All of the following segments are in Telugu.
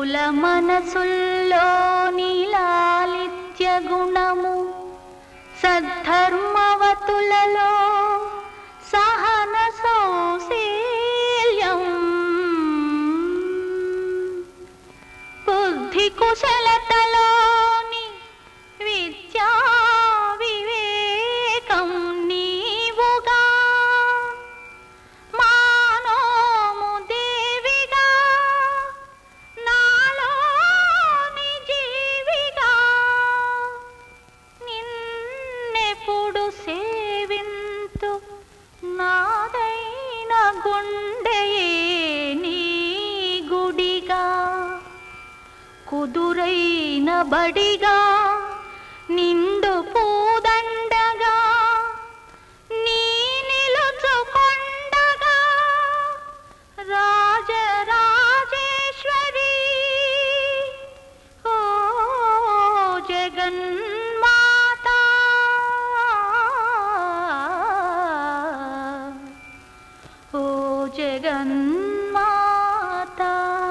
భక్తుల మనసుల్లో నీలాలిత్య గుణము సద్ధర్మవతులలో సహన సౌశీల్యం బుద్ధి కుశలతలోని విద్యా వివేకం నీవుగా మానోము దేవిగా నాలోని జీవిగా నిన్నెప్పుడు సేవింతు నాదైన గుండెయే నీ గుడిగా కుదురైన బడిగా నిండు పూదండగా నీ నిలుచుకొండగా రాజరాజేశ్వరి ఓ జగన్మాత ఓ జగన్మాత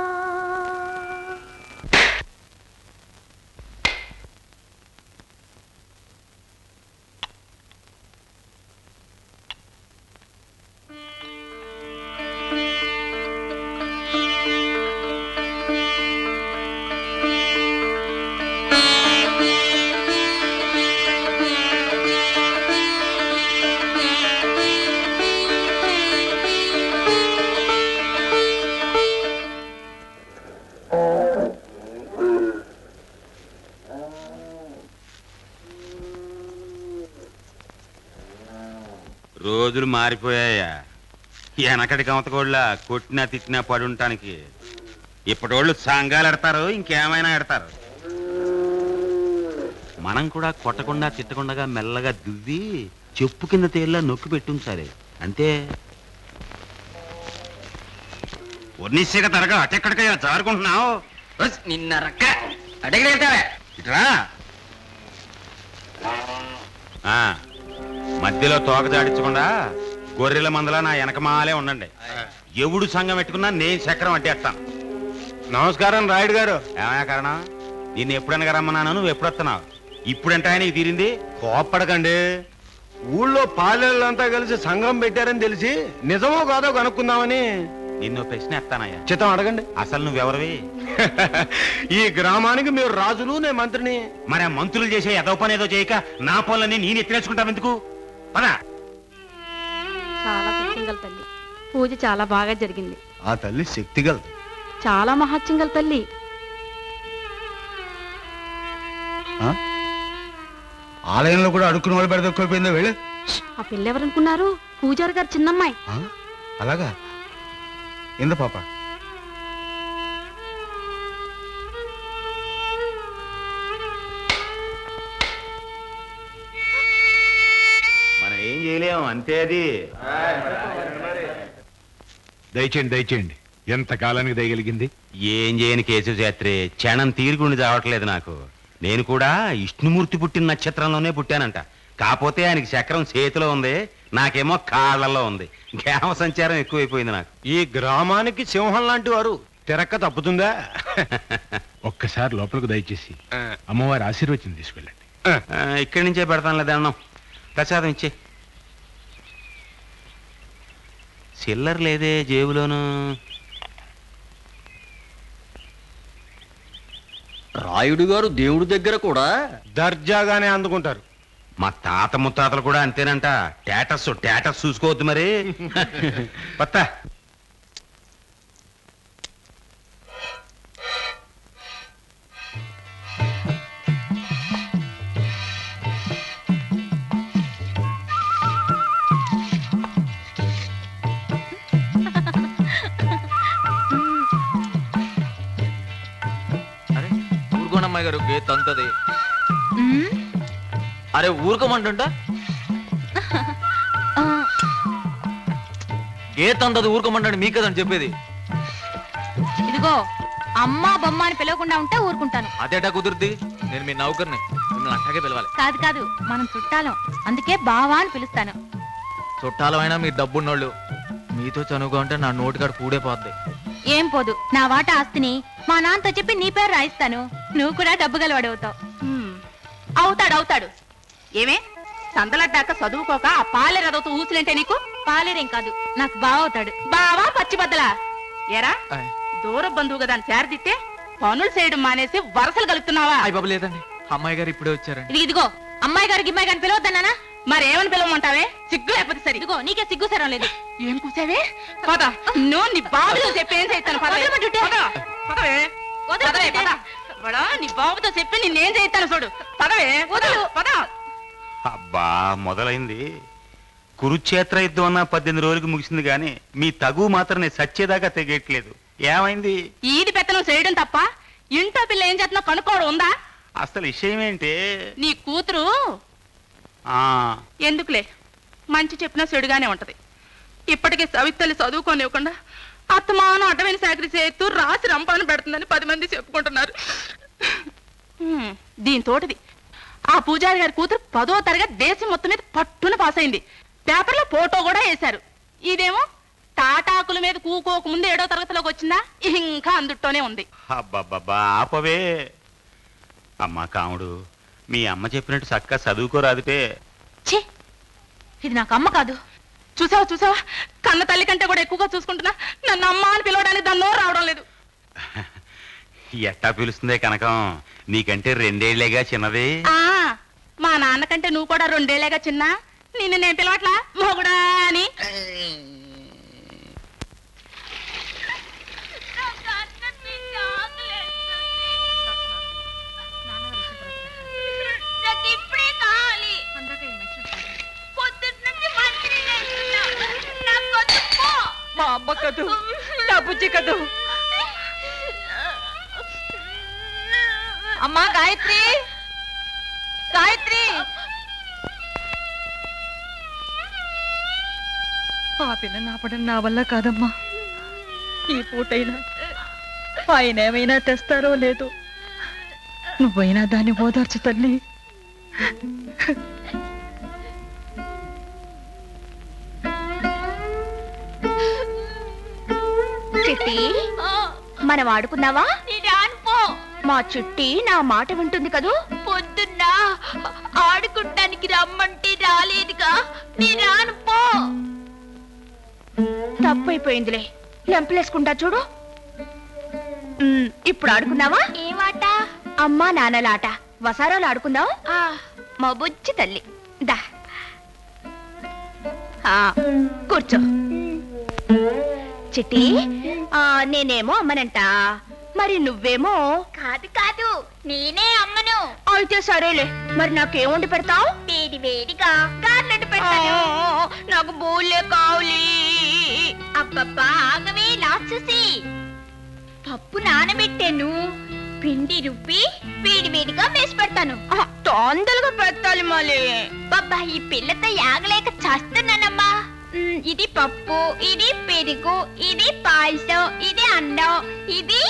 రోజులు మారిపోయాయా వెనకటి కమతకోళ్ళ కొట్టినా తిట్టినా పడుంటానికి ఇప్పటోళ్ళు సంఘాలు ఎడతారు ఇంకేమైనా ఎడతారు మనం కూడా కొట్టకుండా తిట్టకుండా మెల్లగా దువ్వి చెప్పు కింద తేలిలా నొక్కి పెట్టుంచాలి అంతే ఒన్నిసిగ తరగా అటెక్కడికయ్యా జారుకుంటున్నావు నిన్న రక్క అడిగితే ఇట్రా ఆ, మధ్యలో తోక జాడించకుండా గొర్రెల మందలా నా వెనకమాలే ఉండండి ఎవడు సంఘం పెట్టుకున్నా నేను చక్రం అడ్డేస్తాను నమస్కారం రాయుడు గారు ఏమయ్యా కారణం నిన్ను ఎప్పుడనగా రమ్మన్నాను నువ్వు ఎప్పుడు వస్తున్నావు ఇప్పుడంటే ఆయన తీరింది కోప్పడకండి ఊళ్ళో పాలెళ్ళంతా కలిసి సంఘం పెట్టారని తెలిసి నిజమో కాదో కనుక్కుందామని నిన్ను ప్రశ్న ఎత్తానయ్యా చిత్తం అడగండి అసలు నువ్వెవరివి ఈ గ్రామానికి మీరు రాజులు నేను మంత్రిని మరి ఆ మంత్రులు చేసే ఏదో పని ఏదో చేయక నా పనులన్నీ నేను ఎత్తినేసుకుంటావు ఎందుకు పదా చాలా సత్యం గల తల్లి పూజ చాలా బాగా జరిగింది ఆ తల్లి శక్తి గలది చాలా మహత్యం గల తల్లి ఆలయంలో కూడా అడుక్కుని వాళ్ళు పెడితే ఎక్కువైపోయిందో వెళ్ళి ఆ పిల్ల ఎవరనుకున్నారు పూజారి గారు చిన్నమ్మాయి అలాగా ఎందు పాప మనం ఏం చేయలేము అంతే అది దయచేయండి దయచేయండి ఎంత కాలానికి దయగలిగింది ఏం చేయని కేశవ శాస్త్రి క్షణం తీరుగుండి చావట్లేదు నాకు నేను కూడా విష్ణుమూర్తి పుట్టిన నక్షత్రంలోనే పుట్టానంట కాకపోతే ఆయనకి చక్రం చేతిలో ఉంది నాకేమో కాళ్ళల్లో ఉంది గ్రామ సంచారం ఎక్కువైపోయింది నాకు ఈ గ్రామానికి సింహం లాంటి వారు తిరక్క తప్పుతుందా ఒక్కసారి లోపలికి దయచేసి అమ్మవారి ఆశీర్వచనం తీసుకెళ్ళండి ఆ, ఇక్కడి నుంచే పెడతాను లేదా అన్నం ప్రసాదం ఇచ్చే చిల్లర లేదే జేబులోను రాయుడు గారు దేవుడి దగ్గర కూడా దర్జాగానే అందుకుంటారు మా తాత ముత్తాతలు కూడా అంతేనంట టేటస్ టేటస్ చూసుకోవద్దు మరి పత్తా అరే ఊరుకోనమ్మాయి గారు గేత్ అంతది అరే ఊరుకోమంటుంటా గేత్ అంతది ఊరుకోమంటాడు మీకు కదండి చెప్పేది ఇదిగో అమ్మా బొమ్మ అని పిలవకుండా ఉంటే ఊరుకుంటాను అదేటా కుదురుద్ది నేను మీ నౌకర్ని మిమ్మల్ని అట్టాగే పిలవాలి కాదు కాదు మనం చుట్టాలం అందుకే బావా అని పిలుస్తాను చుట్టాలమైనా మీరు డబ్బున్నోళ్ళు మీతో చనువుగా ఉంటే నా నోటికాడ కూడే పోద్ది ఏం పోదు నా వాట ఆస్తిని మా నాన్నతో చెప్పి నీ పేరు రాయిస్తాను నువ్వు కూడా డబ్బు గలవాడవుతావు హ్మ్. అవుతాడు అవుతాడు ఏమే సందలడ్డాక చదువుకోక ఆ పాలె రథవుతూ ఊసినంటే నీకు పాలేరేం కాదు నాకు బావవుతాడు బావా పచ్చి బద్దలా ఎరా ఆయ్. దూర బంధువు కదా అని చేరదిస్తే పనులు చేయడం మానేసి వరసలు కలుపుతున్నావా అయ్య బాబు లేదండి అమ్మాయి గారు ఇప్పుడే వచ్చారండి ఇది ఇదిగో అమ్మాయి గారికి అమ్మాయి గారిని పిలవద్దన్నానా మరేమని పిలవమంటావే సిగ్గు లేకపోతే సరి ఇదిగో నీకే సిగ్గు సరం లేదు ఏం కూసావే పద నువ్వు నీ బాబుతో చెప్పి ఏం చేస్తాను పద వదలమంటుంటే. పద. పదవే పదవే పద వాడా, నీ బాబుతో చెప్పి నిన్నేం చేస్తాను చూడు పదవే వదలు పద అబ్బా మొదలైంది కురుక్షేత్ర యుద్ధం అన్న పద్దెనిమిది రోజులకు ముగిసింది కానీ మీ తగు మాత్రం నేను సచ్చేదాకా తెగట్లేదు ఏమైంది ఈది పెత్తనం చేయడం తప్ప ఇంట్లో పిల్ల ఏం చేస్తున్నా కనుక్కోవడం ఉందా అసలు విషయం ఏంటి నీ కూతురు ఆ ఎందుకులే మంచి చెప్పినా చెడుగానే ఉంటది ఇప్పటికే సవితల్లి చదువుకోనివ్వకుండా అత్తమానం అడ్డమైన సాకరి చేస్తూ రాసి రంపాను పెడుతుందని పది మంది చెప్పుకుంటున్నారు హ్మ్, దీంతోటిది ఆ పూజారి గారి కూతురు పదో తరగతి దేశం మొత్తం మీద పట్టున పాస్ అయింది పేపర్లో ఫోటో కూడా వేశారు ఇదేమో తాటాకుల మీద కూకోక ముందు ఏడో తరగతిలోకి వచ్చిందా ఇంకా అందుట్లోనే ఉంది అబ్బబ్బబ్బా ఆపవే అమ్మా కాముడు మీ అమ్మ చెప్పినట్టు చక్కగా చదువుకోరాదిపే ఛీ ఇది నాకు అమ్మ కాదు చూసావా చూసావా కన్న తల్లి కంటే కూడా ఎక్కువగా చూసుకుంటున్నా నన్ను అమ్మ అని పిలవడానికి దాని నోరు రావడం లేదు ఎట్టా పిలుస్తుందే కనకం నీకంటే రెండేళ్లేగా చిన్నది ఆ మా నాన్నకంటే నువ్వు కూడా రెండేళ్లేగా చిన్న నిన్ను నేను పిలవట్లా మొగుడా అని మా అమ్మ కదూ నా బుజ్జి కదూ అమ్మా గాయత్రి గాయత్రి ఆ పిల్ల నాపడం నా వల్ల కాదమ్మా ఈ పూటైనా ఆయన ఏమైనా తెస్తారో లేదో నువ్వైనా దాన్ని ఓదార్చు తల్లి చిట్టి మనం ఆడుకుందావా మా చుట్టి నా మాట వింటుంది కదూ పొద్దున్న ఆడుకుంటానికి రమ్మంటే రాలేదుగా నీ రాను పో తప్పైపోయిందిలే లెంపలేసుకుంటా చూడు ఉమ్, ఇప్పుడు ఆడుకుందావా ఏమాట అమ్మా నాన్నలాట వసారాలు ఆడుకుందాం మా బుజ్జి తల్లి దా ఆ, కూర్చో చిట్టి ఆ, నేనేమో అమ్మనంట మరి నువ్వేమో కాదు కాదు నేనే అమ్మను అయితే సరేలే మరి నాకేం వండి పెడతావు వేడి వేడిగా గార్లెట్ పెడతాను నాకు బోలే కావాలి అబ్బబ్బా ఆగవే లాక్ససి పప్పు నానబెట్టాను పిండి రుబ్బి వేడి వేడిగా వేసి పెడతాను ఆ, తొందరగా పెట్టాలి మళ్ళీ బాబా ఈ పిల్లతో యాగలేక చేస్తున్నానమ్మా మ్, ఇది పప్పు ఇది పెరుగు ఇది పాయసం ఇది అన్నం ఇది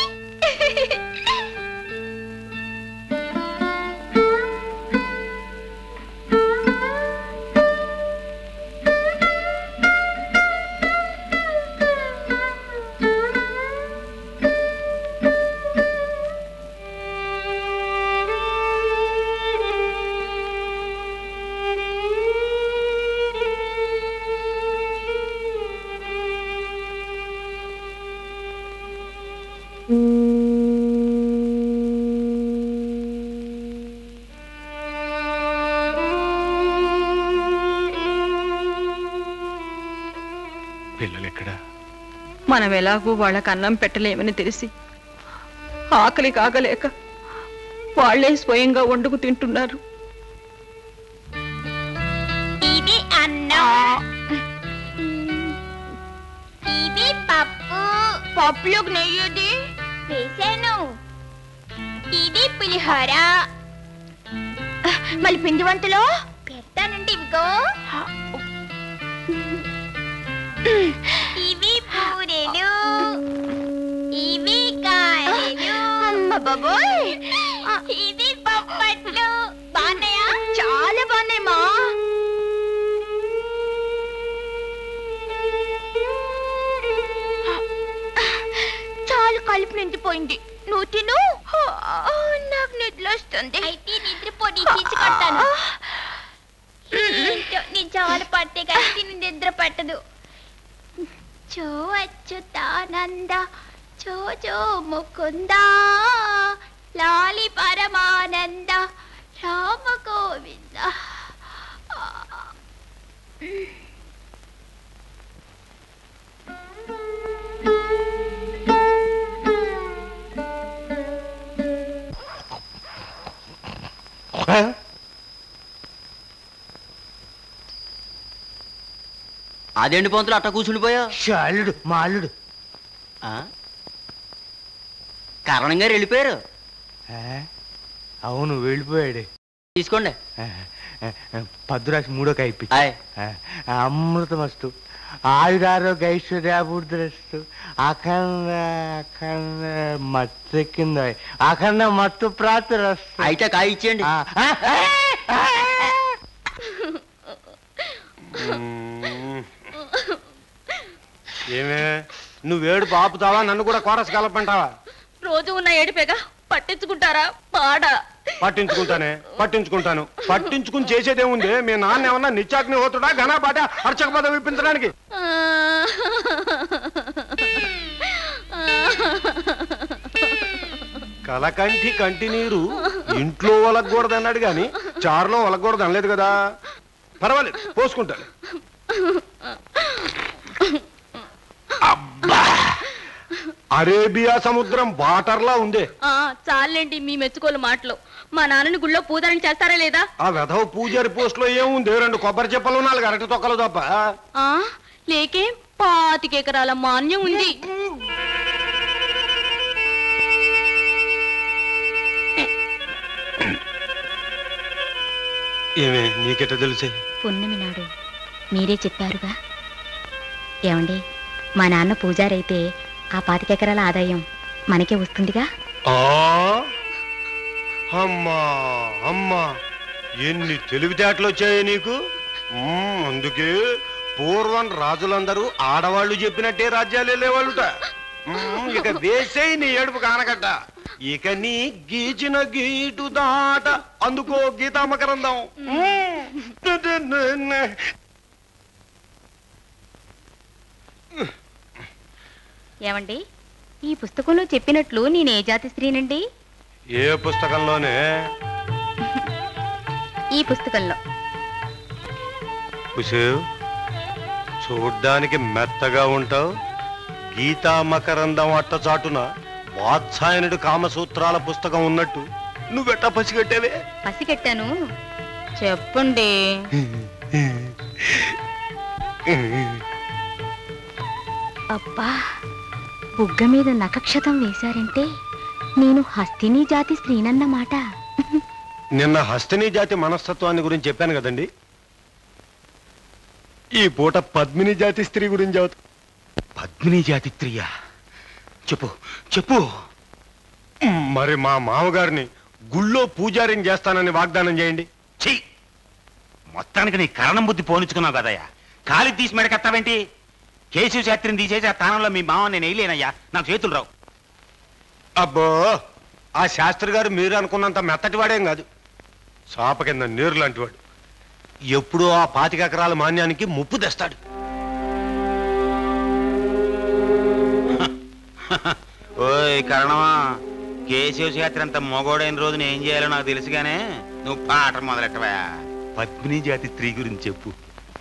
పిల్లలు ఎక్కడా మనం ఎలాగూ వాళ్ళకి అన్నం పెట్టలేమని తెలిసి ఆకలి కాగలేక వాళ్ళే స్వయంగా వండుకు తింటున్నారు ఇది అన్నం ఇది పప్పు పప్పులోకి నెయ్యేది వేసాను ఇది పులిహోర మళ్ళీ పిండి వంటలో పెడతానండి ఇవిగో ఇవి పూరెలు ఇవి కాయలు అమ్మ బాబోయ్ ఇది పప్పట్లు బాగున్నాయా చాలా బాగున్నాయి మా చాలు కలుపు నిండిపోయింది నువ్వు నువ్వు తిను నాకు నిద్ర వస్తుంది అయితే నిద్రపోని తీసుకొస్తాను ఏంటో నీ చాలు పట్టే కానీ తిని నిద్ర పట్టదు చో అచ్యుతానంద చో చో ముకుంద లాలి పరమానంద రామ గోవింద అదేంటి పంతులు అట్ట కూర్చుండిపోయా అల్లుడు మా అల్లుడు కారణంగా వెళ్ళిపోయారు అవును వెళ్ళిపోయాడు తీసుకోండి పద్దురాశి మూడో కైపి ఆయ్ అమృతమస్తు ఆయురారోగ్య ఐశ్వర్యాభివృద్ధిరస్తు అఖండ అఖండ మత్తు కింద అఖండ మత్తు ప్రాప్తిరస్తు అయితే కాయ ఇచ్చేయండి ఆ, ఆ, ఆ, ఆ. ఏమే నువ్వేడు బాపుతావా నన్ను కూడా కోరస్ కలపంటావా రోజు ఉన్న ఏడిపేగా పట్టించుకుంటారా పాడ పట్టించుకుంటానే పట్టించుకుంటాను పట్టించుకుని చేసేదేముంది మీ నాన్న ఏమన్నా నిత్యాగ్ని హోతుడా ఘనా పాట అర్చక పదవి ఇప్పించడానికి కలకంటి కంటి నీరు ఇంట్లో ఒలగకూడదు అన్నాడు గాని చారులో ఒలగకూడదు అనలేదు కదా పర్వాలేదు పోసుకుంటాను అబ్బా అరేబియా సముద్రం వాటర్లా ఉందే ఆ చాలండి మీ మెచ్చుకోలు మాటలు మా నాన్నని గుళ్ళో పూజారని చేస్తారా లేదా ఆ వెధవ పూజారి పోస్ట్ లో ఏముంది రెండు కొబ్బరి చెప్పలు నాలుగు అరటి తొక్కలు తప్ప ఆ లేకే పాతికెకరాల మాన్యం ఉంది ఏమే నీకెట తెలిసే పున్నమి నాడు మీరే చెప్పారుగా ఏమండి మా నాన్న పూజారైతే ఆ పాతికెకరాల ఆదాయం మనకే వస్తుందిగా ఆ అమ్మా అమ్మా ఎన్ని తెలివితేటలు వచ్చాయి నీకు మ్మ్, అందుకే పూర్వం రాజులందరూ ఆడవాళ్ళు చెప్పినట్టే రాజ్యాలు వెళ్ళేవాళ్ళుట మ్మ్, ఇక వేసేయి నీ ఏడుపు కానకట్ట ఇక నీ గీచిన గీటు దాట అందుకో గీతామకరందం మ్మ్. ఏమండి ఈ పుస్తకంలో చెప్పినట్లు నేను ఏ జాతి స్త్రీనండి ఏ పుస్తకంలోనే ఈ పుస్తకంలో కుసేవ్ చూడ్డానికి మెత్తగా ఉంటావు గీతా మకరందం అట్టచాటున వాత్సాయనుడి కామసూత్రాల పుస్తకం ఉన్నట్టు నువ్వెట్టా పసిగట్టేవే పసిగట్టాను చెప్పండి అబ్బా బుగ్గ మీద నకక్షతం వేశారంటే నేను హస్తిని జాతి స్త్రీనన్నమాట నిన్న హస్తిని జాతి మనస్తత్వాన్ని గురించి చెప్పాను కదండి ఈ పూట పద్మిని జాతి స్త్రీ గురించి అవుతా పద్మిని జాతి స్త్రీయా చెప్పు చెప్పు మరి మా మామగారిని గుళ్ళో పూజారిని చేస్తానని వాగ్దానం చేయండి చెయ్యి మొత్తానికి నీ కారణం బుద్ధి పోనిచ్చుకున్నావు కదయ్యా కాలి తీసి మెడకెత్తావేంటి కేశవ శాస్త్రిని తీసేసి ఆ స్థానంలో మీ మామ నేను వేయలేనయ్యా నాకు చేతులు రావు అబ్బో ఆ శాస్త్రి గారు మీరు అనుకున్నంత మెత్తటివాడేం కాదు చాప కింద నీరు లాంటివాడు ఎప్పుడూ ఆ పాతిక ఎకరాల మాన్యానికి ముప్పు తెస్తాడు ఓయ్ కరణమా కేశవ శాస్త్రి అంత మొగోడైన రోజున ఏం చేయాలో నాకు తెలుసుగానే నువ్వు పాట మొదలెట్టవా పద్మిని జాతి స్త్రీ గురించి చెప్పు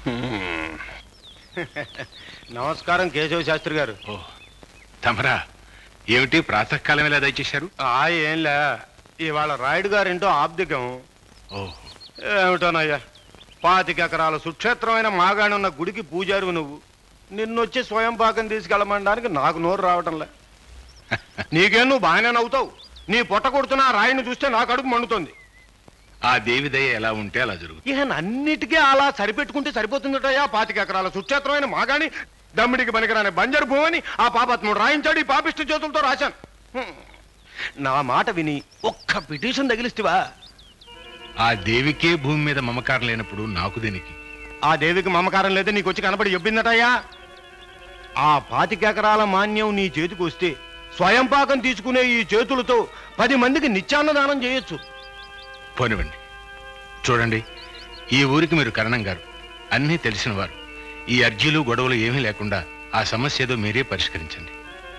నమస్కారం కేశవ శాస్త్రి గారు ఓ తమరా ఏమిటి ప్రాతకాలం ఎలా దయచేశారు ఆ ఏంలే ఇవాళ రాయుడు గారింటో ఆబ్దికం ఓ ఏమిటోనయ్యా పాతిక ఎకరాల సుక్షేత్రమైన మాగాణున్న గుడికి పూజారు నువ్వు నిన్నొచ్చి స్వయం పాకం తీసుకెళ్ళమనడానికి నాకు నోరు రావటంలే నీకేం నువ్వు బాగానే నవ్వుతావు నీ పొట్ట కొడుతున్న ఆ రాయిని చూస్తే నా కడుపు మండుతుంది ఆ దేవి దయ ఎలా ఉంటే అలా జరుగుతుంది ఇక అన్నిటికీ అలా సరిపెట్టుకుంటే సరిపోతుందటయ్యా పాతిక ఎకరాల సుక్షేత్రమైన మాగాణి దమ్మిడికి పనికిరాని బంజరు భూమని ఆ పాపత్ముడు రాయించాడు ఈ పాపిష్టి చేతులతో రాశాను హ్మ్. నా మాట విని ఒక్క పిటిషన్ తగిలిస్తావా ఆ దేవికే భూమి మీద మమకారం లేనప్పుడు నాకు దేనికి ఆ దేవికి మమకారం లేదా నీకు వచ్చి కనపడి చెప్పిందటయ్యా ఆ పాతికెకరాల మాన్యం నీ చేతికి వస్తే స్వయం పాకం తీసుకునే ఈ చేతులతో పది మందికి నిత్యాన్నదానం చేయొచ్చు పోనివ్వండి చూడండి ఈ ఊరికి మీరు కరణం గారు అన్నీ తెలిసిన వారు ఈ అర్జీలు గొడవలు ఏమీ లేకుండా ఆ సమస్య ఏదో మీరే పరిష్కరించండి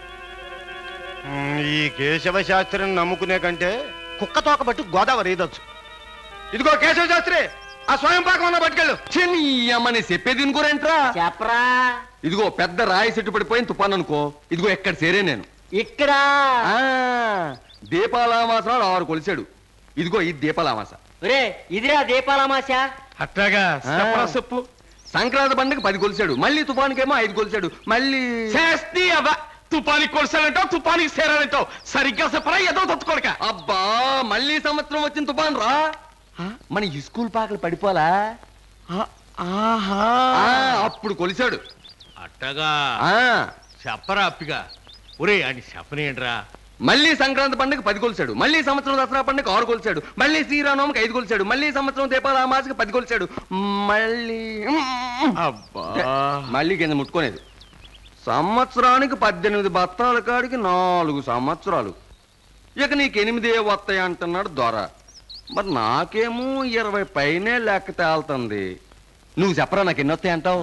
మ్, ఈ కేశవ శాస్త్రిని నమ్ముకునే కంటే కుక్క తోక బట్టి గోదావరి ఈదొచ్చు ఇదిగో కేశవ శాస్త్రి ఆ స్వయం పాకం ఉన్న పట్టుకెళ్ళు చిన్ని అమ్మని చెప్పేది ఇనుకోరేంట్రా చెప్పరా ఇదిగో పెద్ద రాయి చెట్టు పడిపోయిన తుఫాన్ అనుకో ఇదిగో ఎక్కడ సేరే నేను ఇక్కడ ఆ దీపాలామాస నాడు ఆరు కొలిచాడు ఇదిగో ఇది దీపాలామాస ఒరే ఇదిరా దీపాలమాస అట్టాగా చెప్పరా చెప్పు సంక్రాంతి పండుగ పది కొలిచాడు మళ్ళీ తుఫాన్కేమో ఐదు కొలిచాడు మళ్ళీ చేస్తి అవ్వ తుపానికి కొలసాలంటావు తుపానికి సేరాలంటావు సరిగ్గా చెప్పరా ఏదో తట్టుకోడక అబ్బా మళ్ళీ సంవత్సరం వచ్చిన తుఫాన్ రా మన ఈ స్కూల్ పాకలు పడిపోలా ఆహా ఆ, అప్పుడు కొలిచాడు అట్టగా ఆ చెప్పరా అప్పిగా ఒరే అని చెప్పనేంట్రా మళ్ళీ సంక్రాంతి పండుగ పది కొలిచాడు మళ్ళీ సంవత్సరం దసరా పండుగ ఆరు కొలిచాడు మళ్ళీ శ్రీరామనవమికి ఐదు కొలిచాడు మళ్ళీ సంవత్సరం దీపాల అమాసకి పది కొలిచాడు మళ్ళీ అబ్బా మళ్ళీ కింద ముట్టుకోలేదు సంవత్సరానికి పద్దెనిమిది బత్తాల కాడికి నాలుగు సంవత్సరాలు ఇక నీకు ఎనిమిదే వస్తాయి అంటున్నాడు దొర మరి నాకేమో ఇరవై పైనే లెక్క తేలుతుంది నువ్వు చెప్పరా నాకు ఎన్ని వస్తాయి అంటావు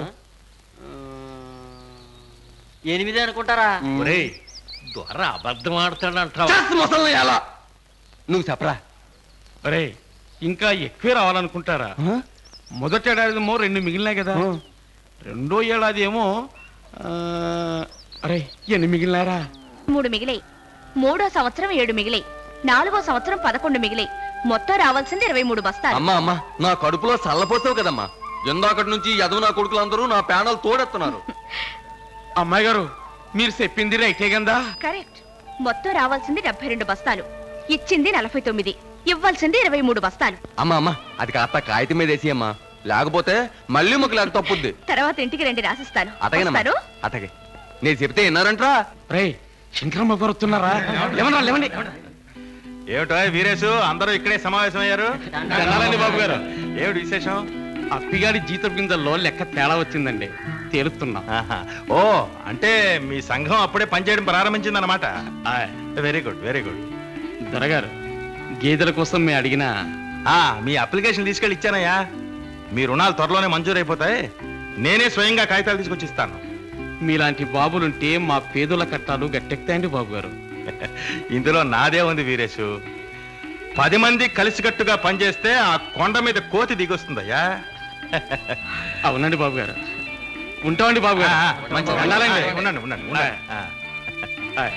ఎనిమిది అనుకుంటారా ఒరే దొర అబద్ధం ఆడతాడంటావు చేస్త ముసలిని ఎలా నువ్వు చెప్పరా ఒరే ఇంకా ఎక్కువే రావాలనుకుంటారా ఆ? మొదటి ఏడాది ఏమో రెండు మిగిలినాయి కదా ఆ. రెండో ఏడాది ఏమో ఆ, అరే ఎన్ని మిగిలినారా మూడు మిగిలాయి మూడో సంవత్సరం ఏడు మిగిలాయి నాలుగో సంవత్సరం పదకొండు మిగిలాయి మొత్తం రావాల్సింది ఇరవై మూడు బస్తాలు అమ్మా అమ్మా నా కడుపులో చల్లపోతావు కదమ్మా ఎందాకటి నుంచి యదవ నా కొడుకులందరూ నా ప్యానల్ తోడెత్తున్నారు అమ్మాయి గారు మీరు చెప్పింది రైటే కదా కరెక్ట్ మొత్తం రావాల్సింది డెబ్బై రెండు బస్తాలు ఇచ్చింది నలభై తొమ్మిది ఇవ్వాల్సింది ఇరవై మూడు బస్తాలు అమ్మా అమ్మా అది కాస్త కాగితం మీద వేసి అమ్మా లేకపోతే మళ్ళీ మాకు లేక తప్పుద్ది తర్వాత ఇంటికి రండి రాసిస్తాను అటగేనమ్మా వస్తారు? అటగే నేను చెప్తే విన్నారంట్రా రే శంకరమ్మ గారు వస్తున్నారా లేవనా లేవండి ఏమిటో వీరేశు అందరూ ఇక్కడే సమావేశమయ్యారు దండాలండి బాబు గారు ఏమిటి విశేషం అప్పిగాడి జీతం కిందలో లెక్క తేడా వచ్చిందండి తేలుతున్నా ఆహా. ఓ అంటే మీ సంఘం అప్పుడే పనిచేయడం ప్రారంభించిందన్నమాట వెరీ గుడ్ వెరీ గుడ్ దొరగారు గేదెల కోసం మేము అడిగిన ఆ మీ అప్లికేషన్ తీసుకెళ్ళి ఇచ్చానయ్యా మీ రుణాలు త్వరలోనే మంజూరు అయిపోతాయి నేనే స్వయంగా కాగితాలు తీసుకొచ్చి ఇస్తాను మీలాంటి బాబులుంటే మా పేదల కట్టాలు గట్టెక్తాయండి బాబు గారు ఇందులో నాదే ఉంది వీరేశు పది మంది కలిసికట్టుగా పనిచేస్తే ఆ కొండ మీద కోతి దిగొస్తుందయ్యా అవునండి బాబు గారు ఉంటామండి బాబు ఆ, గారు ఆ, మంచిది. ఉండాలండి ఆ, ఉండండి ఉండండి ఉండండి ఆ. ఆ.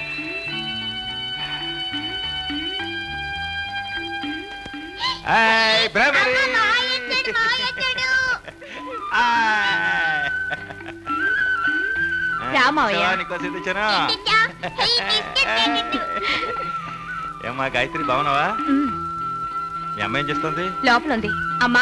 ఆయ్, బ్రావరీ. ఆయ్. రామయ్య. చూసావా, నీకోసం తెచ్చానా? ఏమ్మా గాయత్రి బాగున్నావా ఉమ్, మీ అమ్మ ఏం చేస్తుంది లోపల ఉంది అమ్మా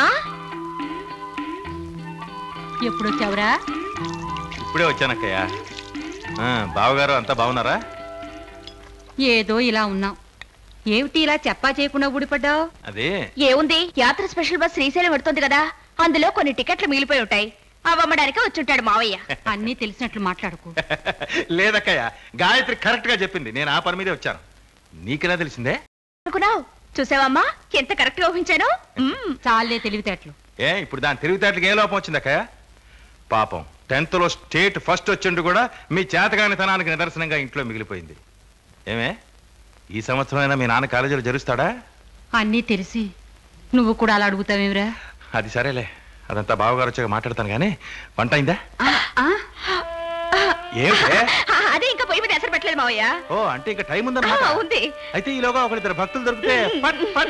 ఎప్పుడు వచ్చావురా ఇప్పుడే వచ్చానక్కయ్య ఆ, బావగారు అంతా బాగున్నారా ఏదో ఇలా ఉన్నాం ఏమిటి ఇలా చెప్పా చేయకుండా ఊడిపడ్డావు అదే ఏముంది యాత్ర స్పెషల్ బస్ శ్రీశైలం పెడుతుంది కదా అందులో కొన్ని టికెట్లు మిగిలిపోయి ఉంటాయి అవి అమ్మడానికి వచ్చుంటాడు మావయ్య అన్నీ తెలిసినట్లు మాట్లాడుకో లేదక్కయ్య గాయత్రి కరెక్ట్ గా చెప్పింది నేను ఆ పని మీదే వచ్చాను నీకెలా తెలిసిందే అనుకున్నావు చూసావమ్మా ఎంత కరెక్ట్ గా ఊహించాను మ్మ్. చాలే తెలివితేటలు ఏ ఇప్పుడు దాని తెలివితేటలకు ఏ లోపం వచ్చింది అక్కయ్య పాపం టెన్త్ లో స్టేట్ ఫస్ట్ వచ్చిండు కూడా మీ చేతగానితనానికి నిదర్శనంగా ఇంట్లో మిగిలిపోయింది ఏమే ఈ సంవత్సరమైనా మీ నాన్న కాలేజీలో జరుస్తాడా అన్నీ తెలిసి నువ్వు కూడా అలా అడుగుతావేమిరా అది సరేలే అదంతా బావగారు వచ్చాక మాట్లాడతాను కానీ వంట అయిందా ఆ, ఆ, ఏమిటే ఆ, అదే ఇంకా పొయ్యి మీద ఎసరు పెట్టలేదు మావయ్య ఓ అంటే ఇంకా టైం ఆ, ఉందన్నమాట ఉంది అయితే ఈలోగా ఒకరిద్దరు భక్తులు దొరికితే పట్ పట్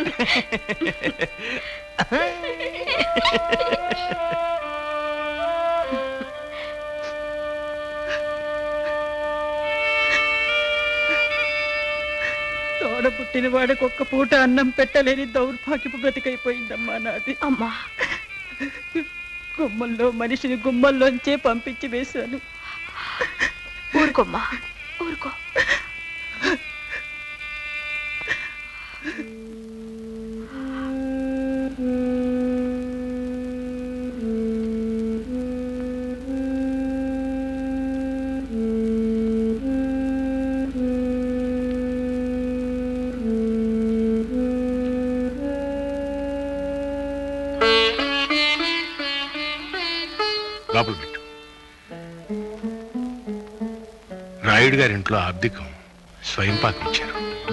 తోడ పుట్టిన వాడికి ఒక్క పూట అన్నం పెట్టలేని దౌర్భాగ్యపు బ్రతికైపోయిందమ్మా నాది అమ్మా గుమ్మల్లో మనిషిని గుమ్మల్లోంచే పంపించి వేశాను ఊరుకోమ్మా ఊరుకో లోపల పెట్టు రాయుడు గారి ఇంట్లో ఆబ్దికం స్వయం పాకం ఇచ్చారు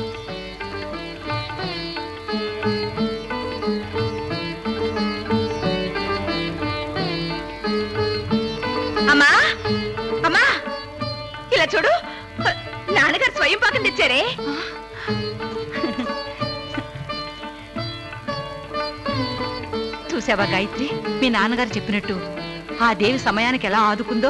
అమ్మా అమ్మా ఇలా చూడు నాన్నగారు స్వయం పాకం తెచ్చారే చూసావా గాయత్రి మీ నాన్నగారు చెప్పినట్టు ఆ దేవి సమయానికి ఎలా ఆదుకుందో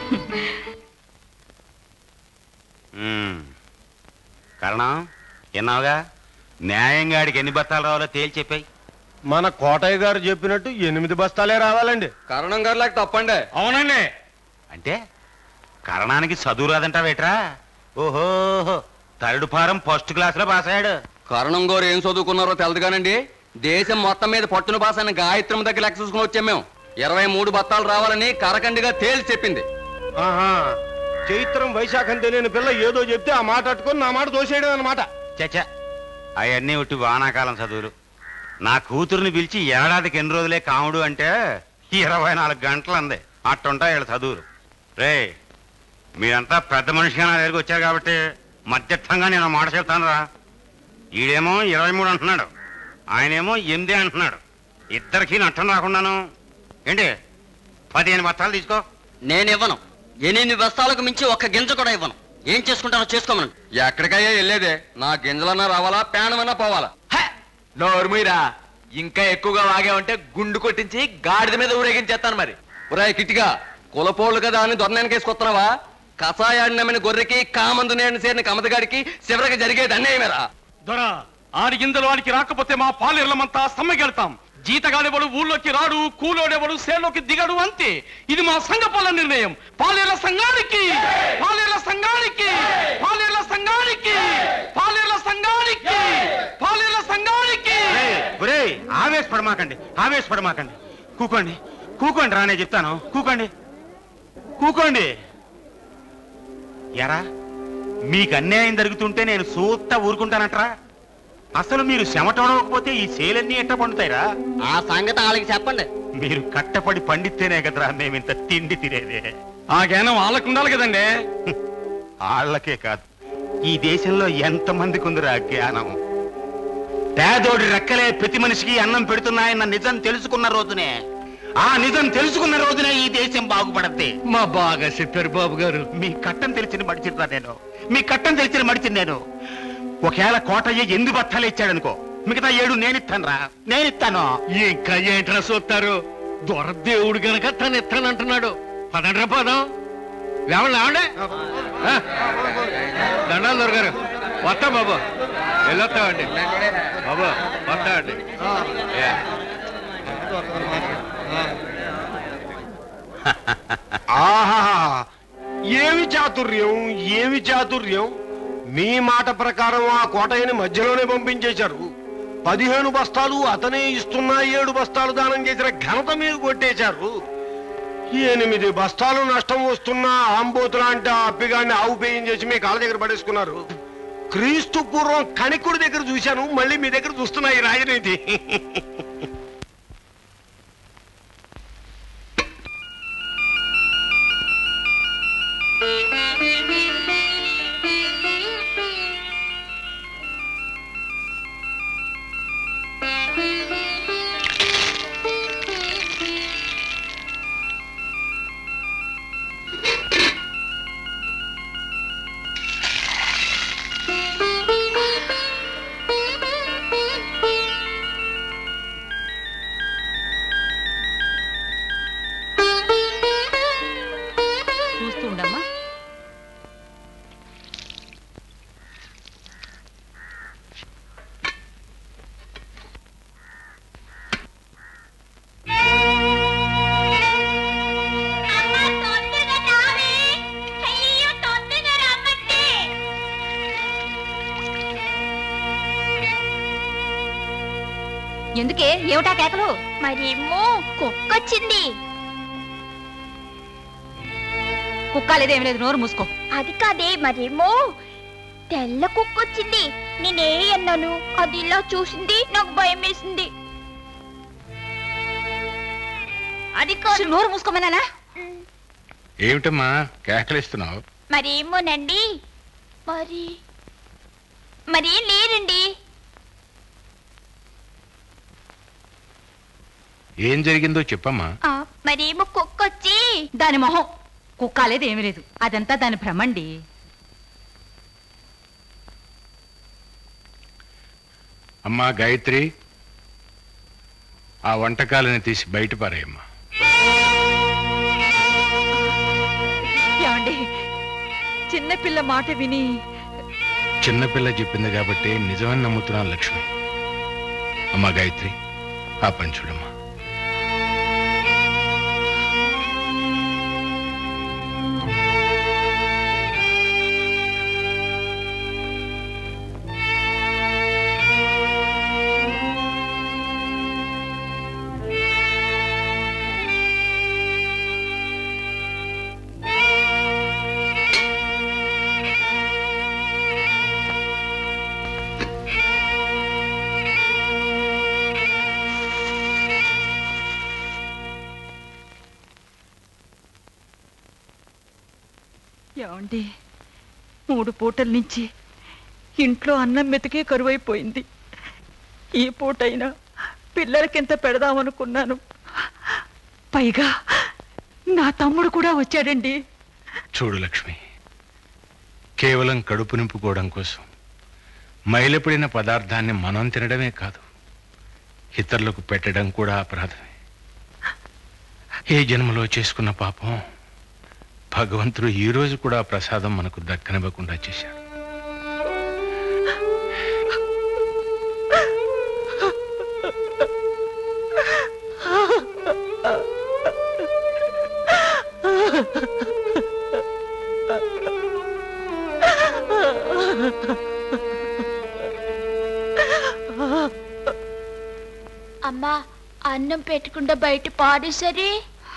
ఉమ్. కరణం విన్నావుగా న్యాయంగా ఆడికి ఎన్ని బత్తాలు రావాలో తేల్చి చెప్పాయి మన కోటయ్య గారు చెప్పినట్టు ఎనిమిది బస్తాలే రావాలండి కరణం గారు లేక తప్పండి అవునండి అంటే కరణానికి చదువు రాదంటావేట్రా ఓహో థర్డ్ ఫారం ఫస్ట్ క్లాస్ లో పాస్ అయ్యాడు కరణం గారు ఏం చదువుకున్నారో తెలదుగానండి దేశం మొత్తం మీద పట్టున బాసని గాయత్రం దగ్గర లెక్క చూసుకుని వచ్చాం మేము ఇరవై మూడు బత్తాలు రావాలని కరకండిగా తేల్చి చెప్పింది ఆహా చైత్రం వైశాఖం తెలియని పిల్ల ఏదో చెప్తే ఆ మాట అట్టుకొని నా మాట దోసేయడం అన్నమాట చచ్చా అవన్నీ ఒట్టి వానాకాలం చదువులు నా కూతుర్ని పిలిచి ఏడాదికి ఎన్ని రోజులే కాముడు అంటే ఇరవై నాలుగు గంటలు అంది అట్టుంటాయి వీళ్ళ చదువులు రే మీరంతా పెద్ద మనిషిగా నా దగ్గరికి వచ్చారు కాబట్టి మధ్యస్థంగా నేను ఆ మాట చెప్తాను రా ఈడేమో ఇరవై మూడు అంటున్నాడు ఆయనేమో ఎనిమిది అంటున్నాడు ఇద్దరికి నష్టం రాకుండాను ఏంటి పదిహేను బత్తాలు తీసుకో నేను ఇవ్వను ఎనిమిది బస్తాలకు మించి ఒక్క గింజ కూడా ఇవ్వను ఏం చేసుకుంటానో చేసుకోమను ఎక్కడికయ్యా వెళ్ళేదే నా గింజలన్నా రావాలా ప్యానమన్నా పోవాలా నోరుమీరా ఇంకా ఎక్కువగా వాగావంటే గుండు కొట్టించి గాడిద మీద ఊరేగించేస్తాను మరి ఒరాయ్ కిట్టిగా కులపోళ్ళు కదా అని దొరనేనకేసుకొస్తున్నావా కషాయాన్ని నమ్మిన గొర్రెకి కామందు నేను చేరిన కమతగాడికి చివరికి జరిగేది అన్యాయమేరా దొర ఆడి గింజలు వాడికి రాకపోతే మా పాలేర్లమంతా సమ్మెగెడతాం జీతగాడెవడు ఊళ్ళోకి రాడు కూలోడెవడు సేలోకి దిగడు అంతే ఇది మా సంఘ పొల నిర్ణయం పాలేర్ల సంఘానికి పాలేర్ల సంఘానికి పాలేర్ల సంఘానికి పాలేర్ల సంఘానికి పాలేర్ల సంఘానికి ఒరే ఆవేశపడమాకండి ఆవేశపడమాకండి కూకోండి కూకోండి రానే చెప్తాను కూకోండి కూకోండి ఎరా మీకు అన్యాయం జరుగుతుంటే నేను సూత్త ఊరుకుంటానట్రా అసలు మీరు చెమటడవకపోతే ఈ సేలన్నీ ఎట్ట పండుతాయిరా ఆ సంగతి వాళ్ళకి చెప్పండి మీరు కట్టపడి పండితేనే కదరా మేమింత తిండి తినేదే ఆ జ్ఞానం వాళ్ళకు ఉండాలి కదండి వాళ్ళకే కాదు ఈ దేశంలో ఎంతమందికి ఉందిరా జ్ఞానం పేదోడి రెక్కలే ప్రతి మనిషికి అన్నం పెడుతున్నాయన్న నిజం తెలుసుకున్న రోజునే ఆ నిజం తెలుసుకున్న రోజునే ఈ దేశం బాగుపడద్ది మా బాగా చెప్పారు బాబు గారు మీ కట్టం తెలిసిన మడిచిరా నేను మీ కట్టం తెలిసిన మడిచింది నేను ఒకవేళ కోటయ్య ఎందు బత్తాలు ఇచ్చాడనుకో మిగతా ఏడు నేనిస్తాను రా నేనిస్తాను ఇంకా ఏంట్రా చూస్తారు దొర దేవుడు గనక తను ఎత్తానంటున్నాడు పదండ్రా పదం లేవండి లేవండి ఆ, దండాలు దొరగారు వస్తాం బాబు వెళ్ళొస్తామండి బాబు వస్తామండి ఏ. ఆహా ఏమి చాతుర్యం ఏమి చాతుర్యం మీ మాట ప్రకారం ఆ కోటయ్యని మధ్యలోనే పంపించేశారు పదిహేను బస్తాలు అతనే ఇస్తున్నా ఏడు బస్తాలు దానం చేసిన ఘనత మీరు కొట్టేశారు ఎనిమిది బస్తాలు నష్టం వస్తున్నా ఆంబోతులా అంటే ఆ అప్పిగాడిని ఆవు పేయం చేసి మీ కాళ్ళ దగ్గర పడేసుకున్నారు క్రీస్తు పూర్వం కణికుడి దగ్గర చూశాను మళ్ళీ మీ దగ్గర చూస్తున్నా ఈ రాజనీతి చూస్తూ ఉండమ్మా ఎందుకే ఏమిటా కేకలు మరేమో కుక్కొచ్చింది కుక్క లేదేం లేదు నోరు మూసుకో అది కాదే మరేమో తెల్ల కుక్కొచ్చింది నేనే అన్నాను అది ఇలా చూసింది నాకు భయం వేసింది అది కాదు నోరు మూసుకోమన్నానా ఏమిటమ్మా కేకలిస్తున్నావు మరేమోనండి మరి మరి లేరండి ఏం జరిగిందో చెప్పమ్మా ఆ, మరేమో కుక్కొచ్చి దాని మొహం కుక్కాలేదు ఏమీ లేదు అదంతా దాని భ్రమండి అమ్మా గాయత్రి ఆ వంటకాలని తీసి బయట పారేయమ్మా ఏమండి చిన్నపిల్ల మాట విని చిన్నపిల్ల చెప్పింది కాబట్టి నిజమని నమ్ముతున్నాను లక్ష్మి అమ్మా గాయత్రి ఆ పని చూడమ్మా ఏమండి మూడు పూటల నుంచి ఇంట్లో అన్నం మెతుకే కరువైపోయింది ఈ పూటైనా పిల్లలకింత పెడదామనుకున్నాను పైగా నా తమ్ముడు కూడా వచ్చాడండి చూడు లక్ష్మి కేవలం కడుపు నింపుకోవడం కోసం మైలపడిన పదార్థాన్ని మనం తినడమే కాదు ఇతరులకు పెట్టడం కూడా అపరాధమే ఏ జన్మలో చేసుకున్న పాపం భగవంతుడు ఈ రోజు కూడా ప్రసాదం మనకు దక్కనివ్వకుండా చేశాడు అమ్మా అన్నం పెట్టకుండా బయట పాడేసరి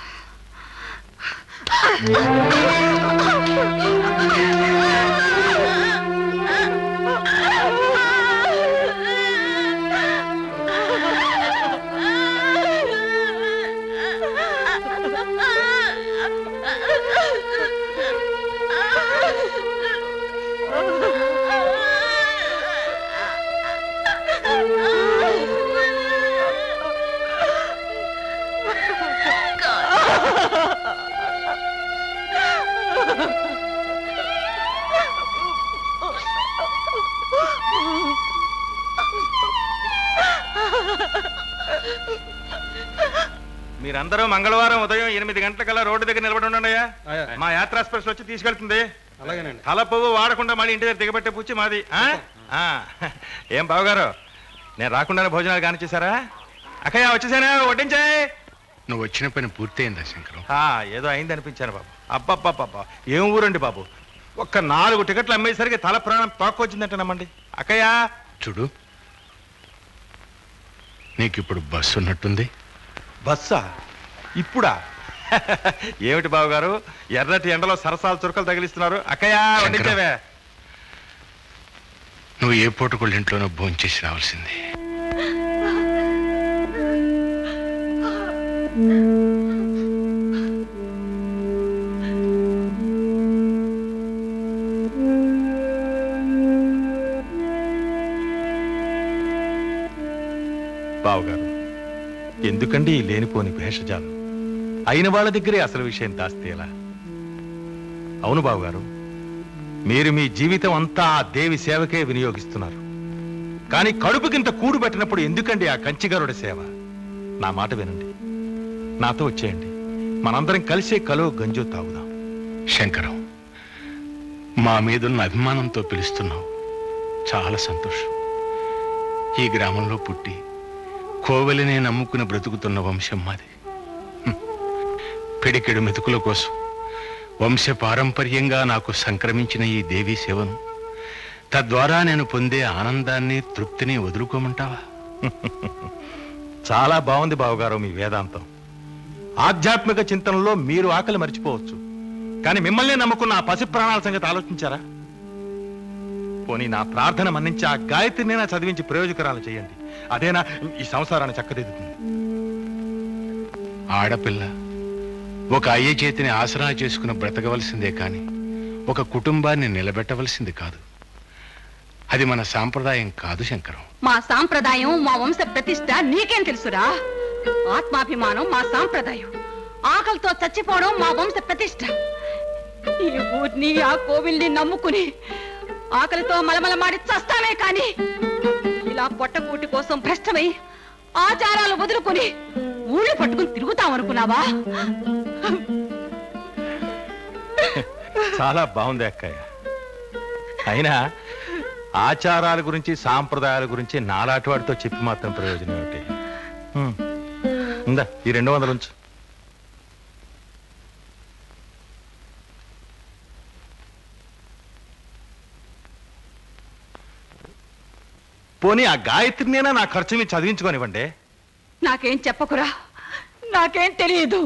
మీరందరూ మంగళవారం ఉదయం ఎనిమిది గంటలకల్లా రోడ్డు దగ్గర నిలబడి ఉండండియా మా యాత్రా స్పెషల్ వచ్చి తీసుకెళ్తుంది అలాగేనండి తల పువ్వు వాడకుండా మళ్ళీ ఇంటి దగ్గర దిగబెట్టే పుచ్చి మాది ఆ? ఆ. ఏం బావగారు నేను రాకుండానే భోజనాలు కానిచ్చేశారా అక్కయ్య వచ్చేసానా వడ్డించాయి నువ్వు వచ్చిన పని పూర్తయిందా శంకరం ఆ, ఏదో అయింది అనిపించాను బాబు అబ్బబ్బబ్బబ్బా ఏం ఊరండి బాబు ఒక్క నాలుగు టికెట్లు అమ్మేసరికి తల ప్రాణం తోక్కొచ్చిందంటే నమ్మండి అక్కయ్య చూడు నీకు ఇప్పుడు బస్సు ఉన్నట్టుంది బస్సా ఇప్పుడా ఏమిటి బాబు గారు ఎర్రటి ఎండలో సరసాలు చురకలు తగిలిస్తున్నారు అక్కయ్య వండించేవే నువ్వు ఏ పూటకుళ్ళ ఇంట్లోనో భోంచేసి రావాల్సింది బావగారు ఎందుకండి ఈ లేనిపోని భేషజాలు అయిన వాళ్ళ దగ్గరే అసలు విషయం దాస్తే ఎలా అవును బావగారు మీరు మీ జీవితం అంతా ఆ దేవి సేవకే వినియోగిస్తున్నారు కానీ కడుపుకింత కూడు పెట్టినప్పుడు ఎందుకండి ఆ కంచిగారుడి సేవ నా మాట వినండి నాతో వచ్చేయండి మనందరం కలిసే కలో గంజో తాగుదాం శంకరం మా మీదున్న అభిమానంతో పిలుస్తున్నావు చాలా సంతోషం ఈ గ్రామంలో పుట్టి కోవెలినే నమ్ముకుని బ్రతుకుతున్న వంశం మాది హ్మ్. పిడికెడు మెతుకుల కోసం వంశ పారంపర్యంగా నాకు సంక్రమించిన ఈ దేవీ సేవను తద్వారా నేను పొందే ఆనందాన్ని తృప్తిని వదులుకోమంటావా చాలా బాగుంది బావగారు మీ వేదాంతం ఆధ్యాత్మిక చింతనలో మీరు ఆకలి మర్చిపోవచ్చు కానీ మిమ్మల్ని నమ్ముకున్న ఆ పసి ప్రాణాల సంగతి ఆలోచించారా పోనీ నా ప్రార్థన మన్నించి ఆ గాయత్రినైనా చదివించి ప్రయోజకరాలు చేయండి అదేనా ఈ సంసారాన్ని చక్కదిద్దుతుంది ఆడపిల్ల ఒక అయ్య చేతిని ఆసరా చేసుకుని బ్రతకవలసిందే కాని ఒక కుటుంబాన్ని నిలబెట్టవలసింది కాదు అది మన సాంప్రదాయం కాదు శంకరం మా సాంప్రదాయం మా వంశ ప్రతిష్ట నీకేం తెలుసురా ఆత్మాభిమానం మా సాంప్రదాయం ఆకలితో చచ్చిపోవడం మా వంశ ప్రతిష్ట ఈ ఊరిని ఆ కోవిల్ని నమ్ముకుని ఆకలితో మలమలమాడి చస్తామే కాని ఇలా పొట్టకూటి కోసం భ్రష్టమై ఆచారాలు వదులుకుని ఊళ్ళు పట్టుకుని తిరుగుతాం అనుకున్నావా చాలా బాగుంది అక్కయ్య అయినా ఆచారాల గురించి సాంప్రదాయాల గురించి నాలాంటి వాడితో చెప్పి మాత్రం ప్రయోజనం ఏమిటి హ్మ్. ఇందా ఈ రెండు వందలు ఉంచు పోనీ ఆ గాయత్రినేనా నా ఖర్చు మీద చదివించుకోనివ్వండి నాకేం చెప్పకురా నాకేం తెలియదు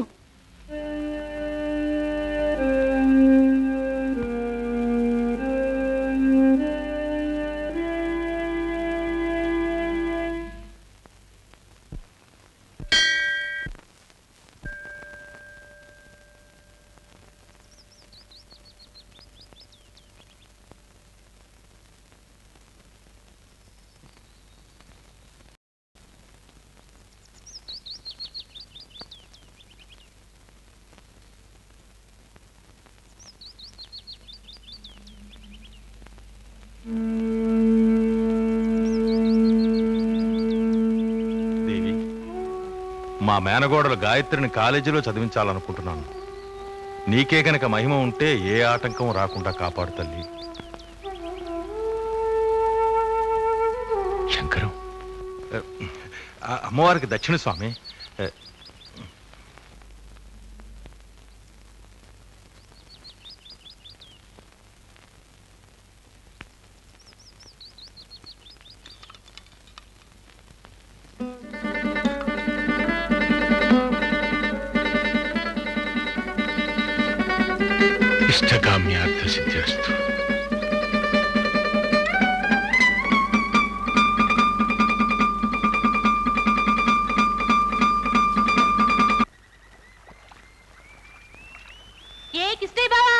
దేవి మా మేనగోడలు గాయత్రిని కాలేజీలో చదివించాలనుకుంటున్నాను నీకే గనక మహిమ ఉంటే ఏ ఆటంకం రాకుండా కాపాడు తల్లి శంకరం ఆ, అమ్మవారికి దక్షిణ స్వామి ఏ, ఇష్టకామ్యార్థ సిద్ధ్యస్తు ఏ కిష్టయ్య బావా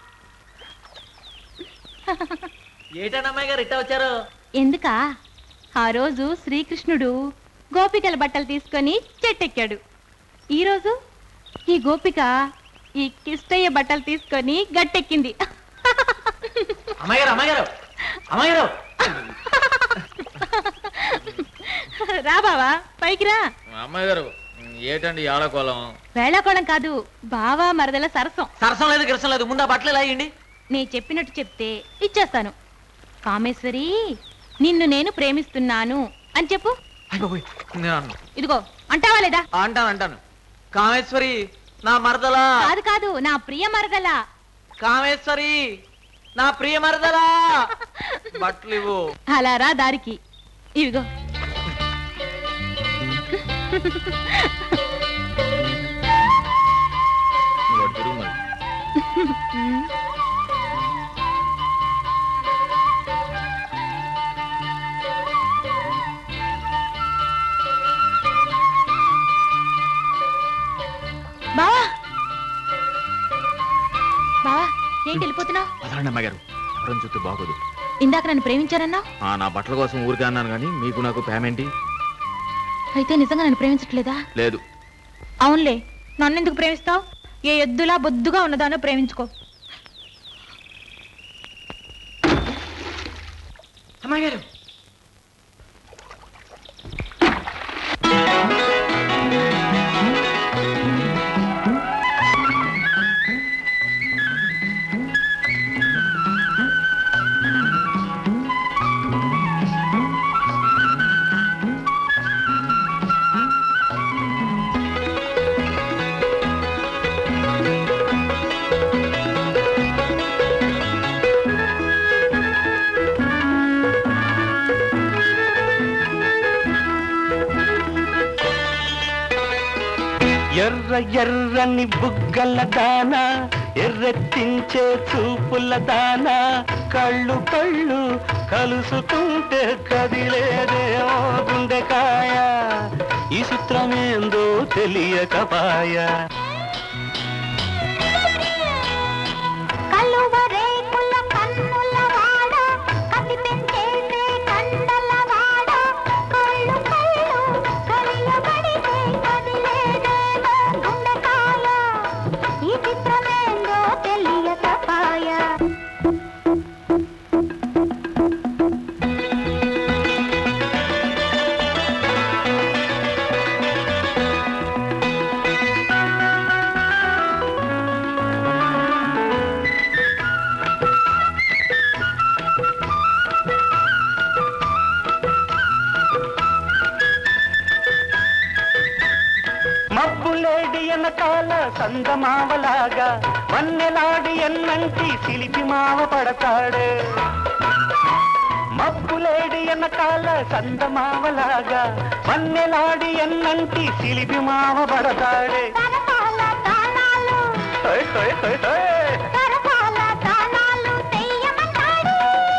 ఏటన్నమ్మాయి గారు ఇట్ట వచ్చారు ఎందుకా ఆ రోజు శ్రీకృష్ణుడు గోపికల బట్టలు తీసుకొని చెట్టెక్కాడు ఈరోజు ఈ గోపిక ఈ కిష్టయ్య బట్టలు తీసుకొని గట్టెక్కింది అమ్మాయి గారు అమ్మాయి గారు అమ్మాయి గారు రా బావా పైకి రా అమ్మాయి గారు ఏటండి ఆడకోలం వేళాకోళం కాదు బావా మరదల సరసం సరసం లేదు గిరసం లేదు ముందు ఆ బట్టలు ఇలా వేయండి నీ చెప్పినట్టు చెప్తే ఇచ్చేస్తాను కామేశ్వరి నిన్ను నేను ప్రేమిస్తున్నాను అని చెప్పు నేను అన్ను. ఇదిగో అంటావా లేదా అంటాను అంటాను కామేశ్వరి నా మరదలా కాదు కాదు నా ప్రియ మరదల కామేశ్వరి నా ప్రియ మరదలా బట్టలు ఇవ్వు అలా రా దారికి ఇవిగో ఇంకోటి తిరుగు మరి. బావా బావా ఏంటి వెళ్ళిపోతున్నావు పదండి అమ్మాయి గారు ఎవరైనా చూస్తే బాగోదు ఇందాక నన్ను ప్రేమించారన్నా ఆ, నా బట్టల కోసం ఊరికే అన్నాను కానీ మీకు నాకు పేమెంట్ అయితే నిజంగా నన్ను ప్రేమించట్లేదా లేదు అవునులే నన్ను ఎందుకు ప్రేమిస్తావు ఏ ఎద్దులా బొద్దుగా ఉన్నదానో ప్రేమించుకో అమ్మాయి గారు ఎర్ర ఎర్రని బుగ్గల దాన ఎర్రెత్తించే చూపుల దాన కళ్ళు కళ్ళు కలుసుకుంటే కదిలేదేమో గుండెకాయ ఈ చిత్రమేందో తెలియకపాయ కలువ రేకుల కన్నుల వాడ కసి పెంచేసే కండల వాడ కళ్ళు కళ్ళు కలియబడితే కదిలేదేమో గుండెకాయ ఈ చిత్రమేందో తెలియకపాయ మబ్బులేడి ఎనకాల సందమావలాగా వన్నెలాడి ఎన్నంటి సిలిపి మావ పడతాడు మబ్బులేడి ఎనకాల సందమావలాగా వన్నెలాడి ఎన్నంటి సిలిపి మావ పడతాడు తరపాల తాళాలు హోయ్ హోయ్ హోయ్ హోయ్. తరపాల తాళాలు తెయ్యమంటాడు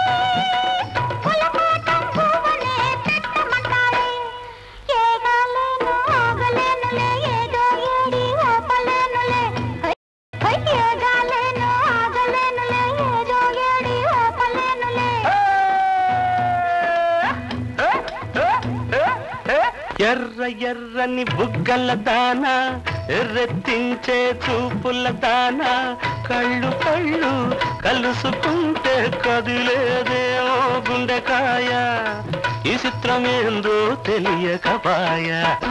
కులపాటం పువ్వునే పెట్టమంటాడు ఏగాలేను ఆగలేనులే ఏదో ఏడి ఓపలేనులే హై, హై, ఏగాలేను ఆగలేనులే ఏదో ఏడి ఓపలేనులే ఎర్ర ఎర్రని బుగ్గల దాన ఎర్రెత్తించే చూపుల దాన కళ్ళు కళ్ళు కలుసుకుంటే కదిలేదేమో గుండెకాయ ఈ చిత్రమేందో తెలియకపాయ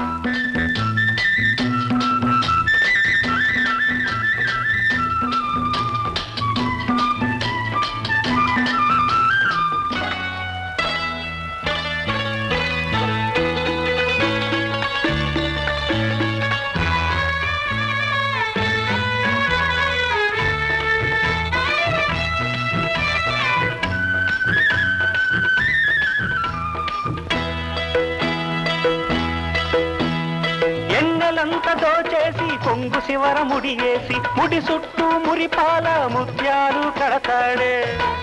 ఎన్నెలంత దోచేసి కొంగు శివర ముడియేసి ముడి చుట్టూ మురిపాల ముత్యాలు కడతాడే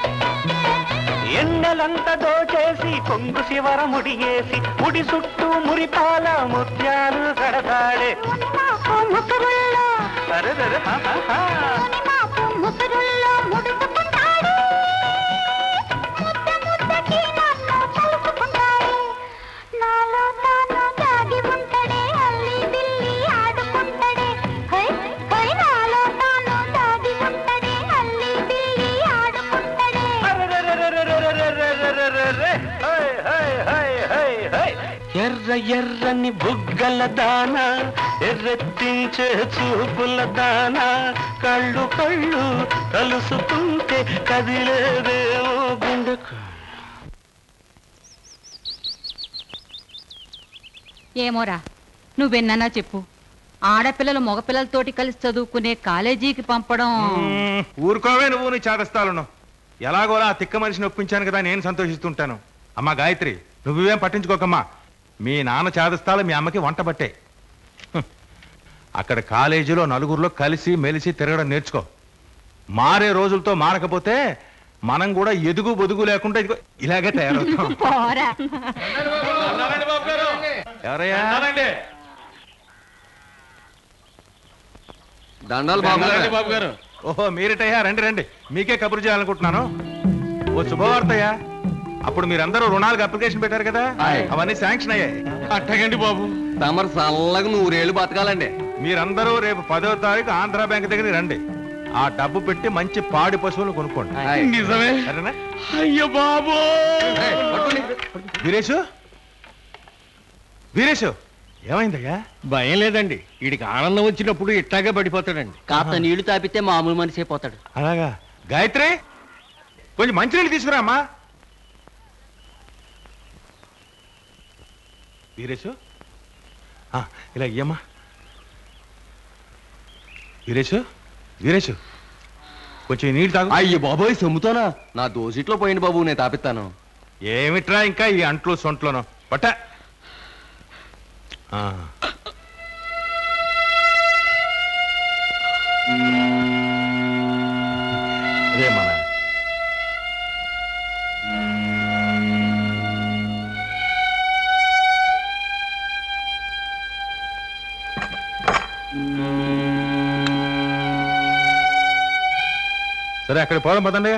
ఎన్నెలంత దోచేసి కొంగు శివర ముడియేసి ముడి చుట్టూ మురిపాల ముత్యాలు కడతాడే మాకు ముసురుల్లో అరే అరే, హా, హా, హా. మాకు ముసురుల్లో ముడుచుకుంటాడు ముద్ద ముద్దకి నన్ను తలుచుకుంటాడు నాలో తాను దాగి ఉంటాడే అల్లి బిల్లి ఆడుకుంటాడే హై హై నాలో తాను దాగి ఉంటాడే అల్లి బిల్లి ఆడుకుంటాడే అరెరెరెరెరెరెరెరెరెరెరె. హై, హై, హై, హై, హై. ఎర్ర ఎర్రని బుగ్గల దాన ఎర్రెత్తించే చూపుల దాన కళ్ళు కళ్ళు కలుసుకుంటే కదిలేదేమో గుండెకు ఏమోరా నువ్వెన్ననా చెప్పు ఆడపిల్లలు మగపిల్లలతోటి కలిసి చదువుకునే కాలేజీకి పంపడం మ్మ్, ఊరుకోవే నువ్వు నీ చేదస్తాలను ఎలాగోలా ఆ తిక్క మనిషిని ఒప్పించాను కదా నేను సంతోషిస్తుంటాను అమ్మా గాయత్రి నువ్వేం పట్టించుకోకమ్మా మీ నాన్న చేదస్తాలు మీ అమ్మకి వంట పట్టే హ్మ్. అక్కడ కాలేజీలో నలుగురిలో కలిసి మెలిసి తిరగడం నేర్చుకో మారే రోజులతో మారకపోతే మనం కూడా ఎదుగు బొదుగు లేకుండా ఇదిగో ఇలాగే తయారవుతాం పోరా ఎవరయ్యా దండాలు బాబు గారు. బాబు గారు ఓహో మీరిటయ్యా రండి రండి మీకే కబురు చేయాలనుకుంటున్నాను ఓ శుభవార్తయ్యా అప్పుడు మీరందరూ రుణాలకు అప్లికేషన్ పెట్టారు కదా ఆయ్. అవన్నీ శాంక్షన్ అయ్యాయి అట్టగండి బాబు తమరు చల్లగా నూరేళ్ళు బతకాలండి మీరందరూ రేపు పదో తారీఖు ఆంధ్ర బ్యాంక్ దగ్గరికి రండి ఆ డబ్బు పెట్టి మంచి పాడి పశువులు కొనుక్కోండి నిజమే సరేనా అయ్యో బాబు వీరేషు వీరేషు ఏమైందయ్యా భయం లేదండి వీడికి ఆనందం వచ్చినప్పుడు ఇట్టాగే పడిపోతాడండి కాస్త నీళ్లు తాపితే మామూలు మనిషి అయిపోతాడు అలాగా గాయత్రి కొంచెం మంచినీళ్ళు తీసుకురా అమ్మా వీరేషు ఆ, ఇలా ఇయ్యమ్మా వీరేషు వీరేషు కొంచెం ఈ నీళ్ళు తాగు అయ్యి బాబోయ్ సొమ్ముతోనా నా దోసిట్లో పోయింది బాబు నేను తాపిస్తాను ఏమిట్రా ఇంకా ఈ అంట్లు సొంట్లోనో పట్ట ఆ. అదే మన సరే అక్కడ పోదాం పదండి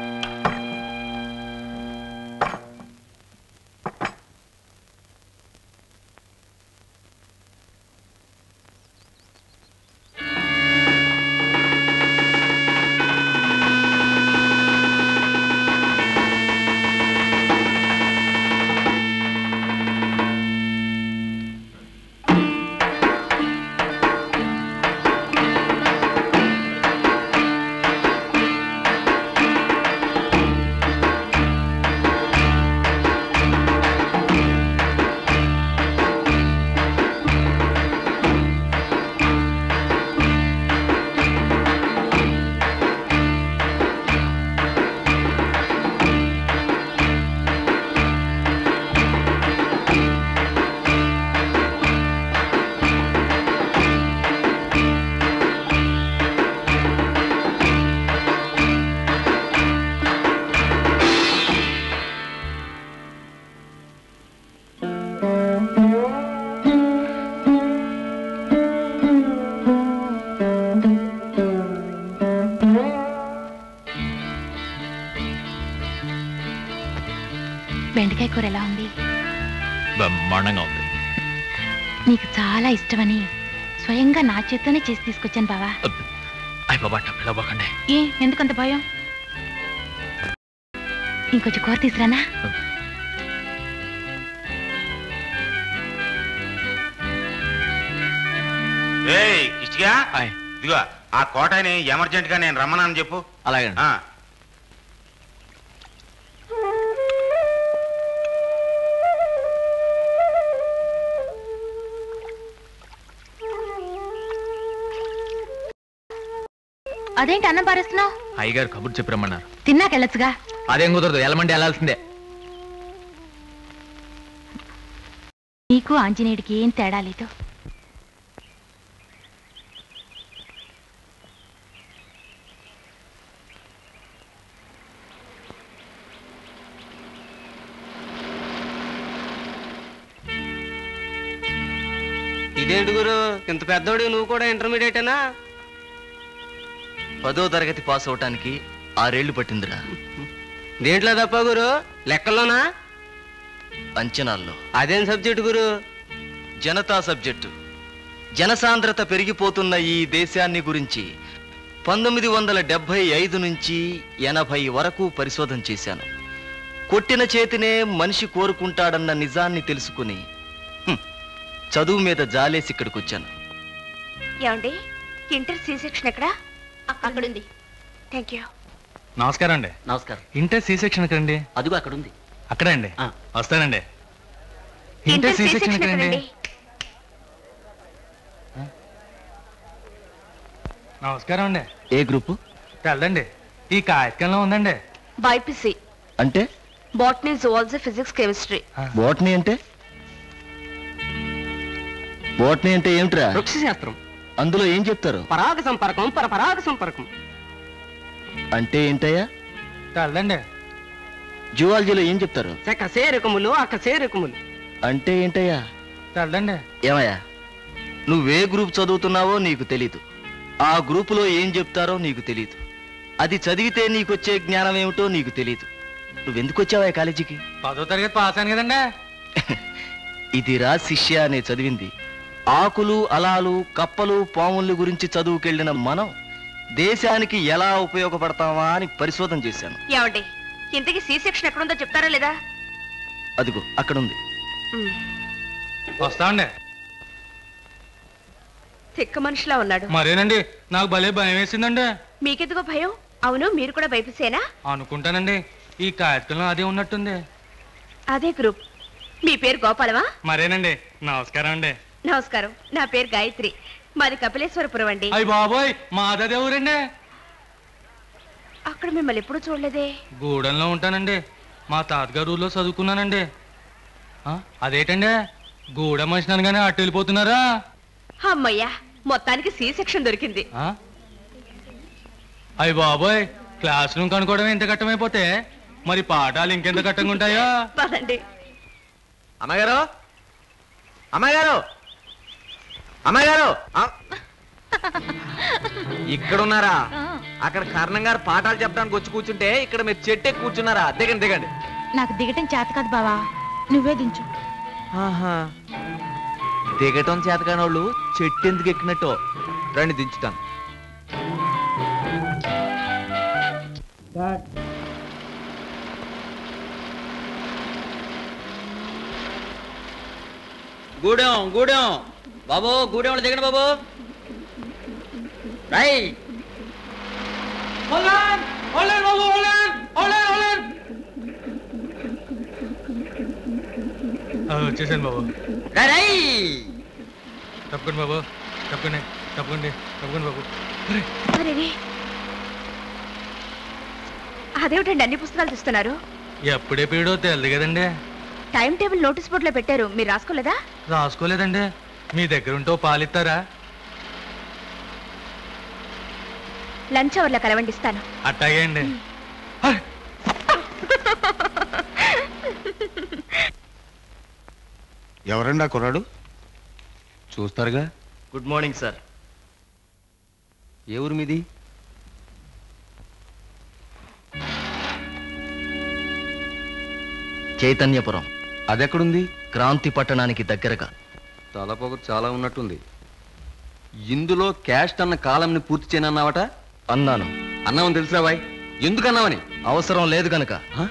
బెండకాయ కూర ఎలా ఉంది బ్రహ్మాండంగా ఉంది నీకు చాలా ఇష్టమని స్వయంగా నా చేత్తోనే చేసి తీసుకొచ్చాను బావా అయ్య బాబా పిలవకండి ఏ ఎందుకంత భయం ఇంకొంచెం కూర తీసురానా ఏయ్ కిష్టిగా ఇదిగో ఆ కోటని ఎమర్జెంట్ గా నేను రమ్మనని చెప్పు అలాగే ఆ. అదేంటి అన్నం పారేస్తున్నావు అయ్యగారు కబుర్లు చెప్పి రమ్మన్నారు తిన్నాకెళ్ళొచ్చుగా అదేం కుదరదు వెళ్ళమంటే వెళ్ళాల్సిందే నీకు ఆంజనేయుడికి ఏం తేడా లేదు ఇదేంటి గురు ఇంత పెద్దోడు నువ్వు కూడా ఇంటర్మీడియటేనా పదో తరగతి పాస్ అవటానికి ఆరేళ్లు పట్టిందిరా దేంట్లో తప్ప గురు లెక్కల్లోనా అంచనాల్లో అదేం సబ్జెక్ట్ గురు జనతా సబ్జెక్టు జనసాంద్రత పెరిగిపోతున్న ఈ దేశాన్ని గురించి పంతొమ్మిది వందల డెబ్భై ఐదు నుంచి ఎనభై వరకు పరిశోధన చేశాను కొట్టిన చేతినే మనిషి కోరుకుంటాడన్న నిజాన్ని తెలుసుకుని హ్మ్, చదువు మీద జాలేసి ఇక్కడికి వచ్చాను ఏమండి ఇంటర్ సి సెక్షన్ ఎక్కడ అక్కడుంది థ్యాంక్ యూ నమస్కారం అండి నమస్కారం ఇంటర్ సి సెక్షన్ ఎక్కడండి అదిగో అక్కడ ఉంది అక్కడే అండి వస్తానండి ఇంటర్ సి సెక్షన్ ఎక్కడండి నమస్కారం అండి ఏ గ్రూపు తెల్లండి ఈ కాయకంలో ఉందండి బైపీసీ అంటే botany zoology physics chemistry botany అంటే బోటనీ అంటే ఏమిట్రా వృక్షశాస్త్రం అందులో ఏం చెప్తారు పరాగ సంపర్కం పరపరాగ సంపర్కం అంటే ఏంటయ్యా తెల్లండి జువాలజీలో ఏం చెప్తారు చెక్క సేరకములు అక్క సేరకములు అంటే ఏంటయ్యా తెల్లండి ఏమయ్యా నువ్వే గ్రూప్ చదువుతున్నావో నీకు తెలీదు ఆ గ్రూపులో ఏం చెప్తారో నీకు తెలీదు అది చదివితే నీకొచ్చే జ్ఞానం ఏమిటో నీకు తెలీదు నువ్వెందుకు వచ్చావా ఈ కాలేజీకి పదో తరగతి పాస్ అయ్యాను కదండి ఇది రా శిష్య అనే చదివింది ఆకులు అలాలు కప్పలు పాముల గురించి చదువుకెళ్ళిన మనం దేశానికి ఎలా ఉపయోగపడతామా అని పరిశోధన చేశాను ఏమండి ఇంతకీ సి సెక్షన్ ఎక్కడుందో చెప్తారా లేదా అదిగో అక్కడుంది వస్తామండి తిక్క మనిషిలా ఉన్నాడు మరేనండి నాకు భలే భయం వేసిందండి మీకెందుకో భయం అవును మీరు కూడా బైపీసేనా అనుకుంటానండి ఈ కాయకంలో అదే ఉన్నట్టుంది అదే గ్రూప్ మీ పేరు గోపాలమా మరేనండి నమస్కారం అండి నమస్కారం నా పేరు గాయత్రి మాది కపిలేశ్వరపురం అండి అయ్య బాబోయ్ మాదదే ఊరండి అక్కడ మిమ్మల్ని ఎప్పుడు చూడలేదే గూడెంలో ఉంటానండి మా తాతగారు ఊర్లో చదువుకున్నానండి ఆ, అదేటండి గూడెం మనిషినాను కానీ అటు వెళ్ళిపోతున్నారా అమ్మయ్యా మొత్తానికి సి సెక్షన్ దొరికింది ఆ? అయ్య బాబోయ్ క్లాస్ రూమ్ కనుక్కోవడం ఎంత కట్టమైపోతే మరి పాఠాలు ఇంకెంత కట్టంగా ఉంటాయో పదండి అమ్మగారు అమ్మగారు అమ్మగారు ఆ, ఇక్కడున్నారా అక్కడ కర్ణం గారు పాఠాలు చెప్పడానికి వచ్చి కూర్చుంటే ఇక్కడ మీరు చెట్టే కూర్చున్నారా దిగండి దిగండి నాకు దిగటం చేత కాదు బావా నువ్వే దించు ఆహా దిగటం చేతకాని వాళ్ళు చెట్టు ఎందుకు ఎక్కినట్టు రండి దించుతాను గూడెం గూడెం బాబు గూడెంలో దిగండి బాబు రై ఆ, వచ్చేసాను బాబు రై తప్పకుండా బాబు తప్పకుండా తప్పకుండా తప్పకుండా బాబు అరే అదేమిటండి అన్ని పుస్తకాలు తీస్తున్నారు ఎప్పుడే పీడో తెలియదు కదండి టైం టేబుల్ నోటీస్ బోర్డులో పెట్టారు మీరు రాసుకోలేదా రాసుకోలేదండి మీ దగ్గర ఉంటే ఓ పాలిస్తారా లంచ్ అవర్లో కలవండిస్తాను అట్టాగే అండి ఎవరండి ఆ కుర్రాడు చూస్తారుగా గుడ్ మార్నింగ్ సార్ ఏ ఊరు మీది చైతన్యపురం అదెక్కడుంది క్రాంతి పట్టణానికి దగ్గరగా తలపొగ చాలా ఉన్నట్టుంది ఇందులో క్యాస్ట్ అన్న కాలంని పూర్తి చేయనన్నావట అన్నాను అన్నావని తెలుసా బాయ్ ఎందుకు అన్నావని అవసరం లేదు గనక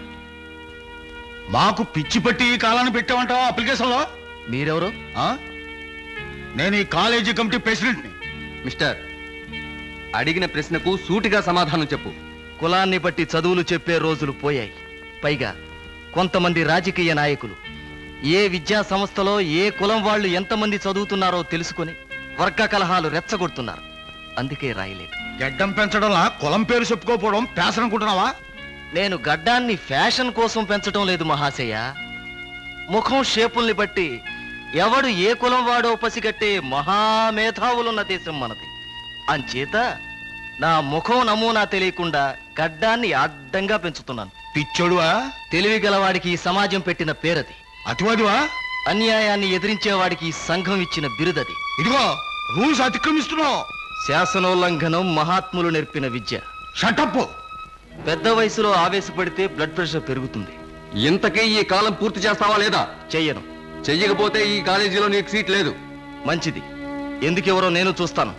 మాకు పిచ్చి పట్టి ఈ కాలాన్ని పెట్టామంటావా అప్లికేషన్లో మీరెవరు ఆ? నేను ఈ కాలేజీ కమిటీ ప్రెసిడెంట్ని మిస్టర్ అడిగిన ప్రశ్నకు సూటిగా సమాధానం చెప్పు కులాన్ని బట్టి చదువులు చెప్పే రోజులు పోయాయి పైగా కొంతమంది రాజకీయ నాయకులు ఏ విద్యా సంస్థలో ఏ కులం వాళ్ళు ఎంతమంది చదువుతున్నారో తెలుసుకొని వర్గ కలహాలు రెచ్చగొడుతున్నారు అందుకే రాయలేదు గడ్డం పెంచడంలా కులం పేరు చెప్పుకోకపోవడం పేసన్ అనుకుంటున్నావా నేను గడ్డాన్ని ఫ్యాషన్ కోసం పెంచడం లేదు మహాశయ ముఖం షేపుల్ని బట్టి ఎవడు ఏ కులం వాడో పసిగట్టే మహామేధావులున్న దేశం మనది అంచేత నా ముఖం నమూనా తెలియకుండా గడ్డాన్ని అడ్డంగా పెంచుతున్నాను పిచ్చోడువా తెలివి గలవాడికి ఈ సమాజం పెట్టిన పేరది అతివాదివా అన్యాయాన్ని ఎదిరించేవాడికి ఈ సంఘం ఇచ్చిన బిరుదది ఇదిగో రూల్స్ అతిక్రమిస్తున్నావు శాసనోల్లంఘనం మహాత్ములు నేర్పిన విద్య షటప్ పెద్ద వయసులో ఆవేశపడితే బ్లడ్ ప్రెషర్ పెరుగుతుంది ఇంతకీ ఈ కాలం పూర్తి చేస్తావా లేదా చెయ్యను చెయ్యకపోతే ఈ కాలేజీలో నీకు సీట్ లేదు మంచిది ఎందుకెవరో నేను చూస్తాను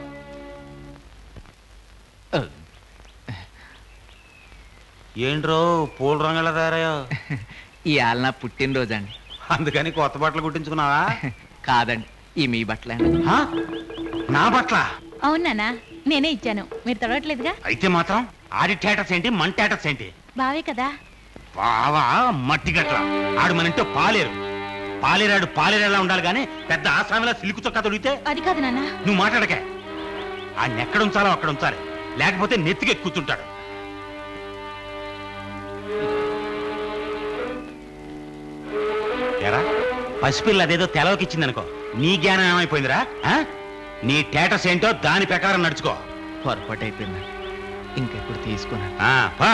ఏంట్రో పూల రంగుల దారాయో ఇవాళ నా పుట్టినరోజండి అందుకని కొత్త బట్టలు కుట్టించుకున్నావా కాదండి ఈ మీ బట్టలే హా? నా బట్ల అవునానా నేనే ఇచ్చాను మీరు తొడవట్లేదుగా అయితే మాత్రం ఆడి టేటస్ ఏంటి మన టేటస్ ఏంటి బావే కదా బావా మట్టి గట్ల ఆడు మన ఇంట్లో పాలేరు పాలేరాడు పాలేరేలా ఉండాలి కానీ పెద్ద ఆసామిలా సిలుకు చొక్కా తొడిగితే అది కాదు నాన్న నువ్వు మాట్లాడకే ఆయన ఎక్కడ ఉంచాలో అక్కడ ఉంచాలి లేకపోతే నెత్తికి కూర్చుంటాడు ఎరా పసిపిల్ల అదేదో తెలవకిచ్చిందనుకో నీ జ్ఞానం ఏమైపోయిందిరా ఆ? నీ టేటస్ ఏంటో దాని ప్రకారం నడుచుకో పొరపాటు అయిపోయిందండి ఇంకెప్పుడు తీసుకున్నాను ఆ, పా.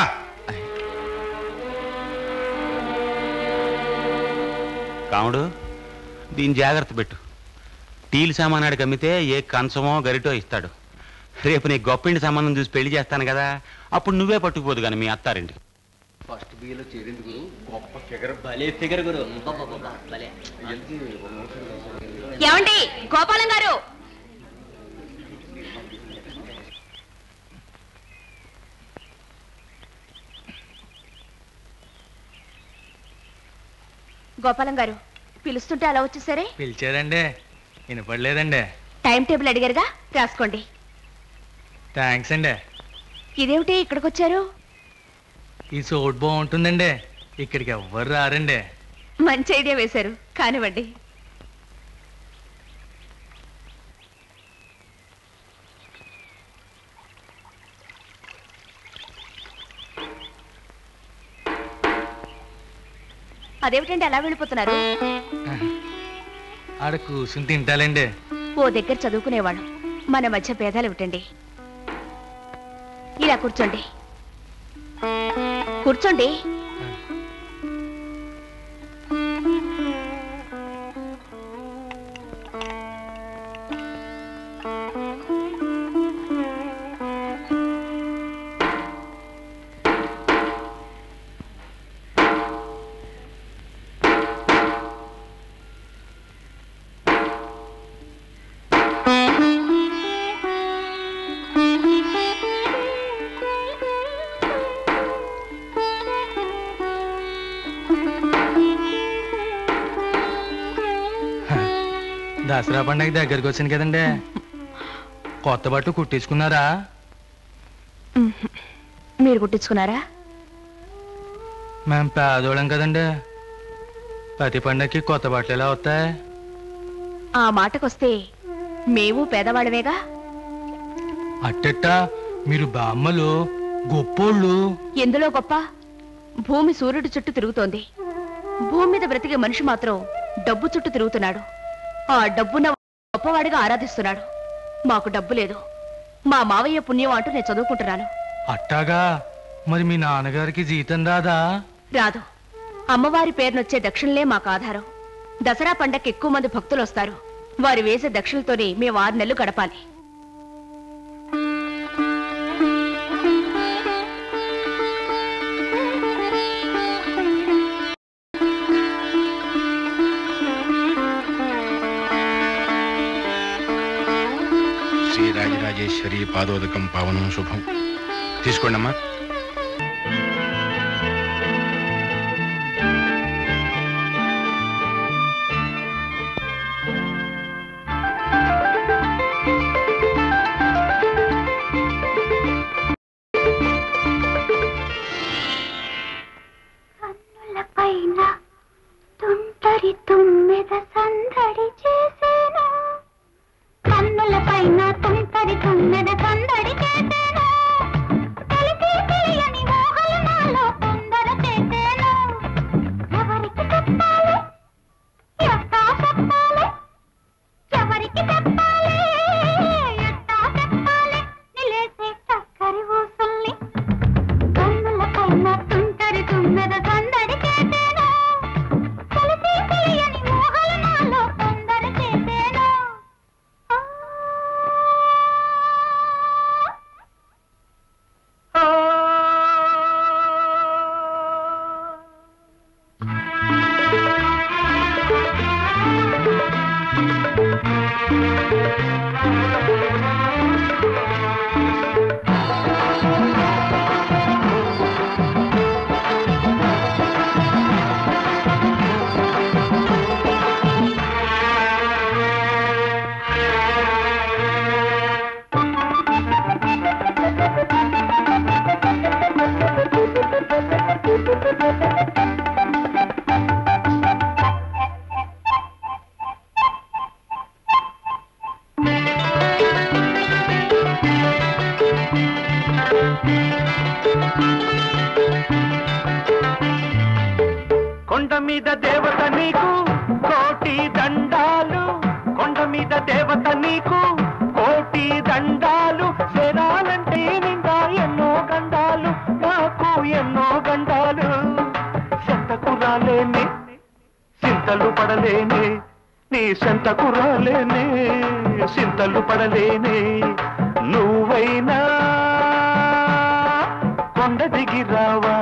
కాముడు దీని జాగ్రత్త పెట్టు టీలు సామానాడికి అమ్మితే ఏ కంచమో గరిటో ఇస్తాడు రేపు నీ గొప్పింటి సంబంధం చూసి పెళ్లి చేస్తాను కదా అప్పుడు నువ్వే పట్టుకుపోదు కానీ మీ అత్తారింటికి ఫస్ట్ బిఏలో చేరింది గురు గొప్ప ఫిగర్ భలే ఫిగర్ గురు భలే ఏమండి గోపాలం గారు గోపాలం గారు పిలుస్తుంటే అలా వచ్చేసరే పిలిచారండి వినపడలేదండి టైం టేబుల్ అడిగారుగా రాసుకోండి థ్యాంక్స్ అండి ఇదేమిటి ఇక్కడికి వచ్చారు ఈ చోటు బాగుంటుందండి ఇక్కడికి ఎవ్వరు రారండి మంచి ఐడియా వేశారు కానివ్వండి అదేమిటండి అలా వెళ్ళిపోతున్నారు ఆడ కూర్చుని తింటాలండి ఓ దగ్గర చదువుకునేవాళ్ళం మన మధ్య భేదాలు ఏమిటండి ఇలా కూర్చోండి కూర్చోండి దసరా పండగ దగ్గరికి వచ్చింది కదండి కొత్త బట్టు కుట్టించుకున్నారా మీరు కుట్టించుకున్నారా మేము పేదోళం కదండి ప్రతి పండగకి కొత్త బట్టలు ఎలా వస్తాయి ఆ మాటకొస్తే మేము పేదవాళ్ళమేగా అట్టెట్ట మీరు బామ్మలు గొప్పోళ్ళు ఎందులో గొప్ప భూమి సూర్యుడి చుట్టూ తిరుగుతోంది భూమి మీద బ్రతికే మనిషి మాత్రం డబ్బు చుట్టూ తిరుగుతున్నాడు ఆ డబ్బున్న గొప్పవాడిగా ఆరాధిస్తున్నాడు మాకు డబ్బు లేదు మా మావయ్య పుణ్యం అంటూ నేను చదువుకుంటున్నాను అట్టాగా మరి మీ నాన్నగారికి జీతం రాదా రాదు అమ్మవారి పేరునొచ్చే దక్షిణలే మాకు ఆధారం దసరా పండగకి ఎక్కువ మంది భక్తులు వస్తారు వారు వేసే దక్షిణలతోనే మేము ఆరు నెలలు గడపాలి శ్రీ రాజరాజేశ్వరి పాదోదకం పావనం శుభం తీసుకోండి అమ్మా పైన తుంటరి తుమ్మెద సందడి చేసేను కన్నుల పైన తుంటరి తుమ్మెద సందడి చేసేను తెలిసి తెలియని మోహలు నాలో తొందర చేసేను ఎవరికి చెప్పాలి ఎట్టా చెప్పాలి ఎవరికి చెప్పాలి ఎట్టా చెప్పాలి నిలేసే చక్కరి ఊసుల్ని కన్నుల పైన తుంటరి తుమ్మెద సందడి చేసేను తెలిసి తెలియని మోహలు నాలో తొందర చేసేను కొండ మీద దేవత నీకు కోటి దండాలు కొండ మీద దేవత నీకు కోటి దండాలు శరాలంటే నిండా ఎన్నో గండాలు నాకు ఎన్నో గండాలు సెంతకు రాలేనే సింతలు పడలేనే నీ సెంతకు రాలేనే సింతలు పడలేనే నువ్వైనా కొండ దిగి రావా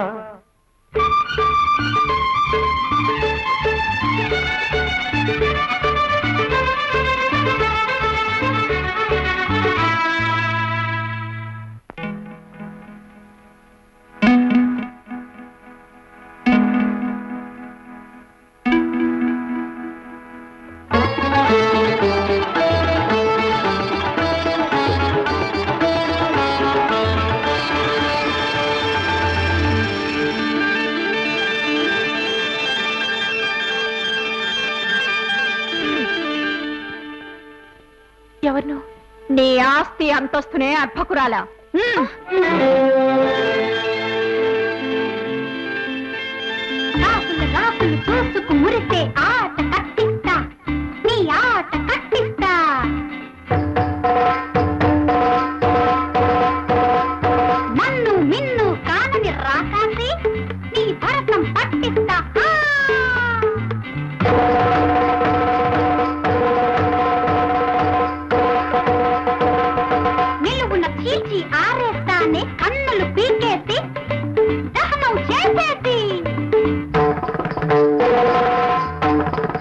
ఎవరు నీ ఆస్తి అంతస్తునే అర్భకురాలా రాసులు రాసులు చూసుకు మురిసే ఆట కట్టిస్తా నీ ఆట కట్టిస్తా మన్ను మిన్ను కానని రాకాసి నీ భరతం పట్టిస్తా ఆ! నిలువున చీల్చి ఆరేస్తానే కన్నులు పీకేసి దహనం చేసేసి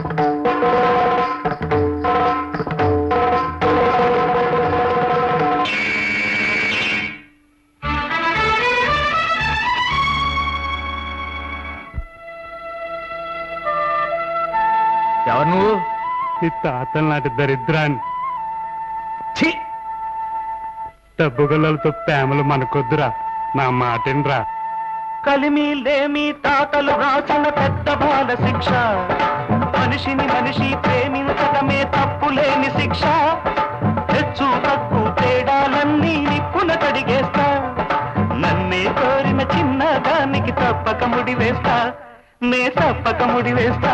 ఈ తాతల నాటి దరిద్రాన్ని ఛీ! డబ్బు గల్లలతో ప్రేమలు మనకొద్దురా నా మాటినరా కలిమిలేమి తాతలు రాసిన పెద్ద బాల శిక్ష మనిషిని మనిషి ప్రేమించడమే తప్పులేని శిక్ష హెచ్చు తక్కువ తేడాలన్నీ నిప్పున కడిగేస్తా నన్నే కోరిన చిన్న దానికి తప్పక ముడి వేస్తా నే తప్పక ముడి వేస్తా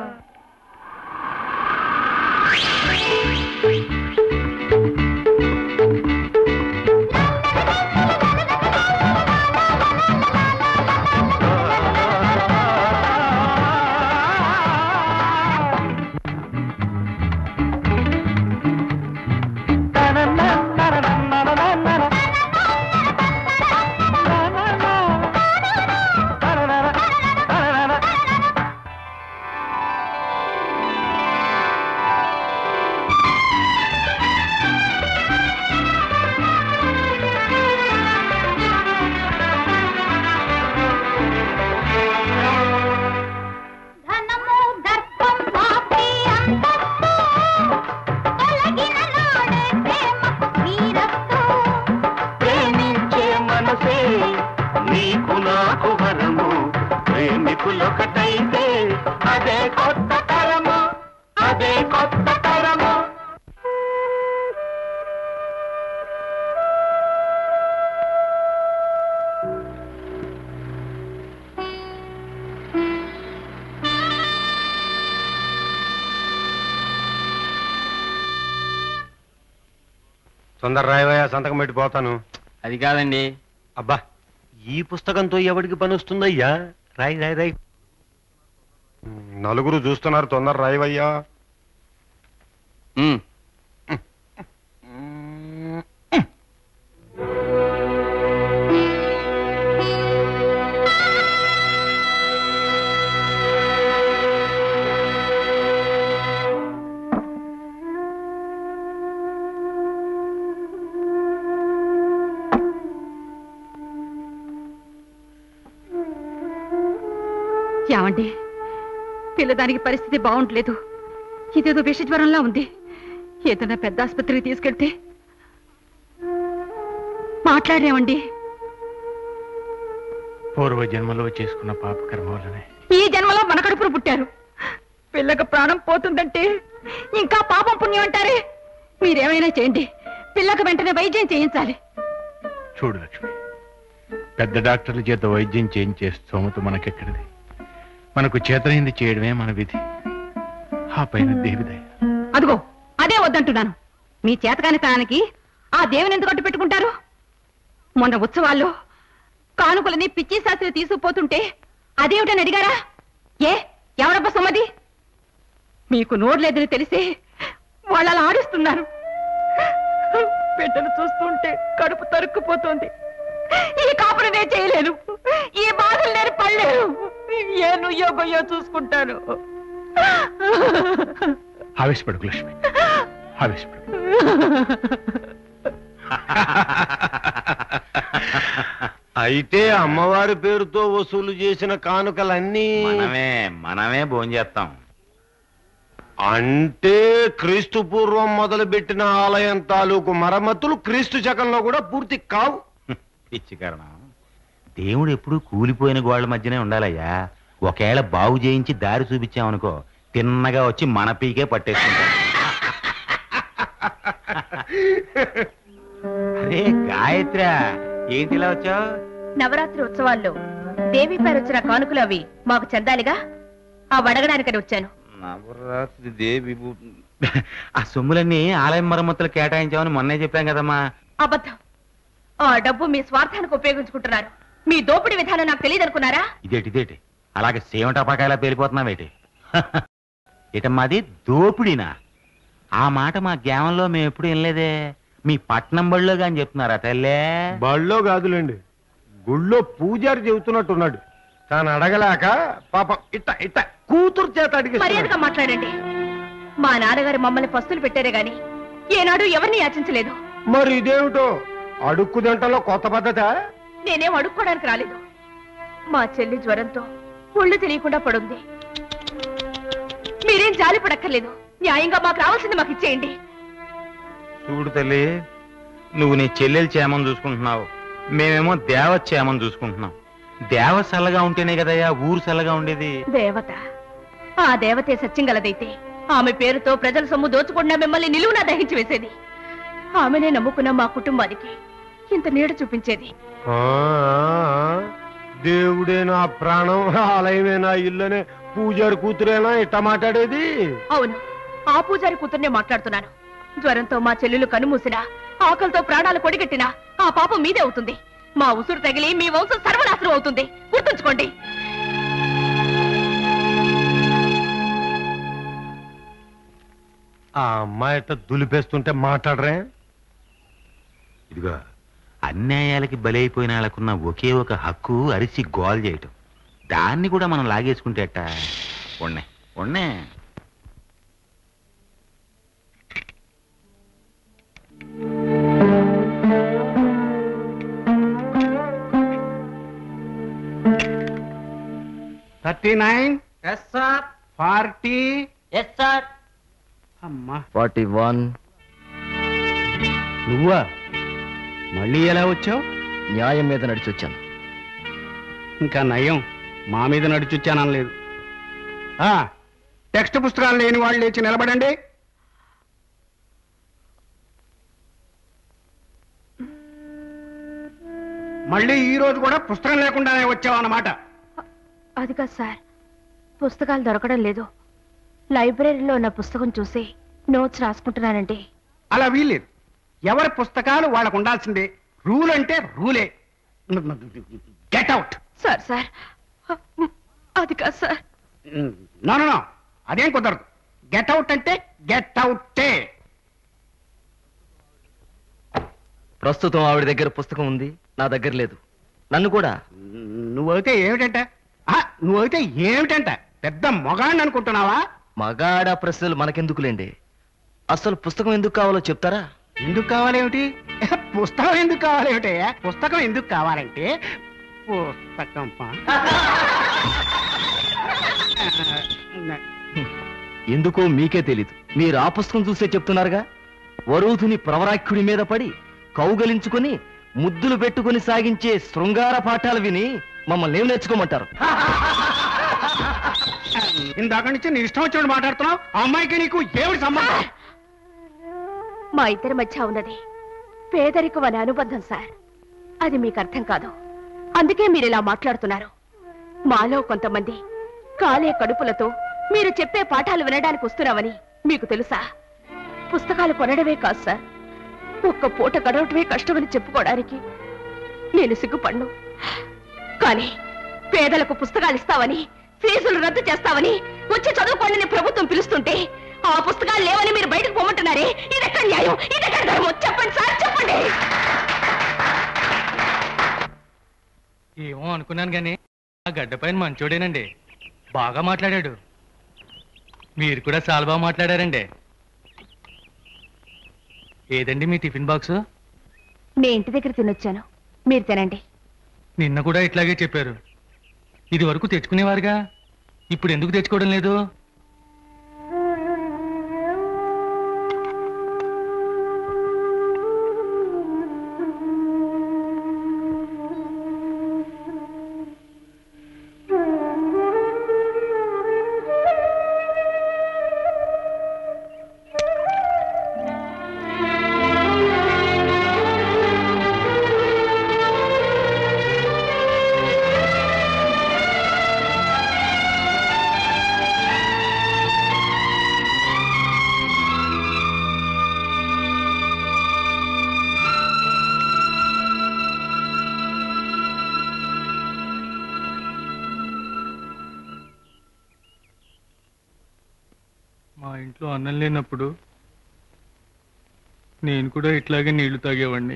ధనము దర్పం పాపి అంతస్తు తొలగిన నాడే ప్రేమకు వీరస్తు ప్రేమించే మనసే నీకు నాకు వరము ప్రేమికులొకటైతే అదే కొత్త తరము అదే కొత్త తరము తొందర రాయవయ్యా సంతకం పెట్టి పోతాను అది కాదండి అబ్బా ఈ పుస్తకంతో ఎవడికి పని వస్తుందయ్యా రాయి రాయి రాయి నలుగురు చూస్తున్నారు తొందర రాయవయ్యా ఏమండి పిల్లదానికి పరిస్థితి బాగుండలేదు ఇదేదో విష జ్వరంలా ఉంది ఏదైనా పెద్ద ఆసుపత్రికి తీసుకెళ్తే మాట్లాడేమండి పూర్వ జన్మలో చేసుకున్న పాపకర్మ వల్లనే ఈ జన్మలో మన కడుపును పుట్టారు పిల్లకి ప్రాణం పోతుందంటే ఇంకా పాపం పుణ్యం అంటారే మీరేమైనా చేయండి పిల్లకి వెంటనే వైద్యం చేయించాలి చూడు లక్ష్మి పెద్ద డాక్టర్ల చేత వైద్యం చేయించే స్తోమత మనకెక్కడిది మనకు చేతనైంది చేయడమే మన విధి ఆ పైన దేవిదయ అదిగో అదే వద్దంటున్నాను మీ చేతకానితనానికి ఆ దేవుని ఎందుకు అడ్డు పెట్టుకుంటారు మొన్న ఉత్సవాల్లో కానుకలని పిచ్చి శాస్త్రి తీసుకుపోతుంటే అదేమిటని అడిగారా ఏ ఎవరబ్బ సుమది మీకు నోరు లేదని తెలిసి వాళ్ళు అలా ఆడిస్తున్నారు బిడ్డను చూస్తుంటే కడుపు తరుక్కుపోతోంది ఈ కాపురం నేను చేయలేను ఈ బాధలు నేను పడలేను ఏ నుయ్యో గొయ్యో చూసుకుంటాను ఆవేశపడకు లక్ష్మి ఆవేశపడు అయితే అమ్మవారి పేరుతో వసూలు చేసిన కానుకలన్నీ మనమే మనమే భోంచేస్తాం అంటే క్రీస్తు పూర్వం మొదలుపెట్టిన ఆలయం తాలూకు మరమ్మతులు క్రీస్తు శకంలో కూడా పూర్తి కావు పిచ్చి కారణం దేవుడు ఎప్పుడు కూలిపోయిన గోళ్ల మధ్యనే ఉండాలయ్యా ఒకవేళ బాగు చేయించి దారి చూపించామనుకో తిన్నగా వచ్చి మన పీకే పట్టేసుకుంటాం అరే గాయత్ర ఏంటి ఇలా వచ్చావు నవరాత్రి ఉత్సవాల్లో దేవి పేరు వచ్చిన కానుకలు అవి మాకు చెందాలిగా ఆ వడగడానికని వచ్చాను నవరాత్రి దేవి ఆ సొమ్ములన్నీ ఆలయం మరమ్మతులు కేటాయించామని మొన్నే చెప్పాం కదమ్మా అబద్ధం ఆ డబ్బు మీ స్వార్థానికి ఉపయోగించుకుంటున్నారు మీ దోపిడీ విధానం నాకు తెలియదు అనుకున్నారా ఇదేటి ఇదేటి అలాగే సేవ టపాకాయలా పేలిపోతున్నావేటి ఇటమ్మాది దోపిడీనా ఆ మాట మా గ్రామంలో మేము ఎప్పుడు వినలేదే మీ పట్నం బళ్ళో కానీ చెప్తున్నారా తల్లే బళ్ళో కాదులేండి గుళ్ళో పూజారి చెబుతున్నట్టున్నాడు తాను అడగలేక పాపం ఇట్ట ఇట్ట కూతురు చేత అడిగి మర్యాదగా మాట్లాడండి మా నాన్నగారు మమ్మల్ని పస్తులు పెట్టారే గాని ఏనాడు ఎవరిని యాచించలేదు మరి ఇదేమిటో అడుక్కు తింటలో కొత్త పద్ధత నేనేం అడుక్కోవడానికి రాలేదు మా చెల్లి జ్వరంతో ఒళ్ళు తెలియకుండా పడుంది మీరేం జాలి పడక్కర్లేదు న్యాయంగా మాకు రావాల్సింది మాకు ఇచ్చేయండి చూడు తల్లి నువ్వు నీ చెల్లెలు క్షేమం చూసుకుంటున్నావు మేమేమో దేవ క్షేమం చూసుకుంటున్నాం దేవ చల్లగా ఉంటేనే కదయ్యా ఊరు చల్లగా ఉండేది దేవత ఆ దేవతే సత్యం గలదైతే ఆమె పేరుతో ప్రజల సొమ్ము దోచుకుండా మిమ్మల్ని నిలువునా దహించి వేసేది ఆమెనే నమ్ముకున్న మా కుటుంబానికి ఇంత నీడ చూపించేది ఆ, దేవుడే నా ప్రాణం ఆలయమే నా ఇల్లనే పూజారి కూతురేనా ఇట్ట మాట్లాడేది అవును ఆ పూజారి కూతుర్నే మాట్లాడుతున్నాను జ్వరంతో మా చెల్లెలు కనుమూసినా ఆకలితో ప్రాణాలు కొడిగట్టినా ఆ పాపం మీదే అవుతుంది మా ఉసురు తగిలి మీ వంశం సర్వనాశనం అవుతుంది గుర్తుంచుకోండి ఆ అమ్మాయి ఇట్ట దులిపేస్తుంటే మాట్లాడరే ఇదిగో అన్యాయాలకి బలైపోయిన వాళ్ళకున్న ఒకే ఒక హక్కు అరిచి గోల్ చేయటం దాన్ని కూడా మనం లాగేసుకుంటే అట్ట ఉన్నే ఉన్నే thirty nine yes sir forty yes sir అమ్మా ఫార్టీ వన్ నువ్వా మళ్ళీ ఎలా వచ్చావు న్యాయం మీద నడిచొచ్చాను ఇంకా నయం మా మీద నడిచొచ్చానలేదు ఆ, టెక్స్ట్ పుస్తకాలు లేని వాళ్ళు లేచి నిలబడండి మళ్ళీ ఈ రోజు కూడా పుస్తకం లేకుండానే వచ్చావు అన్నమాట అది కాదు సార్ పుస్తకాలు దొరకడం లేదు లైబ్రరీలో ఉన్న పుస్తకం చూసి నోట్స్ రాసుకుంటున్నానండి అలా వీల్లేదు ఎవరి పుస్తకాలు వాళ్ళకు ఉండాల్సిందే రూల్ అంటే రూలే గెట్ అవుట్ సార్ సార్ అది కాదు సార్ నో నో నో అదేం కుదరదు గెట్ అవుట్ అంటే గెట్ అవుటే ప్రస్తుతం ఆవిడ దగ్గర పుస్తకం ఉంది నా దగ్గర లేదు నన్ను కూడా నువ్వైతే ఏమిటంట ఆ, నువ్వైతే ఏమిటంట పెద్ద మొగాన్ని అనుకుంటున్నావా మగాడ ప్రశ్నలు మనకెందుకులేండి అసలు పుస్తకం ఎందుకు కావాలో చెప్తారా ఎందుకు కావాలేమిటి పుస్తకం ఎందుకు కావాలేమిటి పుస్తకం ఎందుకు కావాలంటే పుస్తకం పా- ఎందుకో మీకే తెలీదు మీరు ఆ పుస్తకం చూసే చెప్తున్నారుగా వరూధుని ప్రవరాఖ్యుడి మీద పడి కౌగలించుకొని ముద్దులు పెట్టుకొని సాగించే శృంగార పాఠాలు విని మమ్మల్ని ఏం నేర్చుకోమంటారు ఇందాక నుంచి నీ ఇష్టం వచ్చినట్టు మాట్లాడుతున్నావు ఆ అమ్మాయికి నీకు ఏమిటి సంబంధం మా ఇద్దరి మధ్య ఉన్నది పేదరికం అనే అనుబంధం సార్ అది మీకు అర్థం కాదు అందుకే మీరు ఇలా మాట్లాడుతున్నారు మాలో కొంతమంది కాలే కడుపులతో మీరు చెప్పే పాఠాలు వినడానికి వస్తున్నామని మీకు తెలుసా పుస్తకాలు కొనడమే కాదు సార్ ఒక్క పూట గడవటమే కష్టమని చెప్పుకోవడానికి నేను సిగ్గుపడ్ను కానీ పేదలకు పుస్తకాలు ఇస్తావని ఫీజులు రద్దు చేస్తావని వచ్చి చదువుకోండి ప్రభుత్వం పిలుస్తుంటే ఆ పుస్తకాలు లేవని మీరు బయటకు పొమ్మంటున్నారే ఇది ఎక్కడ న్యాయం ఇది ఎక్కడ ధర్మం చెప్పండి సార్ చెప్పండి ఏమో అనుకున్నాను కానీ ఆ గడ్డ పైన మంచోడేనండి బాగా మాట్లాడాడు మీరు కూడా చాలా బాగా మాట్లాడారండి ఏదండి మీ టిఫిన్ బాక్స్ నేను ఇంటి దగ్గర తినొచ్చాను మీరు తినండి నిన్న కూడా ఇట్లాగే చెప్పారు ఇది వరకు తెచ్చుకునేవారుగా ఇప్పుడు ఎందుకు తెచ్చుకోవడం లేదు మా ఇంట్లో అన్నం లేనప్పుడు నేను కూడా ఇట్లాగే నీళ్లు తాగేవాడిని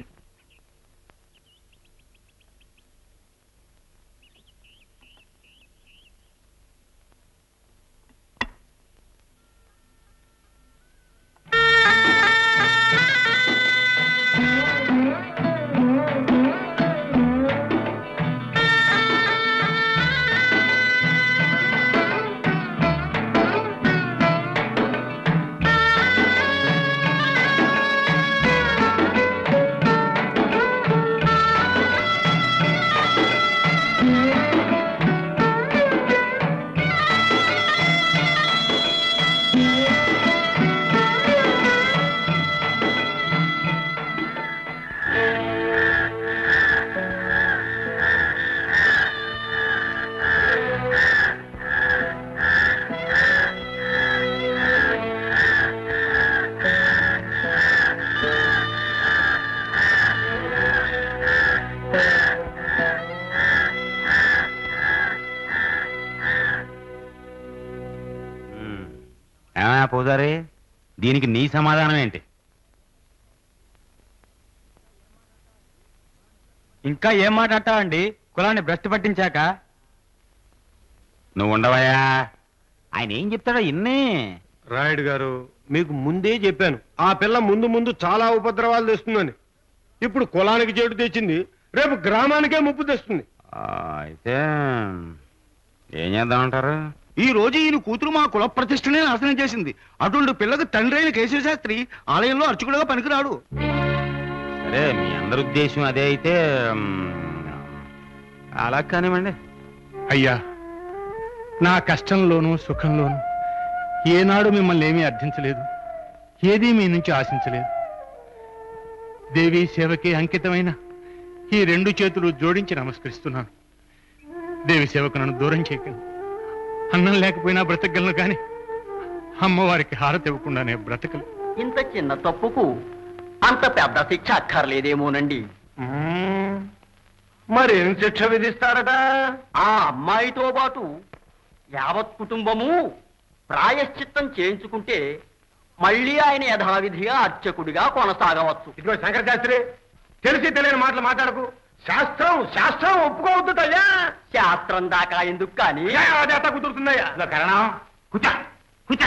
దీనికి నీ సమాధానం ఏంటి ఇంకా ఏం మాట్లాడతావండి కులాన్ని భ్రష్టు పట్టించాక నువ్వు ఉండవయ్యా ఆయన ఏం చెప్తాడో ఇన్నే రాయుడు గారు మీకు ముందే చెప్పాను ఆ పిల్ల ముందు ముందు చాలా ఉపద్రవాలు తెస్తుందని ఇప్పుడు కులానికి చెడు తెచ్చింది రేపు గ్రామానికే ముప్పు తెస్తుంది అయితే ఏం చేద్దామంటారు ఈ రోజు ఈయన కూతురు మా కుల ప్రతిష్టనే నాశనం చేసింది అటువంటి పిల్లకు తండ్రి అయిన కేశవ శాస్త్రి ఆలయంలో అర్చకుడుగా పనికిరాడు సరే మీ అందరి ఉద్దేశం అదే అయితే మ్, అలా కానివ్వండి అయ్యా నా కష్టంలోనూ సుఖంలోనూ ఏనాడు మిమ్మల్ని ఏమీ అర్థించలేదు ఏదీ మీ నుంచి ఆశించలేదు దేవి సేవకి అంకితమైన ఈ రెండు చేతులు జోడించి నమస్కరిస్తున్నాను దేవి సేవకు నన్ను దూరం చేయకండి అన్నం లేకపోయినా బ్రతకగలను కానీ అమ్మవారికి హారతి ఇవ్వకుండానే బ్రతకలు ఇంత చిన్న తప్పుకు అంత పెద్ద శిక్ష అక్కర్లేదేమోనండి మరేం శిక్ష విధిస్తారట ఆ అమ్మాయితో పాటు యావత్ కుటుంబము ప్రాయశ్చిత్తం చేయించుకుంటే మళ్ళీ ఆయన యథావిధిగా అర్చకుడిగా కొనసాగవచ్చు ఇదిగో శంకరశాస్త్రి తెలిసి తెలియని మాటలు మాట్లాడకు శాస్త్రం శాస్త్రం ఒప్పుకోవద్దయ్యా శాస్త్రం దాకా ఎందుకు కానీ అది అట్ట కుదురుతుందయ్యా కరణం కూర్చో కూర్చో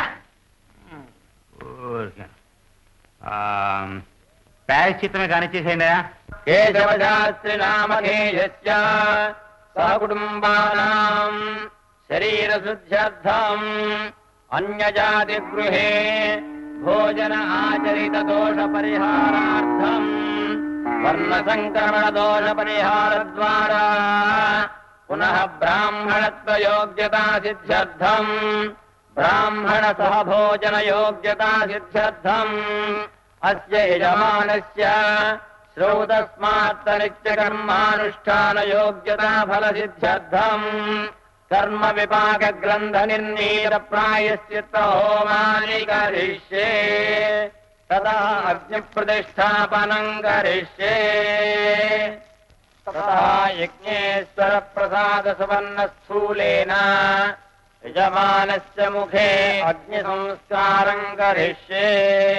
ప్రాయశ్చిత్తమే కానిచ్చేసేయండి కేశవశాస్త్రి నామధేయస్య సకుటుంబానాం శరీరశుద్ధ్యర్థం అన్యజాతి గృహే భోజన ఆచరిత దోష పరిహారార్థం వర్ణ సంక్రమణ దోష పరిహార ద్వారా పునః బ్రాహ్మణత్వ యోగ్యతా సిద్ధ్యర్థం బ్రాహ్మణ సహ భోజన యోగ్యతా సిద్ధ్యర్థం అస్య యజమానస్య శ్రౌతస్మాత్త నిత్యకర్మానుష్ఠాన యోగ్యతా ఫల సిద్ధ్యర్థం కర్మ విపాక గ్రంథ నిర్ణీత ప్రాయశ్చిత్త హోమాని కరిష్యే తదా అగ్ని ప్రతిష్టాపనం కరిష్యే తదా యజ్ఞేశ్వర ప్రసాద సువర్ణ స్థూలేన యజమానస్య ముఖే అగ్ని సంస్కారం కరిష్యే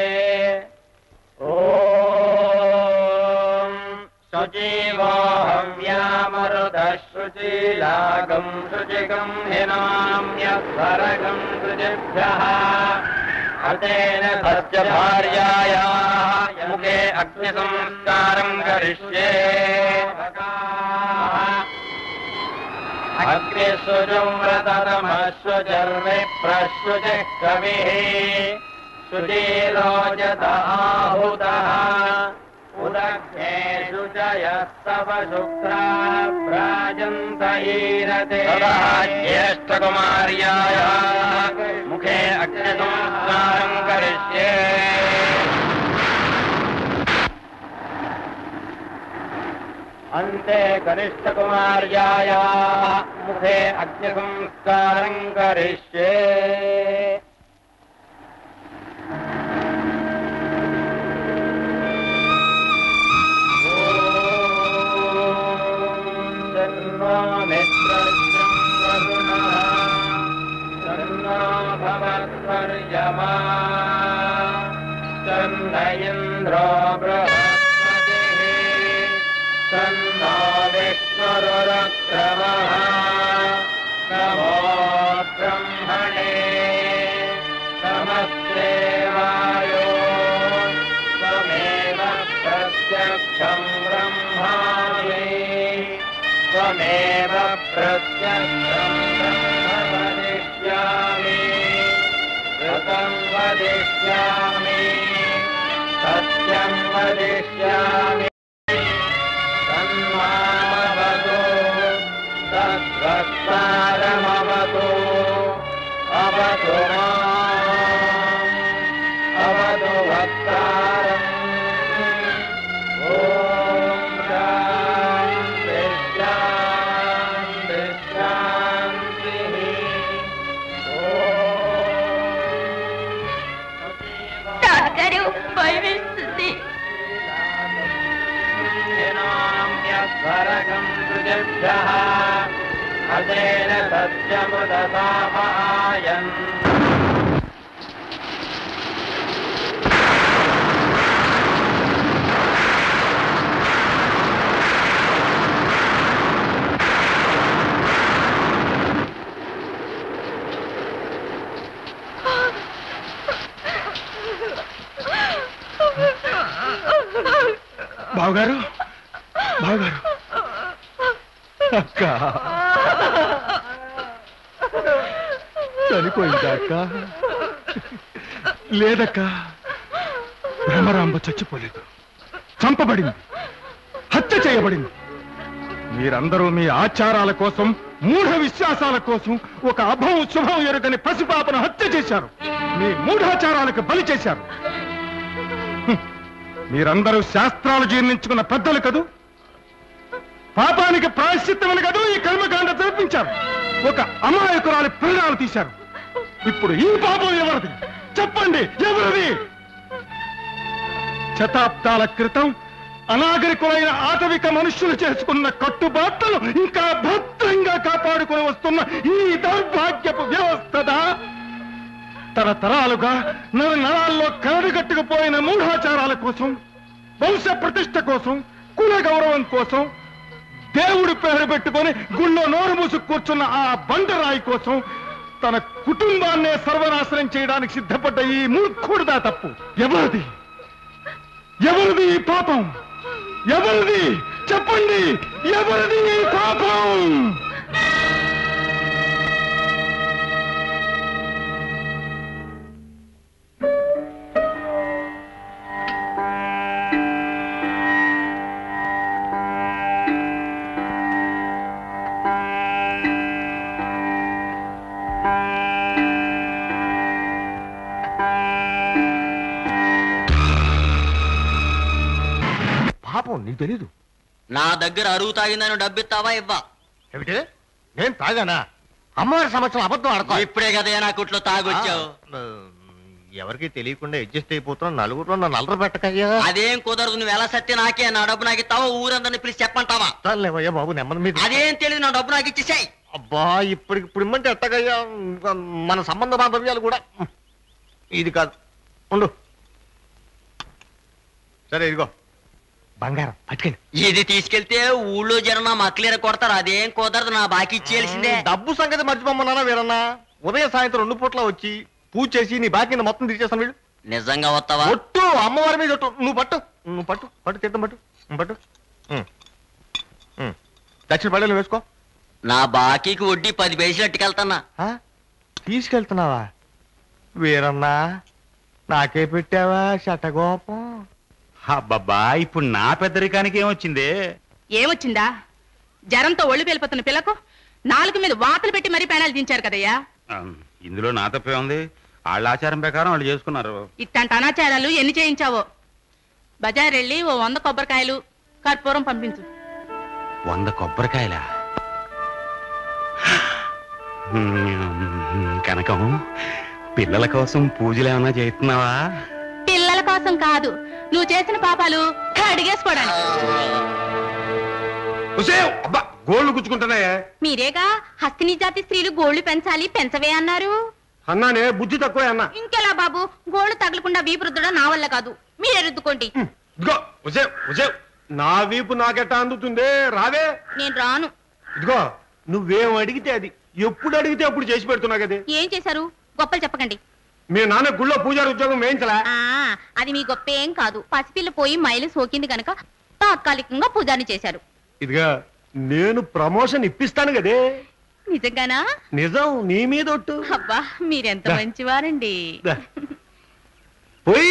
ఓం శుచీవోహవ్యామరుద శుచీలాగం శుచికం హినామ్యస్వరగం శుచిభ్యः అతేన తస్య భార్యాయాः ముఖే అగ్ని సంస్కారం కరిష్యే అగ్నిశుజం వ్రతమశ్వజర్మి ప్రశ్వజ కవిः శుచీరోజత ఆహుతः ఉదగ్నే శుచయస్తవ శుక్రా భ్రాజంత ఈరతే జ్యేష్ఠకుమార్యాయ ముఖే అగ్ని సంస్కారం కరిష్యే अन्ते कनिष्ठकुमार्यायाः मुखे अग्निसंस्कारम् करिष्ये तन्नो मित्रश्चं वरुणः तन्नो भवत्वर्यमा तन्न इन्द्रो बृहस्पतिः तन्नो विष्णुरुरक्रमः नमो ब्रह्मणे नमस्ते वायो त्वमेव प्रत्यक्षं ब्रह्मामि त्वमेव प्रत्यक्षं ब्रह्म वदिष्यामि ऋतं वदिष्यामि सत्यं वदिष्यामि तन्मामवतु तद्वक्तारमवतु अवतु माम् अवतु वक्तारम् ॐ शान्ति शान्ति शान्तिः తాతగారు భయం వేస్తుంది ేనామ్యస్వరగం సృజభ్యः అదేన సత్యమృతసాపాయన్ బావగారు బావగారు అక్క చనిపోయిందా అక్క లేదక్క భ్రమరాంబ చచ్చిపోలేదు చంపబడింది హత్య చేయబడింది మీరందరూ మీ ఆచారాల కోసం మూఢ విశ్వాసాల కోసం ఒక అభం శుభం ఎరుగని పసిపాపను హత్య చేశారు మీ మూఢాచారాలకు బలి చేశారు హ్మ్. మీరందరూ శాస్త్రాలు జీర్ణించుకున్న పెద్దలు కదూ పాపానికి ప్రాయశ్చిత్తమని కదూ ఈ కర్మకాండ జరిపించారు ఒక అమాయకురాలి ప్రాణాలు తీశారు ఇప్పుడు ఈ పాపం ఎవరిది చెప్పండి ఎవరిది శతాబ్దాల క్రితం అనాగరికులైన ఆటవిక మనుష్యులు చేసుకున్న కట్టుబాట్లను ఇంకా భద్రంగా కాపాడుకుని వస్తున్న ఈ దౌర్భాగ్యపు వ్యవస్థదా తరతరాలుగా నర నరాల్లో కరడుగట్టుకుపోయిన మూఢాచారాల కోసం వంశ ప్రతిష్ట కోసం కుల గౌరవం కోసం దేవుడి పేరు పెట్టుకొని గుళ్ళో నోరు మూసు కూర్చున్న ఆ బండరాయి కోసం తన కుటుంబాన్నే సర్వనాశనం చేయడానికి సిద్ధపడ్డ ఈ మూర్ఖుడిదా తప్పు ఎవరిది ఎవరిది ఈ పాపం ఎవరిది చెప్పండి ఎవరిది ఈ పాపం పాపం నీకు తెలీదు నా దగ్గర అరువు తాగిందని డబ్బిస్తావా ఇవ్వా ఏమిటి నేను తాగానా అమ్మవారి సంవత్సరం అబద్ధం ఆడతా ఇప్పుడే కదా నా కుట్లో తాగొచ్చావు ఎవరికి తెలియకుండా అడ్జస్ట్ అయిపోతున్నా నలుగురు నన్ను అల్లరి పెట్టకయ్యా అదేం కుదరదు నువ్వు ఎలా సత్తే నాకే నా డబ్బు నాకు ఇస్తావా ఊరందరిని పిలిచి చెప్పంటావా లేవయ్యా బాబు నెమ్మది మీద అదేం తెలియదు నా డబ్బు నాకు ఇచ్చేసాయి అబ్బా ఇప్పుడు ఇప్పుడు ఇమ్మంటే ఎట్టగయ్యా మన సంబంధ బాంధవ్యాలు కూడా ఇది కాదు ఉండు సరే ఇదిగో బంగారం పట్టుకెళ్ళి ఇది తీసుకెళ్తే ఊళ్ళో జనం నా మక్కలేర కొడతారు అదేం కుదరదు నా బాకీ ఇచ్చేయాల్సిందే డబ్బు సంగతి మర్చిపోమన్నానా వీరన్నా ఉదయం సాయంత్రం రెండు పూట్ల వచ్చి పూజ చేసి నీ బాకీ మొత్తం తీసేస్తాను వీడు నిజంగా వస్తావా ఒట్టు అమ్మవారి మీద ఒట్టు నువ్వు పట్టు నువ్వు పట్టు పట్టు తిట్టం పట్టు నువ్వు పట్టు ఉం. ఉం. దక్షిణ పడేలు వేసుకో నా బాకీకి వడ్డీ పది పైసలు అట్టుకెళ్తానా తీసుకెళ్తున్నావా వీరన్నా నాకే పెట్టావా శటగోపం అబ్బబ్బా ఇప్పుడు నా పెద్దరికానికి ఏమొచ్చింది ఏమొచ్చిందా జ్వరంతో ఒళ్ళు వెళ్ళిపోతున్న పిల్లకు నాలుగు మీద వాతలు పెట్టి మరీ పేనాలు దించారు కదయ్యా ఆ, ఇందులో నా తప్పే ఉంది వాళ్ళ ఆచారం ప్రకారం వాళ్ళు చేసుకున్నారు ఇట్లాంటి అనాచారాలు ఎన్ని చేయించావో బజార్ వెళ్ళి ఓ వంద కొబ్బరికాయలు కర్పూరం పంపించు వంద కొబ్బరికాయలా హ్మ్, కనకం పిల్లల కోసం పూజలు ఏమైనా చేస్తున్నావా పిల్లల కోసం కాదు నువ్వు చేసిన పాపాలు అడిగేసుకోవడానికి అబ్బా గోళ్ళు గుచ్చుకుంటున్నాయే మీరేగా హస్తిని జాతి స్త్రీలు గోళ్లు పెంచాలి పెంచవే అన్నారు అన్నానే బుద్ధి తక్కువే అన్నా ఇంకెలా బాబు గోళ్లు తగలకుండా వీపు రుద్దడం నా వల్ల కాదు మీరే రుద్దుకోండి ఇదిగో ఉసే ఉసే నా వీపు నాకెట్టా అందుతుందే రావే నేను రాను ఇదిగో నువ్వేం అడిగితే అది ఎప్పుడు అడిగితే అప్పుడు చేసి పెడుతున్నా కదే ఏం చేశారు గొప్పలు చెప్పకండి మీ నాన్న గుళ్ళో పూజారి ఉద్యోగం వేయించలే ఆ అది మీ గొప్ప ఏం కాదు పసిపిల్ల పోయి మైలు సోకింది కనుక తాత్కాలికంగా పూజాని చేశారు ఇదిగా నేను ప్రమోషన్ ఇప్పిస్తాను కదే నిజంగానా నిజం నీ మీద ఒట్టు అబ్బా మీరెంత దా. మంచివారండి దా. పోయి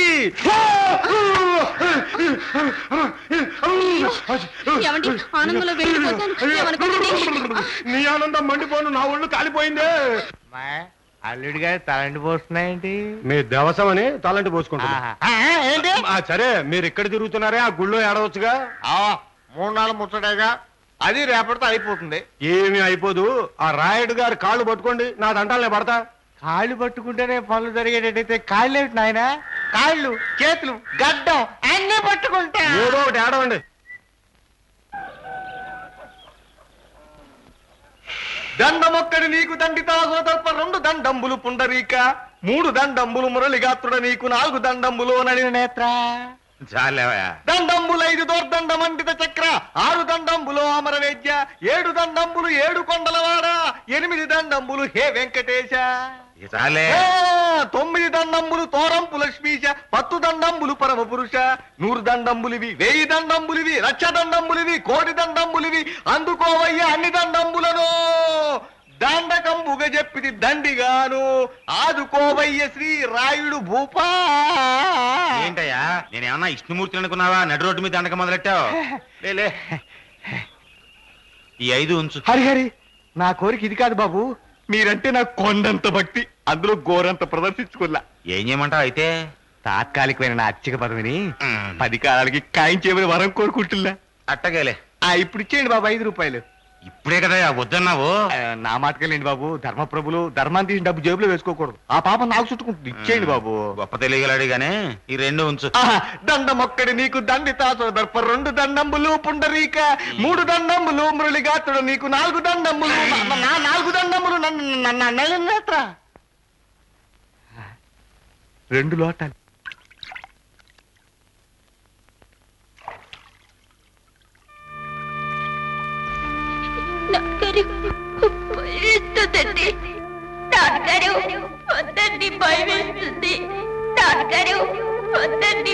ఏమండి ఆనందంలో వెళ్ళిపోతాను ఏమనుకోకండి నీ ఆనందం మండిపోను నా ఒళ్ళు కాలిపోయిందే అల్లుడి గారు తలంటి పోస్తున్నాయేంటి మీ దేవసం అని తలంటి పోసుకుంటా ఏంటి సరే మీరు ఇక్కడ తిరుగుతున్నారే ఆ గుళ్ళో ఏడవచ్చుగా మూడు నాలుగు ముచ్చటేగా అది రేపటితో అయిపోతుంది ఏమీ అయిపోదు ఆ రాయుడు గారి కాళ్ళు పట్టుకోండి నా దంటాలనే పడతా కాళ్ళు పట్టుకుంటేనే పనులు జరిగేటట్టయితే కాళ్ళు ఏమిటి నాయన కాళ్ళు చేతులు గడ్డం అన్ని పట్టుకుంటా ఏదో ఒకటి ఏడవండి దండమొక్కడి నీకు దండితా సోదర్ప రెండు దండంబులు పుండరీక మూడు దండంబులు మురళిగాత్రుడ నీకు నాలుగు దండంబులు నడిన నేత్ర చాలేవయా దండంబులు ఐదు దోర్దండమండిత చక్ర ఆరు దండంబులు అమరవేద్య ఏడు దండంబులు ఏడు కొండలవాడ ఎనిమిది దండంబులు హే వెంకటేశ ఇక చాలే ఏ, తొమ్మిది దండంబులు తోరంపు లక్ష్మీశ పత్తు దండంబులు పరమ పురుష నూరు దండంబులివి వెయ్యి దండంబులివి లక్ష దండంబులివి కోటి దండంబులివి అందుకోవయ్య అన్ని దండంబులను దండకంబుగ చెప్పిది దండిగాను ఆదుకోవయ్య శ్రీ రాయుడు భూపా ఏంటయ్యా నేనేమన్నా ఇష్ణుమూర్తి అనుకున్నావా నడు రోడ్డు మీద దండక మొదలెట్టావు లేలే ఈ ఐదు ఉంచు హరిహరి నా కోరిక ఇది కాదు బాబు మీరంటే నాకు కొండంత భక్తి అందులో గోరంత ప్రదర్శించుకోలే ఏం చేయమంటావు అయితే తాత్కాలికమైన నా అచ్చిక పదవిని పది కాలాలకి ఖాయం చేయమని వరం కోరుకుంటున్నా అట్టగేలే ఆ ఇప్పుడు ఇచ్చేయండి బాబు ఐదు రూపాయలు ఇప్పుడే కదా వద్దన్నావు ఆ, నా మాటకెళ్ళండి బాబు ధర్మప్రభులు ధర్మాన్ని తీసిన డబ్బు జేబులో వేసుకోకూడదు ఆ పాప నాకు చుట్టుకుంటుంది ఇచ్చేయండి బాబు గొప్ప తెలియగలాడు గానీ ఈ రెండు ఉంచు ఆహా, దండమొక్కడి నీకు దండితా సోదర్ప రెండు దండంబులు పుండరీక మూడు దండంబులు మురళిగాతుడు నీకు నాలుగు దండంబులు నా- నా నాలుగు దండంబులు నన్ను నెలనేత్ర రెండు లోటాలు నాన్నగారు భయమేస్తుందండి నాన్నగారు వద్దండి భయం వేస్తుంది నాన్నగారు వద్దండి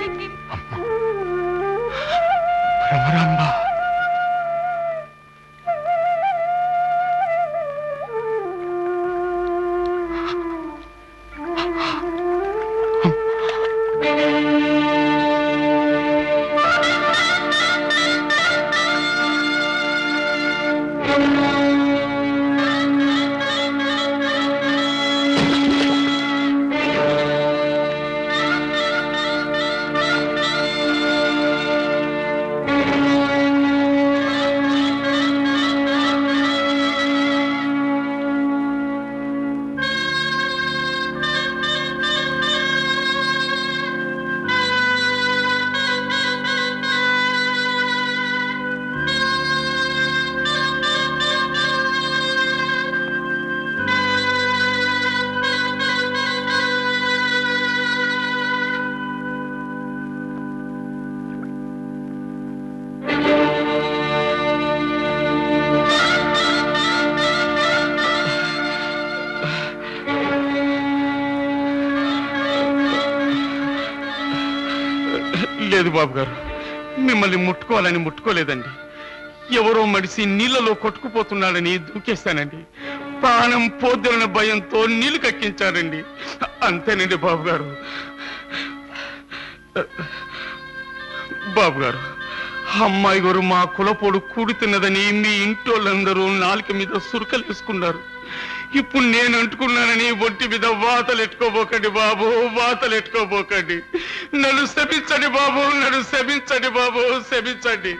లేదు బాబు గారు మిమ్మల్ని ముట్టుకోవాలని ముట్టుకోలేదండి ఎవరో మడిసి నీళ్ళలో కొట్టుకుపోతున్నాడని దూకేస్తానండి ప్రాణం పోద్దరన్న భయంతో నీళ్లు కక్కించారండి అంతేనండి బాబు గారు బాబు గారు అమ్మాయి గారు మా కులపోడు కూడి తిన్నదని మీ ఇంటోళ్ళందరూ నాలుక మీద సురకలు వేసుకున్నారు ఇప్పుడు నేను అంటుకున్నానని ఒంటి మీద వాతలు ఎట్టుకోబోకండి బాబు వాతలు ఎట్టుకోబోకండి నన్ను శపించండి బాబు నన్ను శపించండి బాబు శపించండి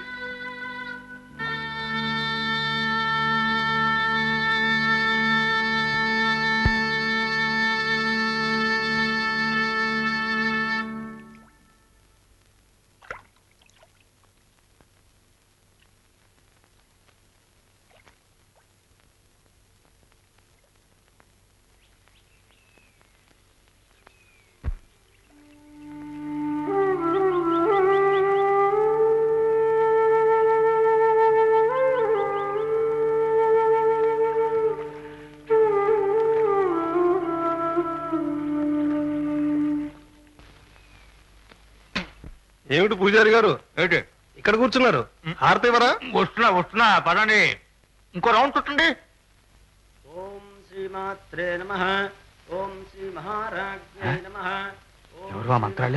ఏమిటి పూజారి గారు ఏమిటి ఇక్కడ కూర్చున్నారు హారతి ఇవ్వరా వస్తున్నా వస్తున్నా పదండి ఇంకో రౌండ్ చుట్టండి ఓం శ్రీమాత్రే నమ ఓం శ్రీ మహారాజ్ఞే నమ ఎవరు ఆ మంత్రాలు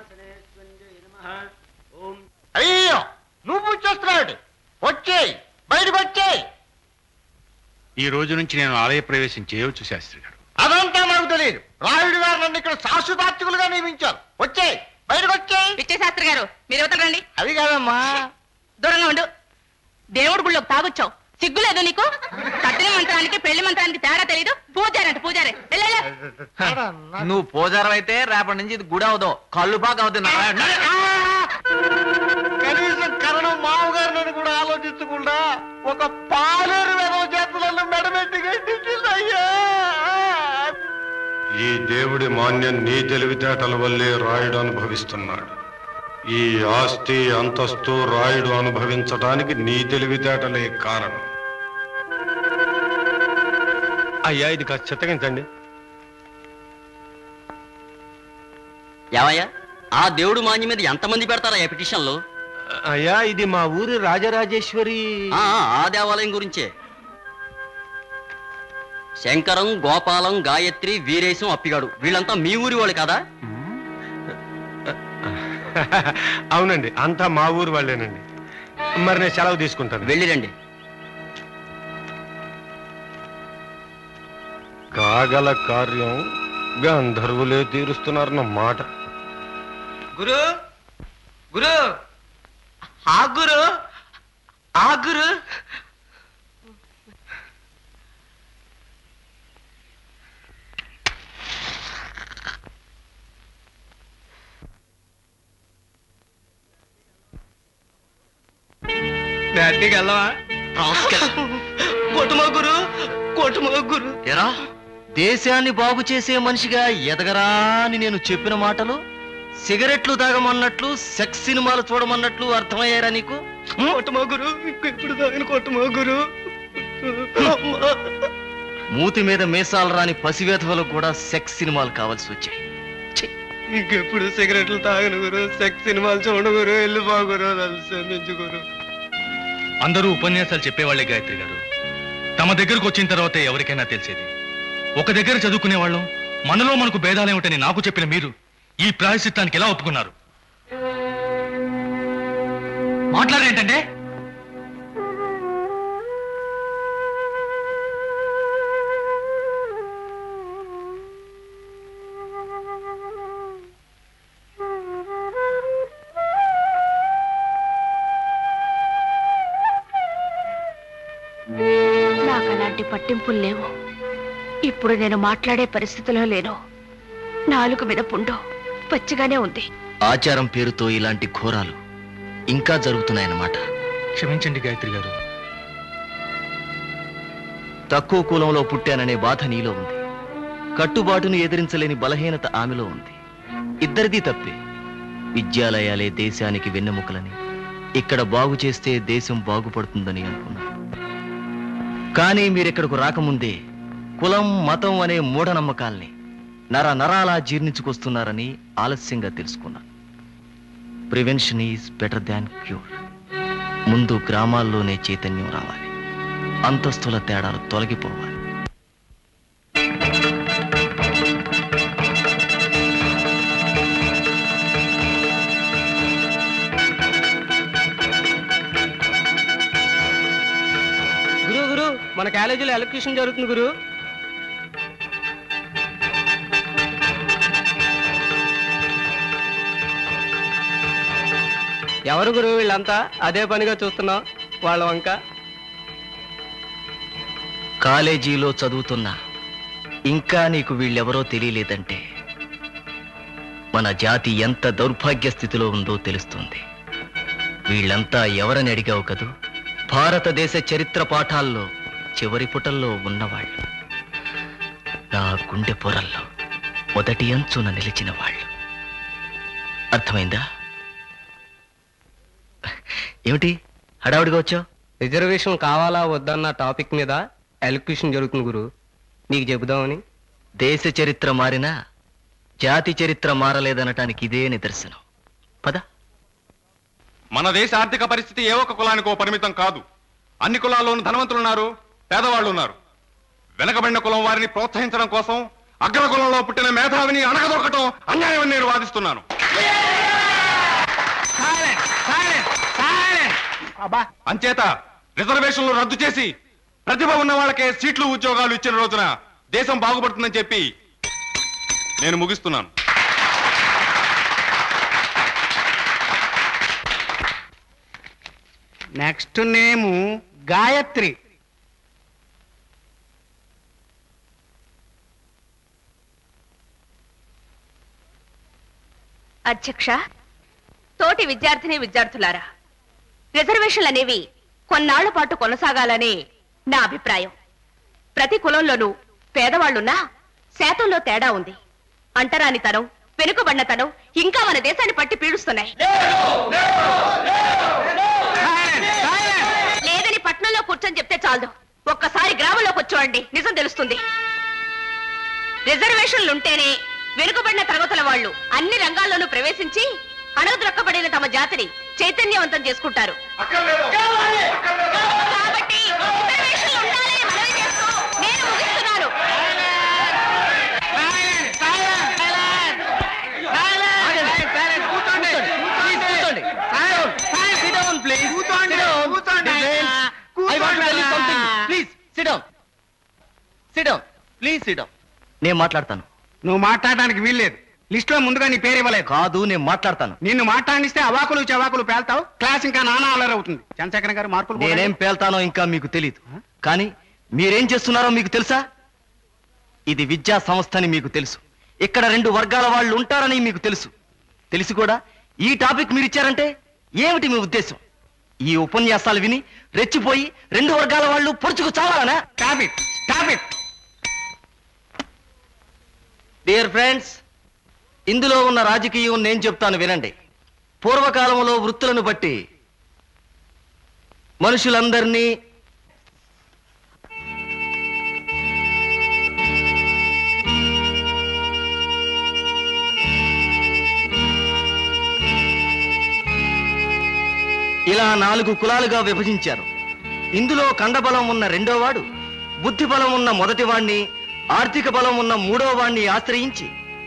ఓం అయ్యో నువ్వు పూజ చేస్తున్నాడు వచ్చేయ్ బయటకు వచ్చేయ్ ఈ రోజు నుంచి నేను ఆలయ ప్రవేశం చేయవచ్చు శాస్త్రి గారు అదంతా నాకు తెలియదు రాయుడు గారు నన్ను ఇక్కడ శాశ్వతార్థికులుగా నియమించారు వచ్చేయ్ బయటకు వచ్చేయ్ పిచ్చే శాస్త్రి గారు మీరు యువతలు రండి అది కాదమ్మా దూరంగా ఉండు దేవుడి గుళ్ళోకి తాగొచ్చావు సిగ్గులేదు నీకు కట్టిన మంత్రానికి పెళ్లి మంత్రానికి తేడా తెలీదు పూజారంట పూజారే వెళ్ళలే నువ్వు పోజారం అయితే రేపటి నుంచి ఇది గుడి అవదు కళ్ళు పాక అవుతుంది కనీసం కరణం మామగారిని కూడా ఆలోచించకుండా ఒక పాలేరు వేదవ చేతులను మెడబెట్టి గట్టించిందయ్యా ఈ దేవుడి మాన్యం నీ తెలివితేటల వల్లే రాయుడు అనుభవిస్తున్నాడు ఈ ఆస్తి అంతస్తు రాయుడు అనుభవించడానికి నీ తెలివితేటలే కారణం అయ్యా ఇది కాస్త చిత్తగించండి ఏవయ్యా ఆ దేవుడు మాన్యం మీద ఎంతమంది పెడతారా ఈ పిటిషన్లు అయ్యా ఇది మా ఊరి రాజరాజేశ్వరి ఆ, ఆ దేవాలయం గురించే శంకరం గోపాలం గాయత్రి వీరేశం అప్పిగాడు వీళ్ళంతా మీ ఊరి వాళ్ళు కదా అవునండి అంతా మా ఊరు వాళ్ళేనండి మరి నేను సెలవు తీసుకుంటాను వెళ్ళిరండి కాగల కార్యం గంధర్వులే తీరుస్తున్నారన్న మాట గురు గురు ఆ గురు ఆ గురు నేటికి వెళ్ళవా కొట్టుమో గురు కొట్టుమో గురు ఎరా దేశాన్ని బాగు చేసే మనిషిగా ఎదగరా అని నేను చెప్పిన మాటలు సిగరెట్లు తాగమన్నట్లు సెక్స్ సినిమాలు చూడమన్నట్లు అర్థమయ్యారా నీకు కొట్టుమో గురు ఇప్పుడు తాగిన కొట్టుమో గురు మూతి మీద మీసాలు రాని పసివేధవలకు కూడా సెక్స్ సినిమాలు కావాల్సి వచ్చాయి ఇంకెప్పుడు సిగరెట్లు తాగను గురు సెక్స్ సినిమాలు చూడను గురు వెళ్ళి బాగురు క్షమించుగురు అందరూ ఉపన్యాసాలు చెప్పేవాళ్లే గాయత్రి గారు తమ దగ్గరకు వచ్చిన తర్వాతే ఎవరికైనా తెలిసేది ఒక దగ్గర చదువుకునే వాళ్ళం మనలో మనకు భేదాలేమిటని నాకు చెప్పిన మీరు ఈ ప్రాయశ్చిత్తానికి ఎలా ఒప్పుకున్నారు మాట్లాడేంటంటే నాకు అలాంటి పట్టింపులు లేవు ఇప్పుడు నేను మాట్లాడే పరిస్థితిలో లేను నాలుగు మీద పుండు పచ్చిగానే ఉంది ఆచారం పేరుతో ఇలాంటి ఘోరాలు ఇంకా జరుగుతున్నాయన్నమాట క్షమించండి గాయత్రి గారు తక్కువ కులంలో పుట్టాననే బాధ నీలో ఉంది కట్టుబాటును ఎదిరించలేని బలహీనత ఆమెలో ఉంది ఇద్దరిది తప్పే విద్యాలయాలే దేశానికి వెన్నెముకలని ఇక్కడ బాగు చేస్తే దేశం బాగుపడుతుందని అనుకున్నాను కానీ మీరిక్కడకు రాకముందే కులం మతం అనే మూఢనమ్మకాల్ని నర నరాలా జీర్ణించుకొస్తున్నారని ఆలస్యంగా తెలుసుకున్నాను prevention is better than cure ముందు గ్రామాల్లోనే చైతన్యం రావాలి అంతస్తుల తేడాలు తొలగిపోవాలి గురు గురు మన కాలేజీలో ఎలక్ట్రిషన్ జరుగుతుంది గురు ఎవరు గురు వీళ్ళంతా అదే పనిగా చూస్తున్నాం వాళ్ళ వంక కాలేజీలో చదువుతున్నా ఇంకా నీకు వీళ్ళెవరో తెలియలేదంటే మన జాతి ఎంత దౌర్భాగ్య స్థితిలో ఉందో తెలుస్తుంది వీళ్ళంతా ఎవరని అడిగావు కదూ భారతదేశ చరిత్ర పాఠాల్లో చివరి పుటల్లో ఉన్నవాళ్ళు నా గుండె పొరల్లో మొదటి అంచున నిలిచిన వాళ్ళు అర్థమైందా ఏమిటి హడావుడిగా వచ్చావు రిజర్వేషన్ కావాలా వద్దన్న టాపిక్ మీద ఎలక్ట్రిషన్ జరుగుతుంది గురు నీకు చెబుదామని దేశ చరిత్ర మారినా జాతి చరిత్ర మారలేదనటానికి ఇదే నిదర్శనం పద మన దేశ ఆర్థిక పరిస్థితి ఏ ఒక్క కులానికో పరిమితం కాదు అన్ని కులాల్లోనూ ధనవంతులు ఉన్నారు పేదవాళ్ళు ఉన్నారు వెనకబడిన కులం వారిని ప్రోత్సహించడం కోసం అగ్ర కులంలో పుట్టిన మేధావిని అణగదొక్కటం అన్యాయమని నేను వాదిస్తున్నాను అంచేత రిజర్వేషన్లు రద్దు చేసి ప్రతిభ ఉన్న వాళ్ళకే సీట్లు ఉద్యోగాలు ఇచ్చిన రోజున దేశం బాగుపడుతుందని చెప్పి నేను ముగిస్తున్నాను నెక్స్ట్ నేము గాయత్రి అధ్యక్ష తోటి విద్యార్థిని విద్యార్థులారా రిజర్వేషన్లు అనేవి కొన్నాళ్ల పాటు కొనసాగాలని నా అభిప్రాయం ప్రతి కులంలోనూ పేదవాళ్లున్నా శాతంలో తేడా ఉంది అంటరానితనం వెనుకబడినతనం ఇంకా మన దేశాన్ని పట్టి పీడుస్తున్నాయి లేదని పట్నంలో కూర్చొని చెప్తే చాలదు ఒక్కసారి గ్రామంలోకి వచ్చేవాడి నిజం తెలుస్తుంది రిజర్వేషన్లు ఉంటేనే వెనుకబడిన తరగతుల వాళ్ళు అన్ని రంగాల్లోనూ ప్రవేశించి అణగద్రొక్కబడిన తమ జాతిని చైతన్యవంతం చేసుకుంటారు కాబట్టి రిజర్వేషన్లు ఉండాలని మనవి చేస్తూ నేను ముగిస్తున్నాను ప్లీజ్ సిడౌన్ నేను మాట్లాడతాను నువ్వు మాట్లాడడానికి వీల్లేదు లిస్ట్ లో ముందుగా నీ పేరు ఇవ్వలేదు కాదు నేను మాట్లాడతాను నిన్ను మాట్లాడిస్తే అవాకులు చవాకులు పేల్తావు క్లాస్ ఇంకా నానా అల్లరి అవుతుంది చంద్రశేఖర్ గారు మార్కులు కూడా- నేనేం పేల్తానో ఇంకా మీకు తెలియదు కానీ మీరేం చేస్తున్నారో మీకు తెలుసా ఇది విద్యా సంస్థ అని మీకు తెలుసు ఇక్కడ రెండు వర్గాల వాళ్ళు ఉంటారని మీకు తెలుసు తెలిసి కూడా ఈ టాపిక్ మీరు ఇచ్చారంటే ఏమిటి మీ ఉద్దేశం ఈ ఉపన్యాసాలు విని రెచ్చిపోయి రెండు వర్గాల వాళ్ళు పొడుచుకు చావాలనా టాపిక్ టాపిక్ డియర్ ఫ్రెండ్స్ ఇందులో ఉన్న రాజకీయం నేను చెప్తాను వినండి పూర్వకాలంలో వృత్తులను బట్టి మనుషులందరినీ ఇలా నాలుగు కులాలుగా విభజించారు ఇందులో కండబలం ఉన్న రెండోవాడు బుద్ధి బలం ఉన్న మొదటివాణ్ణి ఆర్థిక బలం ఉన్న మూడోవాణ్ణి ఆశ్రయించి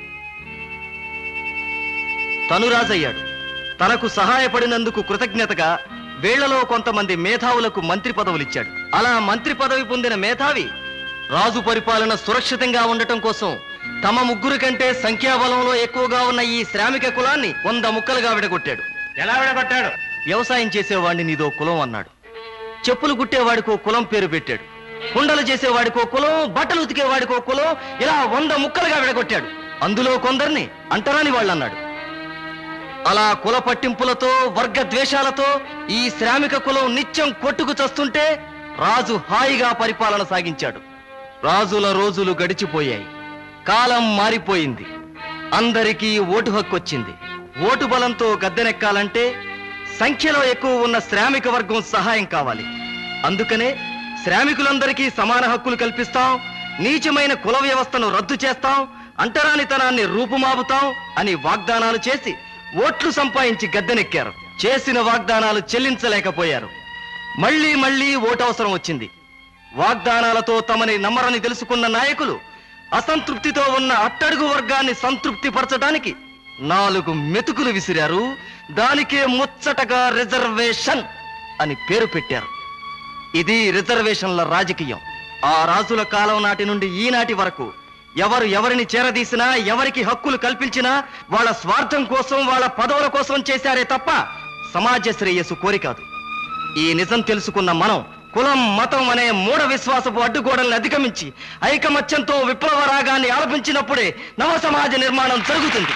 తను రాజయ్యాడు తనకు సహాయపడినందుకు కృతజ్ఞతగా వీళ్లలో కొంతమంది మేధావులకు మంత్రి పదవులిచ్చాడు అలా మంత్రి పదవి పొందిన మేధావి రాజు పరిపాలన సురక్షితంగా ఉండటం కోసం తమ ముగ్గురు కంటే సంఖ్యాబలంలో ఎక్కువగా ఉన్న ఈ శ్రామిక కులాన్ని వంద ముక్కలుగా విడగొట్టాడు ఎలా విడగొట్టాడు వ్యవసాయం చేసేవాడిని నీదో కులం అన్నాడు చెప్పులు కుట్టేవాడికో కులం పేరు పెట్టాడు కుండలు చేసేవాడికో కులం బట్టలు ఉతికేవాడికో కులం ఇలా వంద ముక్కలుగా విడగొట్టాడు అందులో కొందరిని అంటరాని వాళ్ళు అన్నాడు అలా కుల పట్టింపులతో వర్గ ద్వేషాలతో ఈ శ్రామిక కులం నిత్యం కొట్టుకు చస్తుంటే రాజు హాయిగా పరిపాలన సాగించాడు రాజుల రోజులు గడిచిపోయాయి కాలం మారిపోయింది అందరికీ ఓటు హక్కు వచ్చింది ఓటు బలంతో గద్దెనెక్కాలంటే సంఖ్యలో ఎక్కువ ఉన్న శ్రామిక వర్గం సహాయం కావాలి అందుకనే శ్రామికులందరికీ సమాన హక్కులు కల్పిస్తాం నీచమైన కుల వ్యవస్థను రద్దు చేస్తాం అంటరానితనాన్ని రూపుమాపుతాం అని వాగ్దానాలు చేసి ఓట్లు సంపాదించి గద్దెనెక్కారు చేసిన వాగ్దానాలు చెల్లించలేకపోయారు మళ్ళీ మళ్ళీ ఓటు అవసరం వచ్చింది వాగ్దానాలతో తమని నమ్మరని తెలుసుకున్న నాయకులు అసంతృప్తితో ఉన్న అట్టడుగు వర్గాన్ని సంతృప్తి పరచడానికి నాలుగు మెతుకులు విసిరారు దానికే ముచ్చటగా రిజర్వేషన్ అని పేరు పెట్టారు ఇది రిజర్వేషన్ల రాజకీయం ఆ రాజుల కాలం నాటి నుండి ఈనాటి వరకు ఎవరు ఎవరిని చేరదీసినా ఎవరికి హక్కులు కల్పించినా వాళ్ళ స్వార్థం కోసం వాళ్ళ పదవుల కోసం చేశారే తప్ప సమాజ శ్రేయస్సు కోరి కాదు ఈ నిజం తెలుసుకున్న మనం కులం మతం అనే మూఢ విశ్వాసపు అడ్డుగోడల్ని అధిగమించి ఐకమత్యంతో విప్లవ రాగాన్ని ఆలపించినప్పుడే నవ సమాజ నిర్మాణం జరుగుతుంది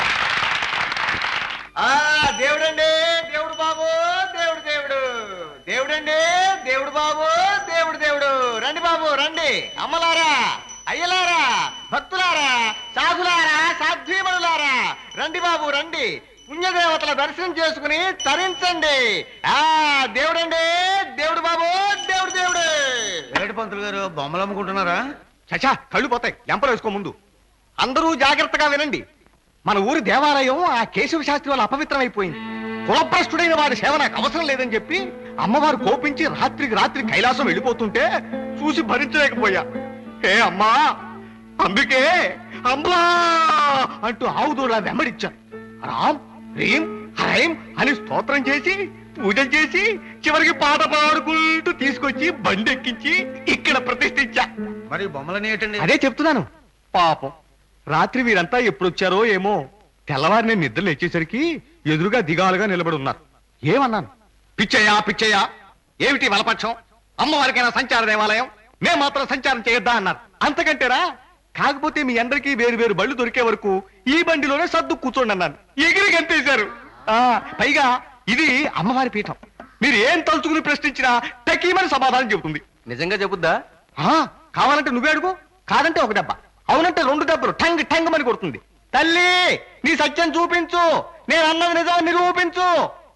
ఆ దేవుడండి దేవుడు బాబు దేవుడు దేవుడు దేవుడండి దేవుడు బాబు దేవుడు దేవుడు రండి బాబు రండి అమ్మలారా అయ్యలారా భక్తులారా సాధులారా సాధ్వీమణులారా రండి బాబు రండి పుణ్యదేవతల దర్శనం చేసుకుని తరించండి ఆ దేవుడండి దేవుడు బాబు దేవుడు దేవుడు ఏడు పంతులు గారు బొమ్మలు అమ్ముకుంటున్నారా చచా కళ్ళు పోతాయి లెంపలు వేసుకో ముందు అందరూ జాగ్రత్తగా వినండి మన ఊరి దేవాలయం ఆ కేశవ శాస్త్రి వల్ల అపవిత్రమైపోయింది కులభ్రష్టుడైన వాడి సేవ నాకు అవసరం లేదని చెప్పి అమ్మవారు కోపించి రాత్రికి రాత్రి కైలాసం వెళ్ళిపోతుంటే చూసి భరించలేకపోయా హే అమ్మా అందుకే అమ్మా అంటూ ఆవుదూలా వెంబడిచ్చారు రామ్ రీం హరైం అని స్తోత్రం చేసి పూజలు చేసి చివరికి పాట పాడుకుంటూ తీసుకొచ్చి బండి ఎక్కించి ఇక్కడ ప్రతిష్ఠించా మరి బొమ్మలని ఏంటండి అదే చెప్తున్నాను పాపం రాత్రి వీరంతా ఎప్పుడొచ్చారో ఏమో తెల్లవారి నేను నిద్ర లేచేసరికి ఎదురుగా దిగాలుగా నిలబడి ఉన్నారు ఏమన్నాను పిచ్చయ్యా పిచ్చయ్యా ఏమిటి వలపక్షం అమ్మవారికైనా సంచార దేవాలయం మేము మాత్రం సంచారం చేయొద్దా అన్నారు అంతకంటేరా కాకపోతే మీ అందరికీ వేరు వేరు బళ్ళు దొరికే వరకు ఈ బండిలోనే సర్దు కూర్చోండి అన్నాను ఎగిరి గంతేశారు ఆ, పైగా ఇది అమ్మవారి పీఠం మీరు ఏం తలుచుకుని ప్రశ్నించినా టకీమని సమాధానం చెబుతుంది నిజంగా చెబుద్దా ఆ, కావాలంటే నువ్వే అడుగు కాదంటే ఒక దెబ్బ అవునంటే రెండు దెబ్బలు టంగ్ టంగ్ అని కొడుతుంది తల్లి నీ సత్యం చూపించు నేను అన్నది నిజం నిరూపించు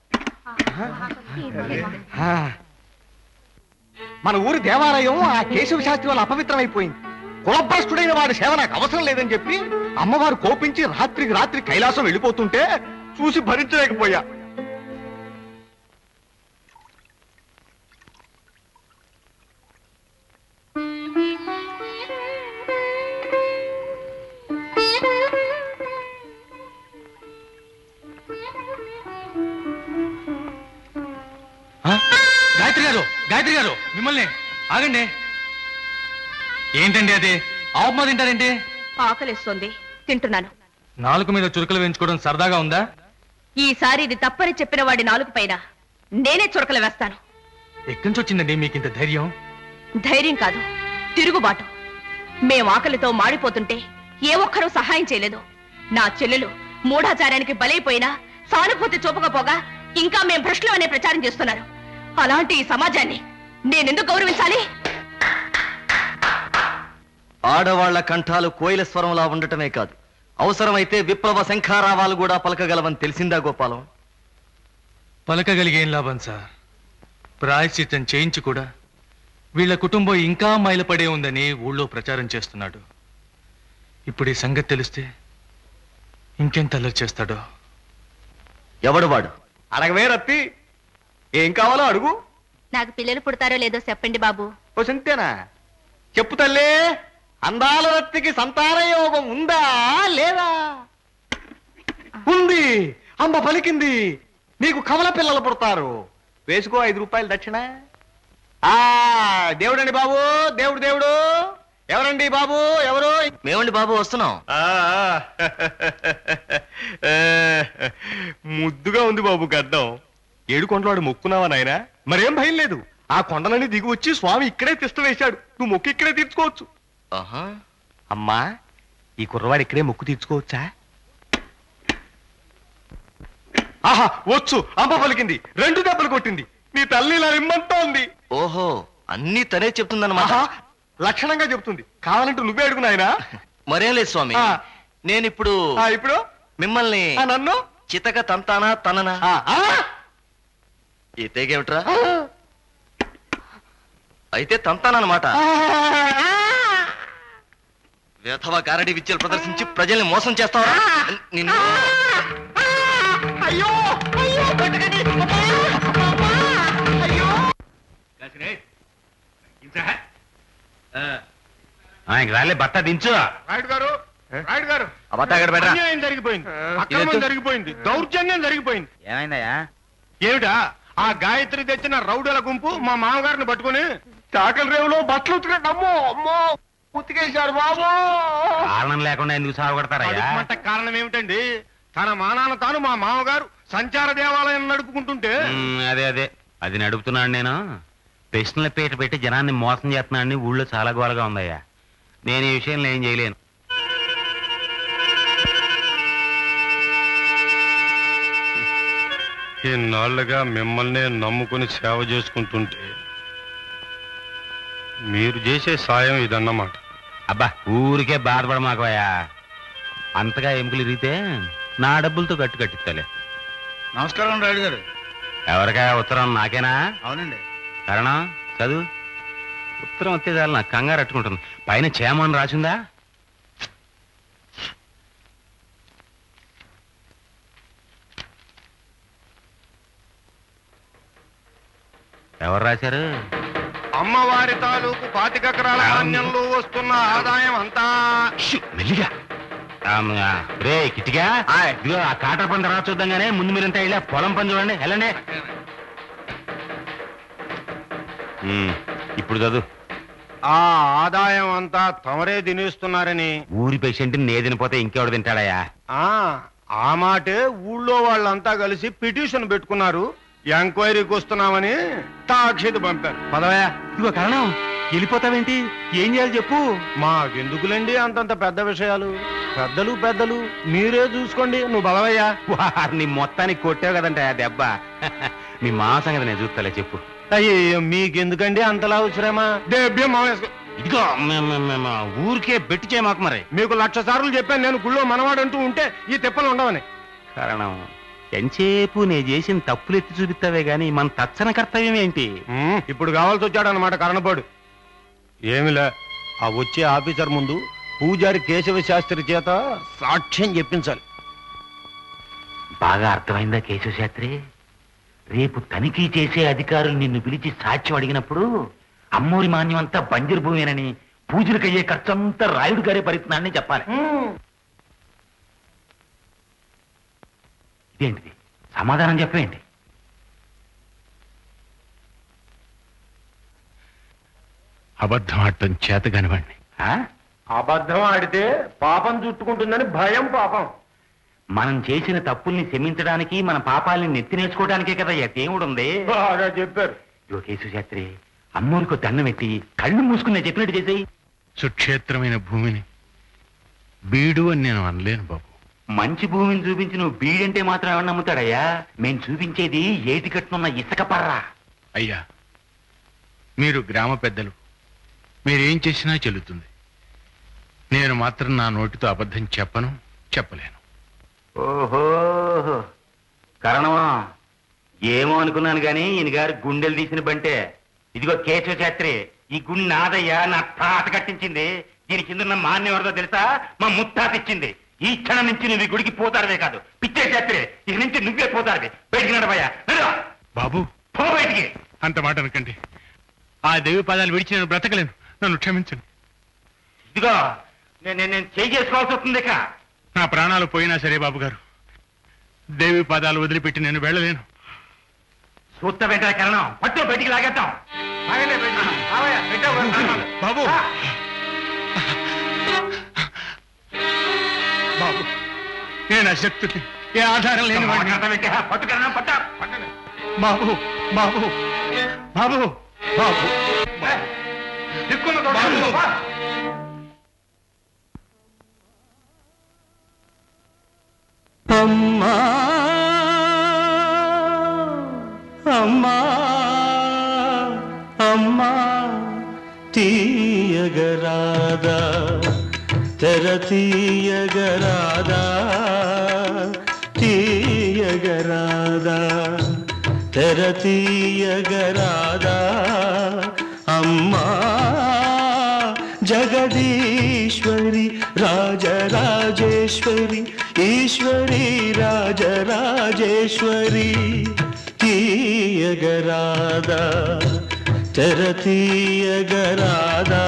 ఆ. మన ఊరి దేవాలయం ఆ కేశవ శాస్త్రి వల్ల అపవిత్రమైపోయింది కులభ్రష్టుడైన వాడి సేవ నాకు అవసరం లేదని చెప్పి అమ్మవారు కోపించి రాత్రికి రాత్రి కైలాసం వెళ్ళిపోతుంటే చూసి భరించలేకపోయా గాయత్రి గారు గాయత్రి గారు మిమ్మల్ని ఆగండి ఏంటండి అది ఆవుమా తింటారేంటి ఆకలిస్తోంది తింటున్నాను నాలుగు మీద చురుకలు వేయించుకోవడం సరదాగా ఉందా ఈసారి ఇది తప్పని చెప్పిన వాడి నాలుగు పైన నేనే చురకలు వేస్తాను ఎక్కడి నుంచి వచ్చిందండి మీకు ఇంత ధైర్యం ధైర్యం కాదు తిరుగుబాటు మేం ఆకలితో మాడిపోతుంటే ఏ ఒక్కరూ సహాయం చేయలేదు నా చెల్లెలు మూఢాచారానికి బలైపోయినా సానుభూతి చూపకపోగా ఇంకా మేం భ్రష్లు అనే ప్రచారం చేస్తున్నారు అలాంటి ఈ సమాజాన్ని నేనెందుకు గౌరవించాలి ఆడవాళ్ల కంఠాలు కోయిల స్వరంలా ఉండటమే కాదు అవసరమైతే విప్లవ శంఖారావాలు కూడా పలకగలవని తెలిసిందా గోపాలం పలకగలిగేం లాభం సార్ ప్రాయశ్చిత్తం చేయించి కూడా వీళ్ళ కుటుంబం ఇంకా మైలపడే ఉందని ఊళ్ళో ప్రచారం చేస్తున్నాడు ఇప్పుడు ఈ సంగతి తెలిస్తే ఇంకెంత అల్లరి చేస్తాడో ఎవడు వాడు అడగవే రత్తి ఏం కావాలో అడుగు నాకు పిల్లలు పుడతారో లేదో చెప్పండి బాబు ఓ సింతేనా చెప్పు తల్లే అందాల రత్తికి సంతాన యోగం ఉందా లేదా ఉంది అమ్మ పలికింది నీకు కమల పిల్లలు పుడతారు వేసుకో ఐదు రూపాయలు దక్షిణ ఆ దేవుడండి బాబు దేవుడు దేవుడు ఎవరండి బాబు ఎవరు మేమండి బాబు వస్తున్నాం ఆ, ఆ, ముద్దుగా ఉంది బాబు గడ్డం ఏడు కొండలాడు మొక్కున్నావా నాయనా మరేం భయం లేదు ఆ కొండలన్నీ దిగి వచ్చి స్వామి ఇక్కడే తిష్ట వేశాడు నువ్వు మొక్కు ఇక్కడే తీర్చుకోవచ్చు ఆహా అమ్మా ఈ కుర్రవాడు ఇక్కడే మొక్కు తీర్చుకోవచ్చా ఆహా వచ్చు అమ్మ పలికింది రెండు దెబ్బలు కొట్టింది నీ తల్లి ఇలా రిమ్మంటోంది ఓహో అన్నీ తనే చెప్తుందన్నమాట ఆహా, లక్షణంగా చెప్తుంది కావాలంటే నువ్వే అడుగు నాయనా మరేం లేదు స్వామి ఆ. నేనిప్పుడు ఆ, ఇప్పుడు మిమ్మల్ని ఆ, నన్ను చితక తంతానా తననా ఆ, ఆ, ఈ తెగేమిట్రా అయితే తంతానన్నమాట వేధవ గారడి విద్యలు ప్రదర్శించి ప్రజల్ని మోసం చేస్తావా నిన్ను అయ్యో అయ్యో పెట్టకండి అమ్మా! అమ్మా! అయ్యో ఇంక రాలే బట్ట దించు రాయుడు గారు రాయుడు గారు ఆ బట్ట అక్కడ పెట్టరా. అన్యాయం జరిగిపోయింది అక్రమం ఇదెత్తు. జరిగిపోయింది దౌర్జన్యం జరిగిపోయింది ఏమైందయ్యా ఏమిటా ఆ గాయత్రి తెచ్చిన రౌడల గుంపు మా మామగారిని పట్టుకుని చాకలి రేవులో బట్టలు ఉతికినట్టు అమ్మో అమ్మో ఉతికేశారు బాబు కారణం లేకుండా ఎందుకు సాగొడతారయ్యా అడుగుమంట కారణం ఏమిటండి తన మానాన్న తాను మా మామగారు సంచార దేవాలయం నడుపుకుంటుంటే ఉమ్, అదే అదే అది నడుపుతున్నాను నేను ప్రశ్నల పీట పెట్టి జనాన్ని మోసం చేస్తున్నాడని ఊళ్ళో చాలా గోలగా ఉందయ్యా నేను ఈ విషయంలో ఏం చేయలేను ఇన్నాళ్లుగా మిమ్మల్నే నమ్ముకుని సేవ చేసుకుంటుంటే మీరు చేసే సాయం ఇదన్నమాట అబ్బా ఊరికే బాధపడమాకవయ్యా అంతగా ఎముకలు ఇరిగితే నా డబ్బులతో కట్టు కట్టిస్తాలే నమస్కారం రాయుడు గారు ఎవరికా ఉత్తరం నాకేనా అవునండి కారణం చదువు ఉత్తరం వస్తే చాలు నాకు కంగారు అట్టుకుంటుంది పైన చేమని రాసిందా ఎవరు రాశారు అమ్మవారి తాలూకు పాతికెకరాల ధాన్యంలో వస్తున్న ఆదాయం అంతా మెల్లిగా రే కిటిగా ఇదిగో ఆ కాటర్ పని తర్వాత చూద్దాం ముందు మీరంతా వెళ్ళా పొలం పని చూడండి వెళ్ళండి ఉమ్, ఇప్పుడు చదువు ఆ ఆదాయం అంతా తమరే తినేస్తున్నారని ఊరి పేషెంట్ నే తినిపోతే ఇంకెవడు తింటాడయ్యా ఆ ఆ మాటే ఊళ్ళో వాళ్ళంతా కలిసి పిటిషన్ పెట్టుకున్నారు ఎంక్వైరీకి వస్తున్నామని తాక్షిది పంపారు పదవయా ఇదిగో కారణం వెళ్ళిపోతావేంటి ఏం చేయాలి చెప్పు మాకెందుకులేండి అంతంత పెద్ద విషయాలు పెద్దలు పెద్దలు మీరే చూసుకోండి నువ్వు బలవయ్యా వారిని మొత్తానికి కొట్టావు కదంట ఆ దెబ్బ మీ మా సంగతి నేను చూస్తాలే చెప్పు అయ్యో మీకెందుకండి అంతలా శ్రమ దేభ్యం మావేసుకో ఇదిగో మ- మ- మ- మ- ఊరికే బెట్టి చేయమాకు మరి మీకు లక్ష సార్లు చెప్పాను నేను గుళ్ళో మనవాడంటూ ఉంటే ఈ తిప్పలు ఉండవని కారణం ఎంతసేపు నేను చేసిన తప్పులు ఎత్తి చూపిస్తావే గాని మన తచ్చన కర్తవ్యం ఏంటి ఇప్పుడు కావాల్సి వచ్చాడు అనమాట కరణపాడు ఏమిలే ఆ వచ్చే ఆఫీసర్ ముందు పూజారి కేశవ శాస్త్రి చేత సాక్ష్యం చెప్పించాలి బాగా అర్థమైందా కేశవ శాస్త్రి రేపు తనిఖీ చేసే అధికారులు నిన్ను పిలిచి సాక్ష్యం అడిగినప్పుడు అమ్మూరి మాన్యం అంతా బంజరు భూమేనని పూజలకు అయ్యే ఖర్చంతా రాయుడు గారే భరిస్తున్నానని చెప్పాలి ఇదేంటిది సమాధానం చెప్పేయండి అబద్ధం ఆడటం చేత కానివ్వండి అబద్ధం ఆడితే పాపం చుట్టుకుంటుందని భయం పాపం మనం చేసిన తప్పుల్ని క్షమించడానికి మన పాపాలని నెత్తినేసుకోవడానికే కదా దేవుడు ఉంది బాగా చెప్పారు ఇదిగో కేశవ శాస్త్రి అమ్మూరికి ఒక దండం పెట్టి కళ్ళు మూసుకుని నేను చెప్పినట్టు చేసేయి సుక్షేత్రమైన భూమిని బీడు అని నేను అనలేను బాబు మంచి భూమిని చూపించి నువ్వు బీడంటే మాత్రం ఎవరు నమ్ముతాడయ్యా మేము చూపించేది ఏటి కట్టునున్న ఇసుక పర్రా అయ్యా మీరు గ్రామ పెద్దలు మీరేం చేసినా చెల్లుతుంది నేను మాత్రం నా నోటితో అబద్ధం చెప్పను చెప్పలేను ఓహో కరణమా ఏమో అనుకున్నాను గాని ఈయన గారు గుండెలు తీసిన బంటే ఇదిగో కేశవ శాస్త్రి ఈ గుండె నాదయ్యా నా తాత కట్టించింది దీని కింద ఉన్న మాన్యం ఎవరిదో తెలుసా మా ముత్తాత ఇచ్చింది ఈ క్షణం నుంచి నువ్వు ఈ గుడికి పోతారవే కాదు పిచ్చే శాస్త్రి ఇక నుంచి నువ్వే పోతారవి బయటికి నడవయ్యా నడవ. బాబు పో బయటికి అంత మాట అనకండి ఆ దేవి పాదాలు విడిచి నేను బ్రతకలేను నన్ను క్షమించండి ఇదిగో నేను నేను- నేను చేయి చేసుకోవాల్సి వస్తుంది ఇక నా ప్రాణాలు పోయినా సరే బాబు గారు దేవి పాదాలు వదిలిపెట్టి నేను వెళ్ళలేను సూత్త వెంటనే కరణం పట్టు బయటికి లాగేద్దాం లాగండి బయటికి. రావయ్యా, పెట్టావు కదా ప్రాణాలు. బాబు రా. బాబు నేను అశక్తుని ఏ ఆధారం లేని వాడిని కథ పెట్టా, పట్టు కరణం పట్ట పట్టండి. బాబు బాబు బాబు బాబు దిక్కున్న తోట. వా. అమ్మా అమ్మా అమ్మా తీయగరాదా తెర తీయగరాదా తీయగరాదా తెర తీయగరాదా అమ్మా జగదీశ్వరి రాజరాజేశ్వరి ఈశ్వరి రాజరాజేశ్వరి తీయగరాదా తెర తీయగరాదా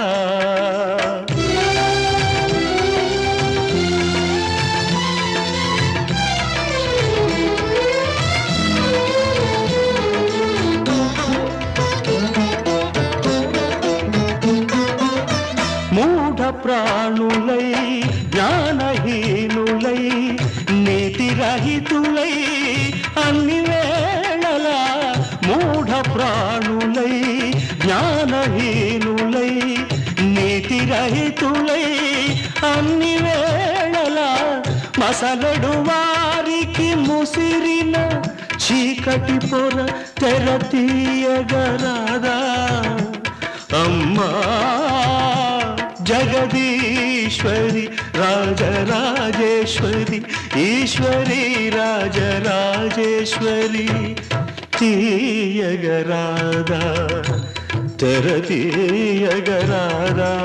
మూఢ ప్రాణులై జ్ఞానహీనులై నీతి రహితులై అన్ని వేళలా మూఢ ప్రాణులై జ్ఞానహీనులై నీతి రహితులై అన్ని వేళలా మసలడు వారికి ముసిరిన చీకటి పొర తెర తీయగరాదా అమ్మా జగదీశ్వరి రాజరాజేశ్వరి ఈశ్వరి రాజరాజేశ్వరి తీయగరాదా తెర తీయగరాదా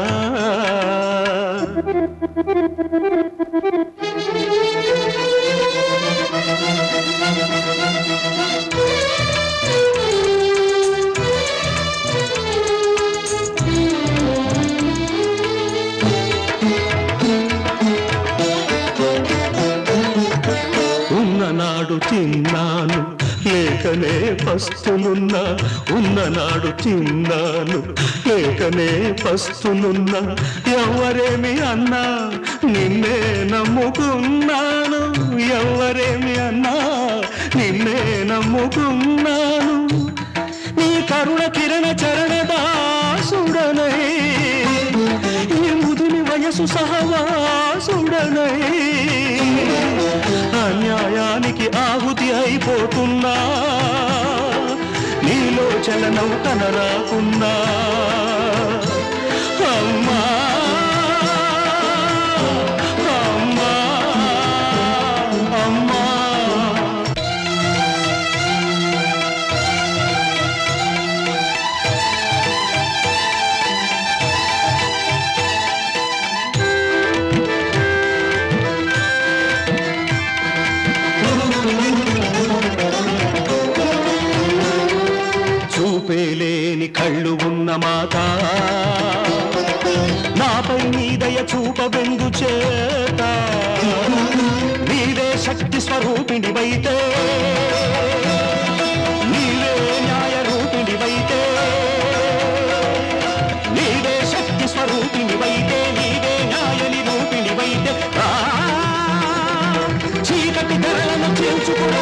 ఉన్ననాడు తిన్నాను లేకనే పస్తులున్నా ఉన్ననాడు తిన్నాను లేకనే పస్తులున్నా ఎవరేమి అన్నా నిన్నే నమ్ముకున్నాను ఎవరేమి అన్నా నిన్నే నమ్ముకున్నాను నీ కరుణ కిరణ చరణ దాసుడనై ఈ ముదుని వయసు సహవాసుడనై అన్యాయానికి ఆహుతి అయిపోతున్నా నీలో చలనం కనరాకున్నా అమ్మా అమ్మా అమ్మా చూపేలేని కళ్ళు ఉన్న మాత నాపై నీ దయ చూపబెందు చేత నీవే శక్తి స్వరూపిణివైతే నీవే న్యాయ రూపిణివైతే నీవే శక్తి స్వరూపిణివైతే నీవే న్యాయ నిరూపిణివైతే రా, చీకటి తెరలను చేర్చుకురా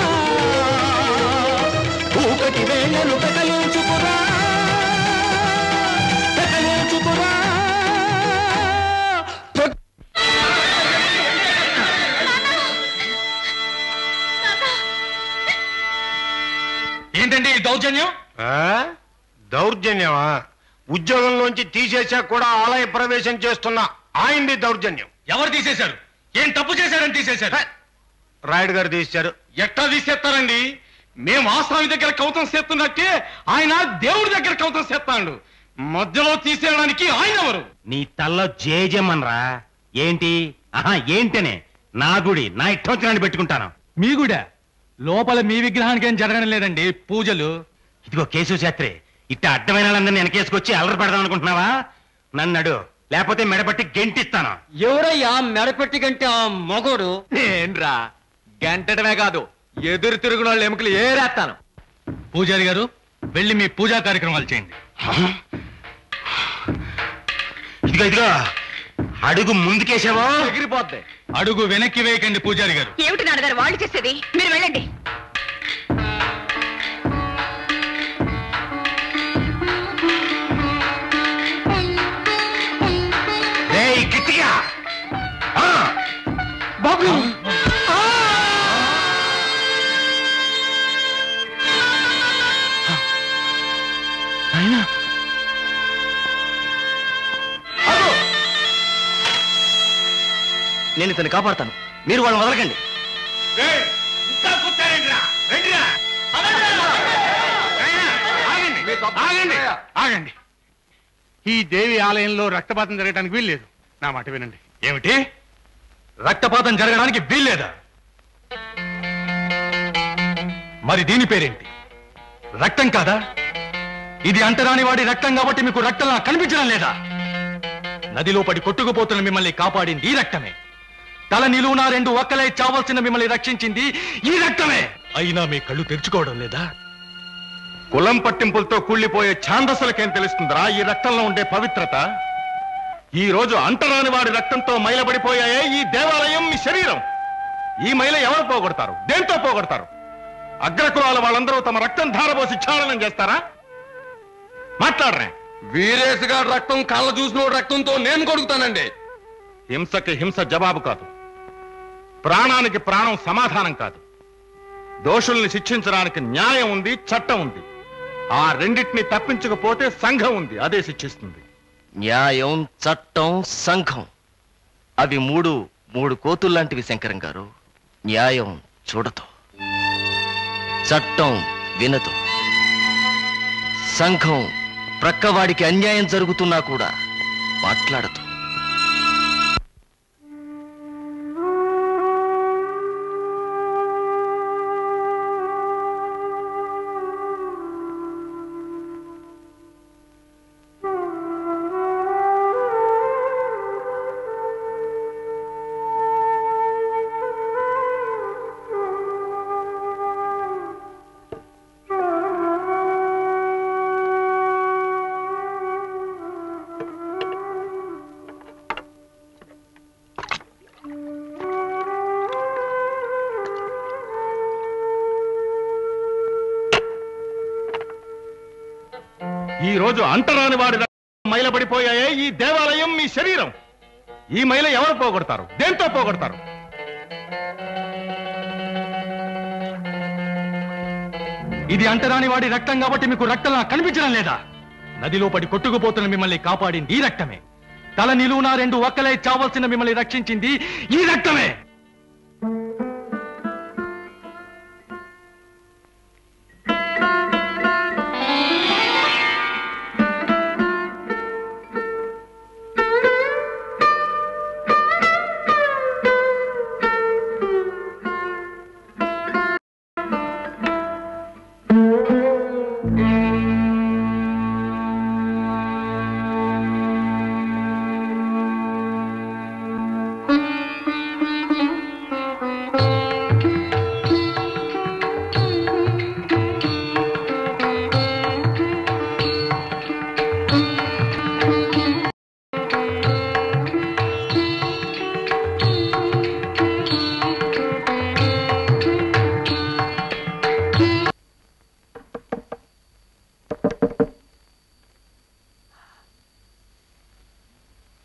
ఊకటి వేళ్లను పెకలించుకురా పెకలించుకురా ఏంటండి ఈ దౌర్జన్యం ఆ? దౌర్జన్యమా ఉద్యోగంలోంచి తీసేశాక కూడా ఆలయ ప్రవేశం చేస్తున్న ఆయనది దౌర్జన్యం ఎవరు తీసేశారు ఏం తప్పు చేశారని తీసేశారు రాయుడు గారు తీశారు ఎట్లా తీసేస్తారండి మేము ఆస్వామి దగ్గర కౌతం చేస్తున్నట్టే ఆయన దేవుడి దగ్గర కౌతం చేస్తాడు మధ్యలో తీసేయడానికి ఆయన ఎవరు నీ తల్లో జేజమ్మనరా ఏంటి ఆహా ఏంటనే నా గుడి నా ఇష్టం వచ్చినట్టు పెట్టుకుంటాను మీ కూడా లోపల మీ విగ్రహానికి ఏం జరగడం లేదండి పూజలు ఇదిగో కేశవ శాస్త్రి ఇట్ట అడ్డమైన వాళ్ళందరినీ వెనకేసుకొచ్చి అల్లరి పెడదాం అనుకుంటున్నావా నన్నడు లేకపోతే మెడపట్టి గెంటిస్తాను ఎవరయ్యా మెడపెట్టి కంటే ఆ మగోడు ఏంట్రా గంటడమే కాదు ఎదురు తిరుగున వాళ్ళ ఎముకలు ఏరేస్తాను పూజారి గారు వెళ్ళి మీ పూజా కార్యక్రమాలు చేయండి ఇదిగో ఇదిగో అడుగు ముందుకేసావో ఎగిరిపోద్ది అడుగు వెనక్కి వేయకండి పూజారి గారు ఏమిటి నాన్నగారు వాళ్ళు చేసేది మీరు వెళ్ళండి రేయ్ గట్టిగా ఆ! బాబు నేను ఇతన్ని కాపాడతాను మీరు వాళ్ళని వదలకండి ఆగండి ఆగండి ఈ దేవి ఆలయంలో రక్తపాతం జరగడానికి వీల్లేదు నా మాట వినండి ఏమిటి రక్తపాతం జరగడానికి వీల్లేదా మరి దీని పేరేంటి రక్తం కాదా ఇది అంటరాని వాడి రక్తం కాబట్టి మీకు రక్తంలా కనిపించడం లేదా నదిలో పడి కొట్టుకుపోతున్న మిమ్మల్ని కాపాడింది ఈ రక్తమే తల నిలువునా రెండు ఒక్కలై చావాల్సిన మిమ్మల్ని రక్షించింది ఈ రక్తమే అయినా మీ కళ్ళు తెరుచుకోవడం లేదా కులం పట్టింపులతో కూలిపోయే ఛాందస్సులకేం తెలుస్తుందిరా ఈ రక్తంలో ఉండే పవిత్రత ఈ రోజు అంటరాని వాడి రక్తంతో మైలబడిపోయాయే ఈ దేవాలయం మీ శరీరం ఈ మైల ఎవరు పోగొడతారు దేంతో పోగొడతారు అగ్రకులాల వాళ్ళందరూ తమ రక్తం ధారపోసి ఛాళనం చేస్తారా మాట్లాడరే వీరేశ్ గారి రక్తం కళ్ళ చూసిన రక్తంతో నేను కొడుకుతానండి హింసకి హింస జవాబు కాదు ప్రాణానికి ప్రాణం సమాధానం కాదు దోషుల్ని శిక్షించడానికి న్యాయం ఉంది చట్టం ఉంది ఆ రెండింటిని తప్పించకపోతే సంఘం ఉంది అదే శిక్షిస్తుంది న్యాయం చట్టం సంఘం అవి మూడు మూడు కోతుల్లాంటివి శంకరం గారు న్యాయం చూడదు చట్టం వినదు సంఘం ప్రక్కవాడికి అన్యాయం జరుగుతున్నా కూడా మాట్లాడదు ఈ రోజు అంటరాని వాడి రక్తం మైలబడిపోయాయే ఈ దేవాలయం మీ శరీరం ఈ మైల ఎవరు పోగొడతారు దేంతో పోగొడతారు ఇది అంటరాని వాడి రక్తం కాబట్టి మీకు రక్తంలా కనిపించడం లేదా నదిలో పడి కొట్టుకుపోతున్న మిమ్మల్ని కాపాడింది ఈ రక్తమే తల నిలువునా రెండు ఒక్కలై చావాల్సిన మిమ్మల్ని రక్షించింది ఈ రక్తమే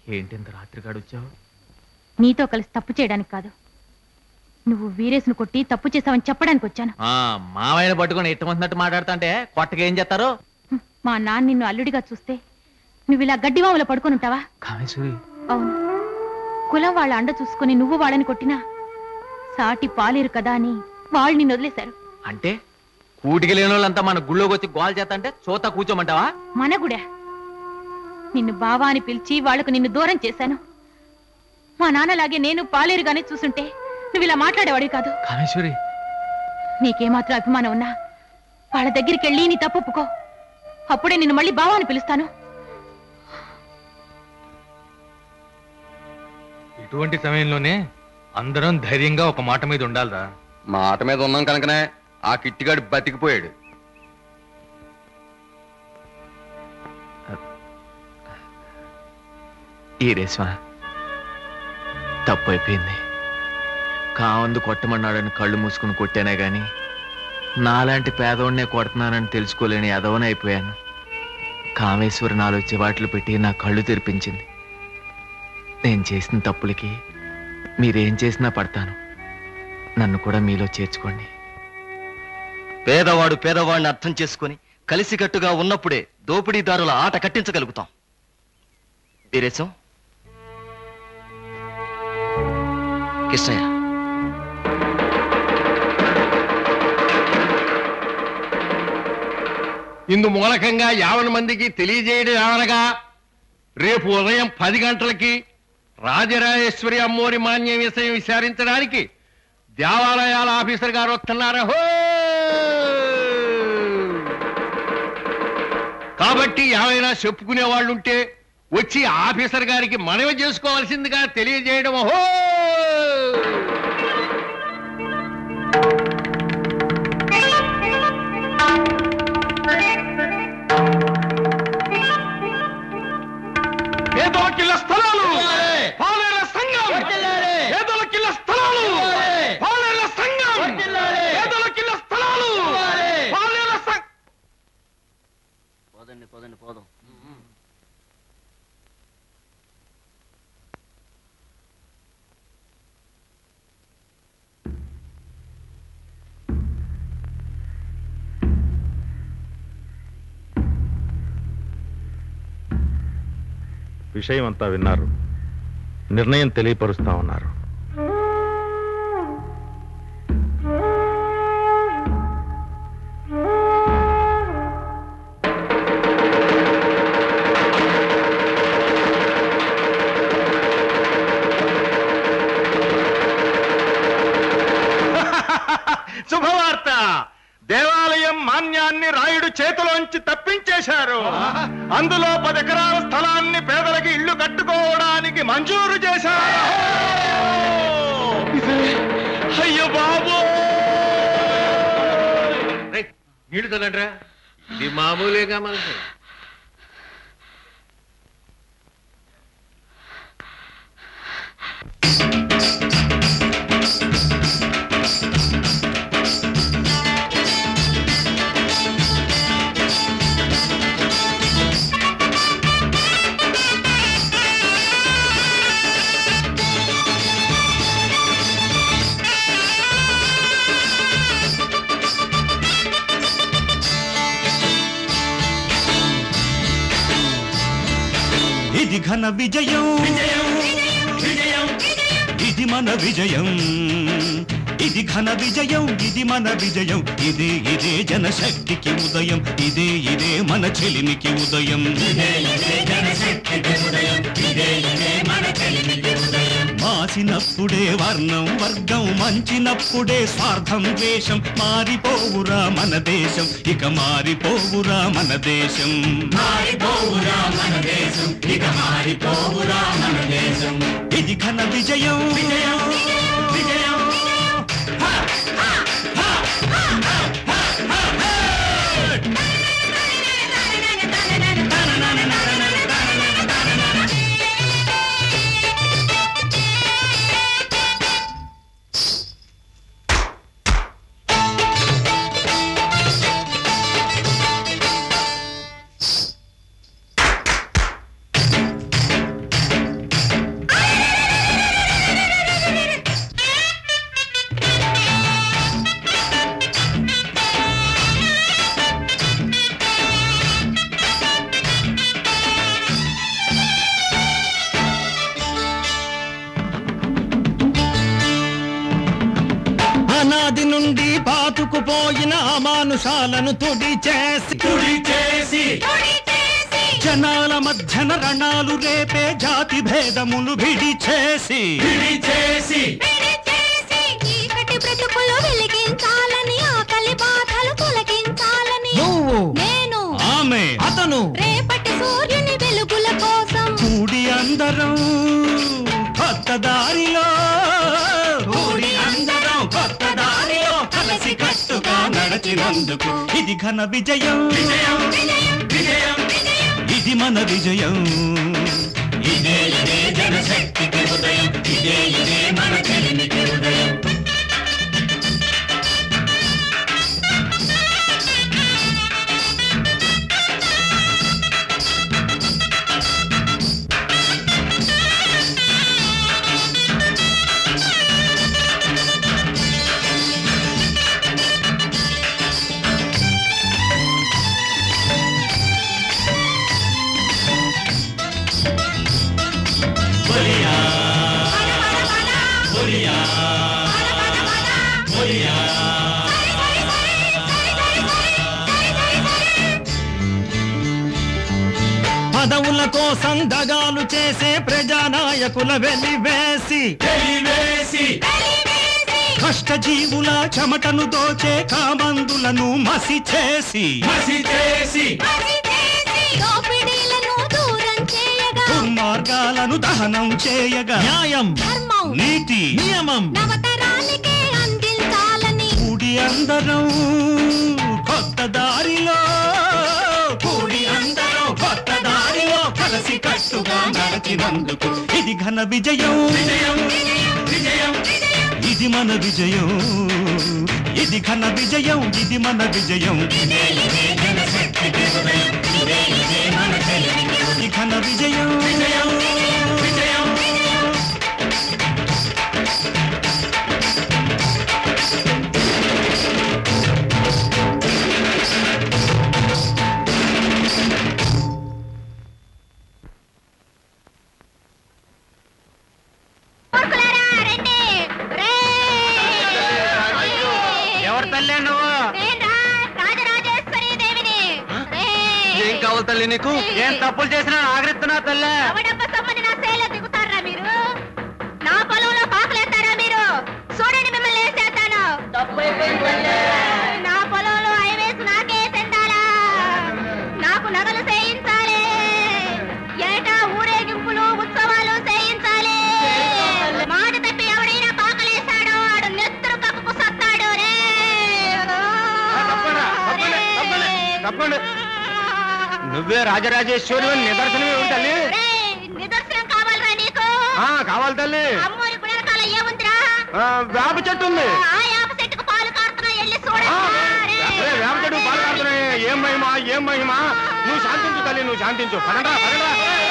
ఏంటి ఇంత రాత్రి వచ్చావు నీతో కలిసి తప్పు చేయడానికి కాదు నువ్వు వీరేసును కొట్టి తప్పు చేశావని చెప్పడానికి వచ్చాను ఆ మావయ్యని పట్టుకొని ఇట్టమంటున్నట్టు మాట్లాడుతుంటే కొట్టగా ఏం చేస్తారు మా నాన్న నిన్ను అల్లుడిగా చూస్తే నువ్వు ఇలా గడ్డివాములో పడుకొని ఉంటావా కామేశ్వరి అవును కులం వాళ్ళ అండ చూసుకొని నువ్వు వాళ్ళని కొట్టినా సాటి పాలేరు కదా అని వాళ్ళు నిన్ను వదిలేశారు అంటే కూటికి లేని వాళ్ళంతా మన గుళ్ళోకి వచ్చి గోల్ చేస్తంటే చూత కూర్చోమంటావా మన గుడే నిన్ను బావా అని పిలిచి వాళ్లకు నిన్ను దూరం చేశాను మా నాన్నలాగే నేను పాలేరుగానే చూసుంటే నువ్వు ఇలా మాట్లాడేవాడివి కాదు కామేశ్వరి నీకేమాత్రం అభిమానం ఉన్నా వాళ్ళ దగ్గరికి వెళ్ళి నీ తప్పు ఒప్పుకో అప్పుడే నిన్ను మళ్ళీ బావా అని పిలుస్తాను ఇటువంటి సమయంలోనే అందరం ధైర్యంగా ఒక మాట మీద ఉండాలిరా మాట మీద ఉన్నాం కనుకనే ఆ కిట్టిగాడు బతికిపోయాడు ఈ రేస్మా తప్పు అయిపోయింది కావందు కొట్టమన్నాడని కళ్ళు మూసుకుని కొట్టానే గాని నాలాంటి పేదోడినే కొడుతున్నానని తెలుసుకోలేని ఎదవనే అయిపోయాను కామేశ్వరి నాలో చివాట్లు పెట్టి నా కళ్ళు తెరిపించింది నేను చేసిన తప్పులకి మీరేం చేసినా పడతాను నన్ను కూడా మీలో చేర్చుకోండి పేదవాడు పేదవాడిని అర్థం చేసుకొని కలిసికట్టుగా ఉన్నప్పుడే దోపిడీదారుల ఆట కట్టించగలుగుతాం వీరేశం కృష్ణయ్య ఇందు మూలకంగా యావన మందికి తెలియజేయడం ఏమనగా రేపు ఉదయం పది గంటలకి రాజరాజేశ్వరి అమ్మోరి మాన్యం విషయం విచారించడానికి దేవాలయాల ఆఫీసర్ గారు వస్తున్నారు హో కాబట్టి ఏమైనా చెప్పుకునే వాళ్ళు ఉంటే వచ్చి ఆఫీసర్ గారికి మనవి చేసుకోవాల్సిందిగా తెలియజేయడం హో పేదలకిళ్ళ స్థలాలు పాలేళ్ల సంఘం పేదలకిళ్ళ స్థలాలు పాలేళ్ల సంఘం పేదలకిళ్ళ స్థలాలు పాలేళ్ల సంఘం పోదండి పోదండి పోదాం విషయం అంతా విన్నారు నిర్ణయం తెలియపరుస్తా ఉన్నారు శుభవార్త దేవాలయం మాన్యాన్ని రాయుడు చేతిలోంచి తప్పించేశారు అందులో పది ఎకరాల స్థలాన్ని పేదలకి ఇల్లు కట్టుకోవడానికి మంజూరు చేశారు అయ్యో బాబు నీళ్ళు తలండ్రా ఇది మామూలేగా మనకి ఇది ఘన విజయం ఇది మన విజయం ఇది ఘన విజయం ఇది మన విజయం ఇదే ఇదే జనశక్తికి ఉదయం ఇదే ఇదే మన చెలిమికి ఉదయం మాసినప్పుడే వర్ణం వర్గం మంచినప్పుడే స్వార్థం ద్వేషం మారిపోవురా మన దేశం ఇక మారిపోవురా మన దేశం మారిపోవురా మన దేశం ఇక మారిపోవురా మన దేశం ఇది ఘన విజయం విజయం విజయం పునాది నుండి పాతుకుపోయిన అమానుషాలను తుడి చేసి తుడి చేసి జనాల మధ్యన రణాలు రేపే జాతి భేదములు విడి చేసి విడి చేసి చీకటి బ్రతుకులు వెలిగించాలని ఆకలి బాధలు తొలగించాలని నువ్వు నేను ఆమె అతను రేపటి సూర్యుని వెలుగుల కోసం కూడి అందరం కొత్త దారిలో కూడి అందరం కొత్త దారిలో కలసి కట్టుగా నడచినందుకు ఇది ఘన విజయం విజయం విజయం ఇది మన విజయం ఇదే ఇదే జనశక్తికి ఉదయం ఇదే ఇదే మన చెలిమికి ఉదయం పదవుల కోసం దగాలు చేసే ప్రజానాయకుల వెలివేసి వెలివేసి కష్టజీవుల చెమటను దోచే కామందులను మసి చేసి మసి చేసి దోపిడీలను దూరం చేయగా దుర్మార్గాలను దహనం చేయగా న్యాయం ధర్మం నీతి నియమం నవతరానికే అందించాలని కూడి అందరం కొత్త దారిలో కూడి అందరం కొత్త దారిలో కలసి కట్టుగా నడచినందుకు ఇది ఘన విజయం విజయం విజయం ఇది మన విజయం ఇది ఘన విజయం ఇది మన విజయం ఇదే ఇదే జనశక్తికి ఉదయం. ఇదే ఇదే మన చెలిమికి ఉదయం. ఇది ఘన విజయం విజయం విజయం ఎవరు తల్లే నువ్వు రాజరాజేశ్వరి దేవిని ఏం కావాలి తల్లి నీకు ఏం తప్పులు చేసినా ఆగరిస్తున్నా తల్లే ఎవడబ్బ సమ్మని నా సేలో దిగుతారా మీరు నా పొలంలో పాకలేస్తారా మీరు చూడండి మిమ్మల్ని వేసేస్తాను నా పొలంలో హైవేస్ నాకే చెందాలా నాకు నగలు చేయించాలి ఏటా ఊరేగింపులు ఉత్సవాలు చేయించాలి మాట తప్పి ఎవడైనా పాకలేస్తాడో ఆడు నెత్తురు కప్పుకు సత్తాడు రే తప్పండి నువ్వే రాజరాజేశ్వరి అని నిదర్శనమే ఉంది తల్లి నిదర్శనం కావాలరా నీకు ఆ, కావాలి తల్లి అమ్మోరి గుణకాల ఏముందిరా ఆ, వేప చెట్టు ఉంది ఆ యాప చెట్టుకు పాలు కారుతున్నా వెళ్ళి చూడండి ఏ, వేప చెట్టు పాలు కాడుతున్నాయి ఏం మహిమా ఏం మహిమా నువ్వు శాంతించు తల్లి నువ్వు శాంతించు పదండా పదండా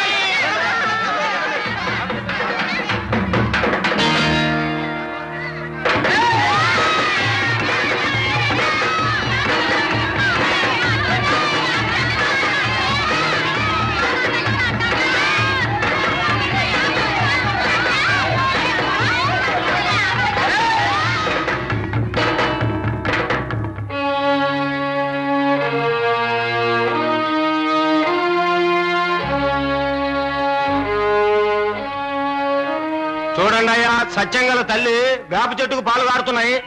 చూడండి అయ్యా సత్యంగల తల్లి వేప చెట్టుకు పాలు కారుతున్నాయి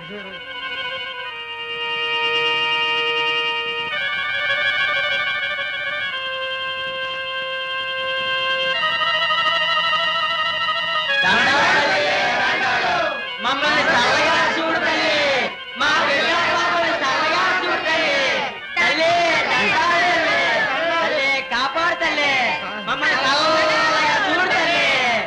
మమ్మల్ని చల్లగా చూడు తల్లి మా పిల్ల పాపని చల్లగా చూడు తల్లి తల్లి తల్లి కాపాడు తల్లి మమ్మల్ని చల్లగా చూడు తల్లి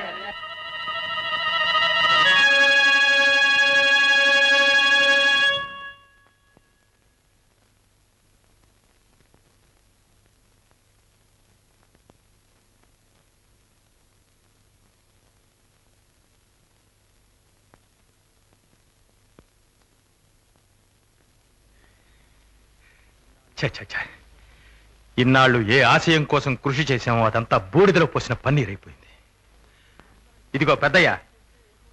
ఛ, ఛ, ఛ. ఇన్నాళ్ళు ఏ ఆశయం కోసం కృషి చేశామో అదంతా బూడిదలో పోసిన పన్నీరైపోయింది ఇదిగో పెద్దయ్య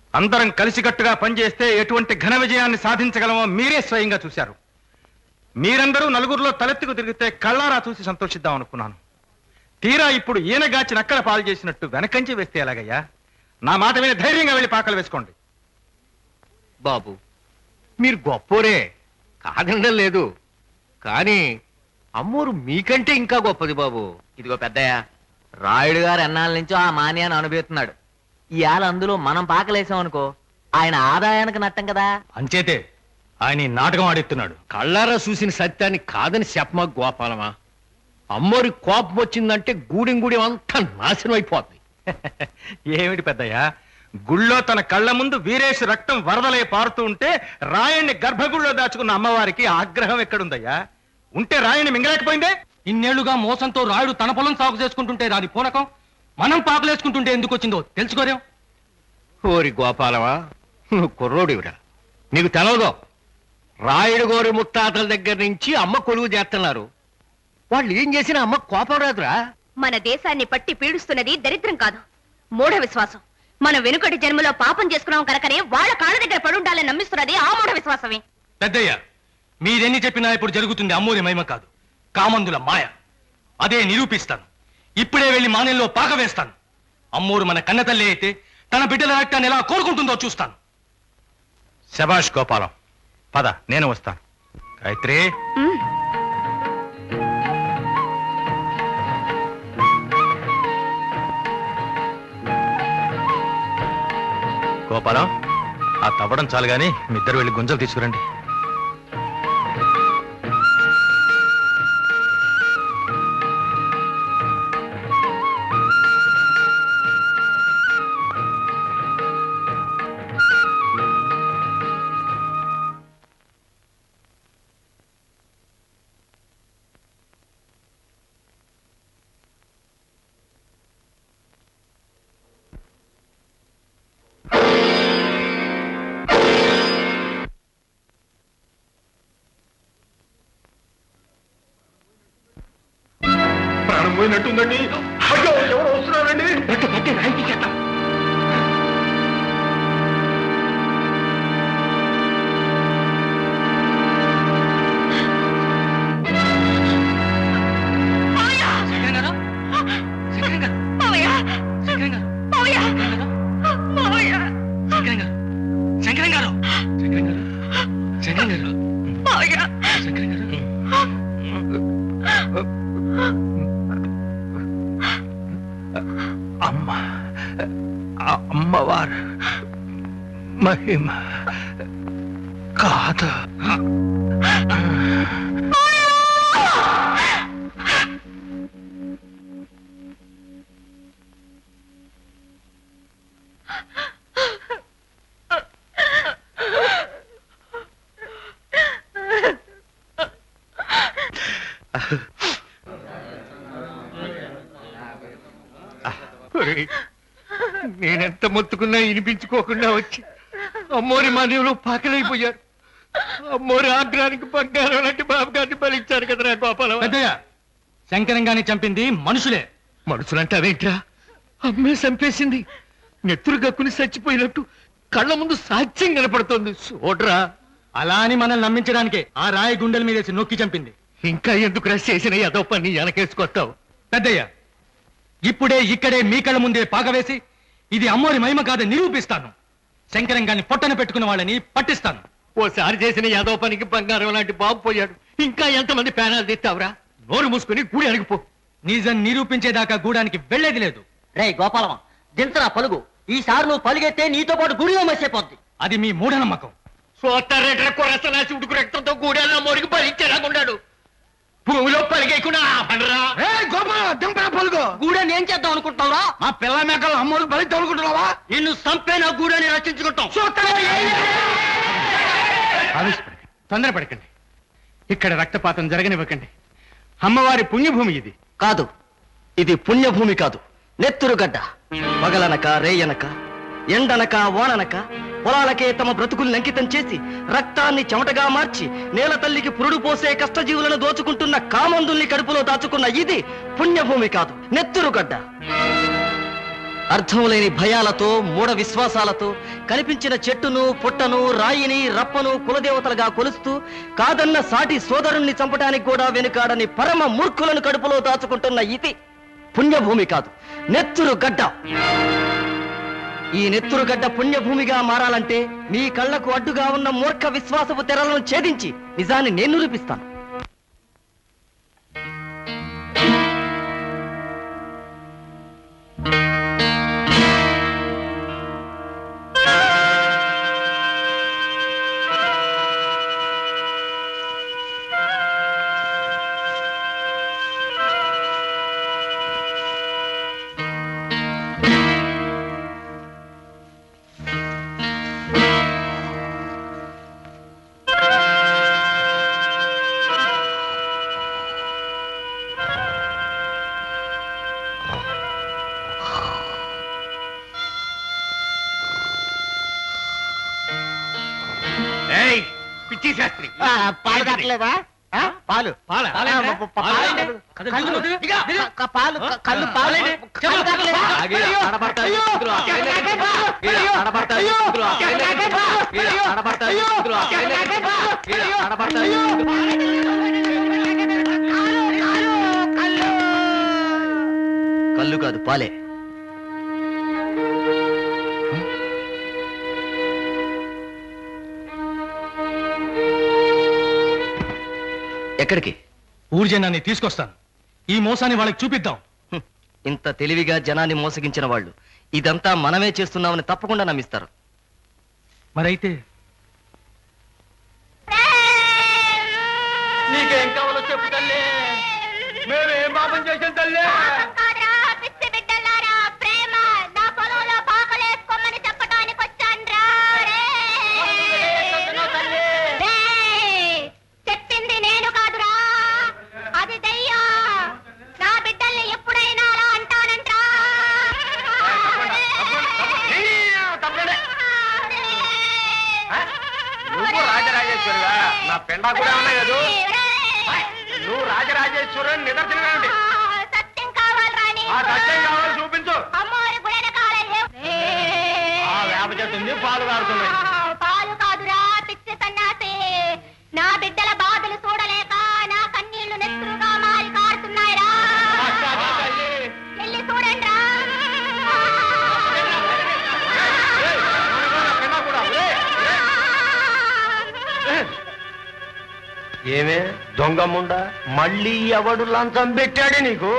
అందరం కలిసికట్టుగా పనిచేస్తే ఎటువంటి ఘన విజయాన్ని సాధించగలమో మీరే స్వయంగా చూశారు మీరందరూ నలుగురిలో తలెత్తుకు తిరిగితే కళ్ళారా చూసి సంతోషిద్దాం అనుకున్నాను తీరా ఇప్పుడు ఈయనగాచి నక్కల పాలు చేసినట్టు వెనకంచి వేస్తే ఎలాగయ్యా నా మాట విని ధైర్యంగా వెళ్ళి పాకలు వేసుకోండి బాబు మీరు గొప్పోరే కాదనడం లేదు కానీ అమ్మోరు మీకంటే ఇంకా గొప్పది బాబు ఇదిగో పెద్దయ్య రాయుడు గారు ఎన్నాళ్ళ నుంచో ఆ మాన్యాన్ని అనుభవిస్తున్నాడు ఇవాళ అందులో మనం పాకలేసాం అనుకో ఆయన ఆదాయానికి నట్టం కదా అంచేతే ఆయన ఈ నాటకం ఆడిస్తున్నాడు కళ్ళారా చూసిన సత్యాన్ని కాదని చెప్పమా గోపాలమా అమ్మోరి కోపం వచ్చిందంటే గూడెం గూడెం అంతా నాశనం అయిపోతుంది ఏమిటి పెద్దయ్యా గుళ్ళో తన కళ్ళ ముందు వీరేశు రక్తం వరదలై పారుతూ ఉంటే రాయణ్ణి గర్భగుళ్ళో దాచుకున్న అమ్మవారికి ఆగ్రహం ఎక్కడుందయ్యా ఉంటే రాయణ్ణి మింగలేకపోయిందే ఇన్నేళ్లుగా మోసంతో రాయుడు తన పొలం సాగు చేసుకుంటుంటే రాని పూనకం మనం పాకలేసుకుంటుంటే ఎందుకు వచ్చిందో తెలుసుకోరేం ఓరి గోపాలమా నువ్వు కుర్రోడివిరా నీకు తెలవదో రాయుడు గోరి ముత్తాతల దగ్గర నుంచి అమ్మ కొలువు చేస్తున్నారు వాళ్ళు ఏం చేసినా అమ్మ కోపం రాదురా మన దేశాన్ని పట్టి పీడిస్తున్నది దరిద్రం కాదు మూఢ విశ్వాసం మనం వెనుకటి జన్మలో పాపం చేసుకున్నాం కనుకనే వాళ్ళ కాళ్ళ దగ్గర పడుండాలని నమ్మిస్తున్నది ఆ మూఢ విశ్వాసమే పెద్దయ్య మీరెన్ని చెప్పినా ఇప్పుడు జరుగుతుంది అమ్మూరి మహిమ కాదు కామందుల మాయ అదే నిరూపిస్తాను ఇప్పుడే వెళ్ళి మానెల్లో పాక వేస్తాను అమ్మూరు మన కన్నతల్లి అయితే తన బిడ్డల రక్తాన్ని ఎలా కోరుకుంటుందో చూస్తాను శబాష్ గోపాలం పద నేను వస్తాను గాయత్రి గోపాలం ఆ తవ్వడం చాలు గాని మీ ఇద్దరు వెళ్ళి గుంజలు తీసుకురండి ప్రాణం పోయినట్టుందండి అయ్యో ఎవరు వస్తున్నారండి శంకరం గారు శంకరం గారు అమ్మ ఆ అమ్మవారు మహిమ కాదు ఒరేయ్, నేనెంత మొత్తుకున్నా వినిపించుకోకుండా వచ్చి అమ్మోరి మానవులు పాకలైపోయారు అమ్మోరి ఆగ్రహానికి బంగారం లాంటి బాబు గారిని బలిచ్చారు కదరా గోపాలం పెద్దయ్య శంకరం గారిని చంపింది మనుషులే మనుషులంటే అవేంట్రా అమ్మే చంపేసింది నెత్తురు గక్కుని చచ్చిపోయినట్టు కళ్ళ ముందు సాధ్యం కనపడుతోంది చూడరా అలా అని మనల్ని నమ్మించడానికే ఆ రాయి గుండెల మీదేసి నొక్కి చంపింది ఇంకా ఎందుకు రష్ చేసిన ఏదో పని వెనకేసుకొస్తావు పెద్దయ్య ఇప్పుడే ఇక్కడే మీ కళ్ళ ముందే పాకవేసి ఇది అమ్మోరి మహిమ కాదని నిరూపిస్తాను శంకరం గారిని పొట్టన పెట్టుకున్న వాళ్ళని పట్టిస్తాను ఓసారి చేసిన యాదవ పనికి బంగారం లాంటి బాబు పోయాడు ఇంకా ఎంతమంది పేనాలు తీస్తావురా నోరు మూసుకుని కూడి అడిగిపో నిజం నిరూపించేదాకా గూడానికి వెళ్లేది లేదు రే గోపాలమ్మ దించరా పలుగు ఈసారి నువ్వు పలుగెత్తే నీతో పాటు గుడిలో మసేపోద్ది అది మీ మూఢనమ్మకం సోత్తారేట్ర కొరసనాసి ఉడుకు రక్తంతో గూడెల్లో మోరికి భరించేలాగుండాడు భూమిలో పలిగేకున్నా పండరా పలుగు గూడెని ఏం చేద్దాం అనుకుంటున్నావురా మా పిల్ల మేకలు అమ్మోరు బలిద్దాం అనుకుంటున్నావా నిన్ను చంపే నా గూడెని రక్షించుకుంటాం ఆవేశపడకండి తొందరపడకండి ఇక్కడ రక్తపాతం జరగనివ్వకండి అమ్మవారి పుణ్యభూమి ఇది కాదు ఇది పుణ్యభూమి కాదు నెత్తురుగడ్డ పగలనక రేయనక ఎండనక వాననక పొలాలకే తమ బ్రతుకుల్ని అంకితం చేసి రక్తాన్ని చెమటగా మార్చి నేల తల్లికి పురుడు పోసే కష్టజీవులను దోచుకుంటున్న కామందుల్ని కడుపులో దాచుకున్న ఇది పుణ్యభూమి కాదు నెత్తురుగడ్డ అర్థం లేని భయాలతో మూఢ విశ్వాసాలతో కనిపించిన చెట్టును పుట్టను రాయిని రప్పను కులదేవతలుగా కొలుస్తూ కాదన్న సాటి సోదరుణ్ణి చంపడానికి కూడా వెనుకాడని పరమ మూర్ఖులను కడుపులో దాచుకుంటున్న ఇది పుణ్యభూమి కాదు నెత్తురు గడ్డ ఈ నెత్తురు గడ్డ పుణ్యభూమిగా మారాలంటే మీ కళ్ళకు అడ్డుగా ఉన్న మూర్ఖ విశ్వాసపు తెరలను ఛేదించి నిజాన్ని నేను నిరూపిస్తాను ఏయ్ పిచ్చి శాస్త్రి పాలు కట్టలేదా ఆ? పాలు పాల? ఆ, ప- ప- పాలు పాలేంటి? కళ్ళు. కళ్ళు. దిగు, దిగా. దిగు. క- పాలు క- కళ్ళు పాలు కళ్ళు కట్టలేదా? ఆగే, అయ్యో, ఆడబడతాయి, అయ్యో, ఇద్దరు ఆ అయ్యో, కైలే. అయ్యో, ఈడ ఆడబడతాయి, అయ్యో, ఇద్దరు ఆ కైలే. ఈడ అయ్యో, ఆడబడతాయి, అయ్యో, ఇద్దరు ఆ కైలే. ఈడ అయ్యో, ఆడబడతాయి, కళ్ళు కాదు పాలే ఎక్కడికి ఊరి జనాన్ని తీసుకొస్తాను ఈ మోసాన్ని వాళ్ళకి చూపిద్దాం ఇంత తెలివిగా జనాన్ని మోసగించిన వాళ్ళు ఇదంతా మనమే చేస్తున్నామని తప్పకుండా నమ్మిస్తారు మరైతే నీకేం కావాలో చెప్పు తల్లి మేమేం పాపం చేసాం తల్లి కాదురా, పిచ్చి బిడ్డలారా, ప్రేమ నా పొలంలో పాకలేసుకోమని చెప్పడానికి వచ్చాన్రా. రేయ్, చెప్పింది నేను కాదురా అది దయ్యం నా బిడ్డల్ని ఎప్పుడైనా అలా అంటానంట్రా నువ్వు రాజరాజేశ్వరివా నా పెండా కూడా ఉన్నాయి కదా నువ్వు రాజరాజేశ్వరు నిదర్శనం ఏమిటి సత్యం కావాలరా నీకు? ఆ సత్యం కావాలి చూపించు అమ్మోరి గుడి వెనకాల ఏ- ఆ వేప చెట్టు ఉంది పాలు కారుతున్నాయి పాలు కాదురా పిచ్చి సన్నాసి నా బిడ్డల బాధలు చూడలేక నా కన్నీళ్లు నెత్తురుగా మారి కారుతున్నాయిరా వెళ్ళి చూడండి ఏమే దొంగ ముండ మళ్ళీ ఎవడు లంచం పెట్టాడు నీకు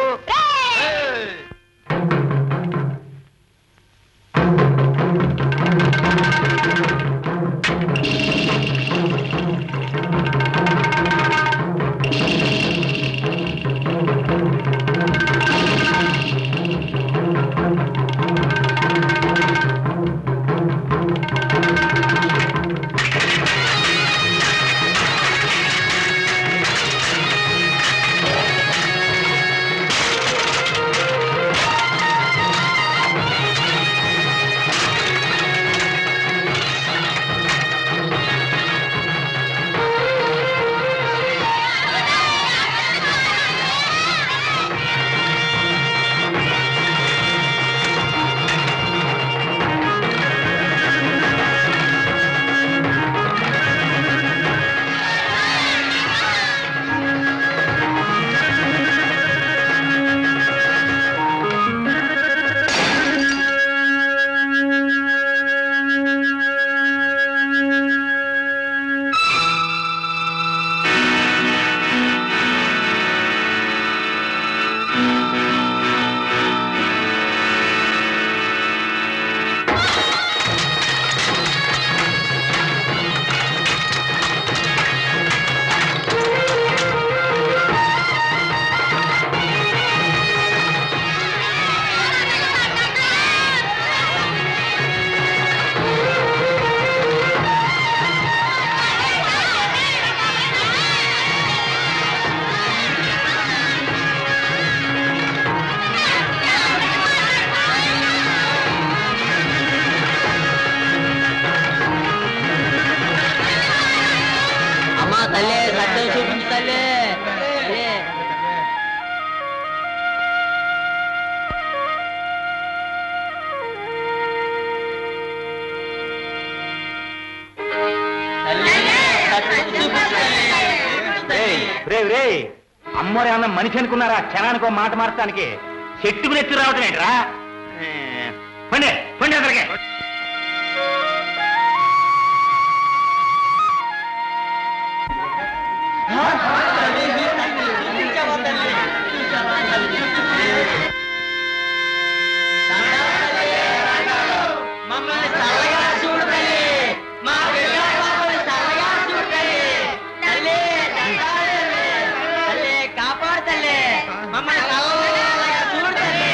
ఆ రే రే అమ్మోరే అన్న మనిషి అనుకున్నారా క్షణానికి ఒక మాట మార్చడానికి చెట్టుకు నెత్తి రావటం ఏంట్రా ఏ, పండే పండే అతనికి మమ్మల్ని చల్లగా చూడు తల్లి మా బిడ్డ పాపని చల్లగా చూడు తల్లి తల్లి దండాలు తల్లి కాపాడు తల్లి మమ్మల్ని చల్లగా చూడు తల్లి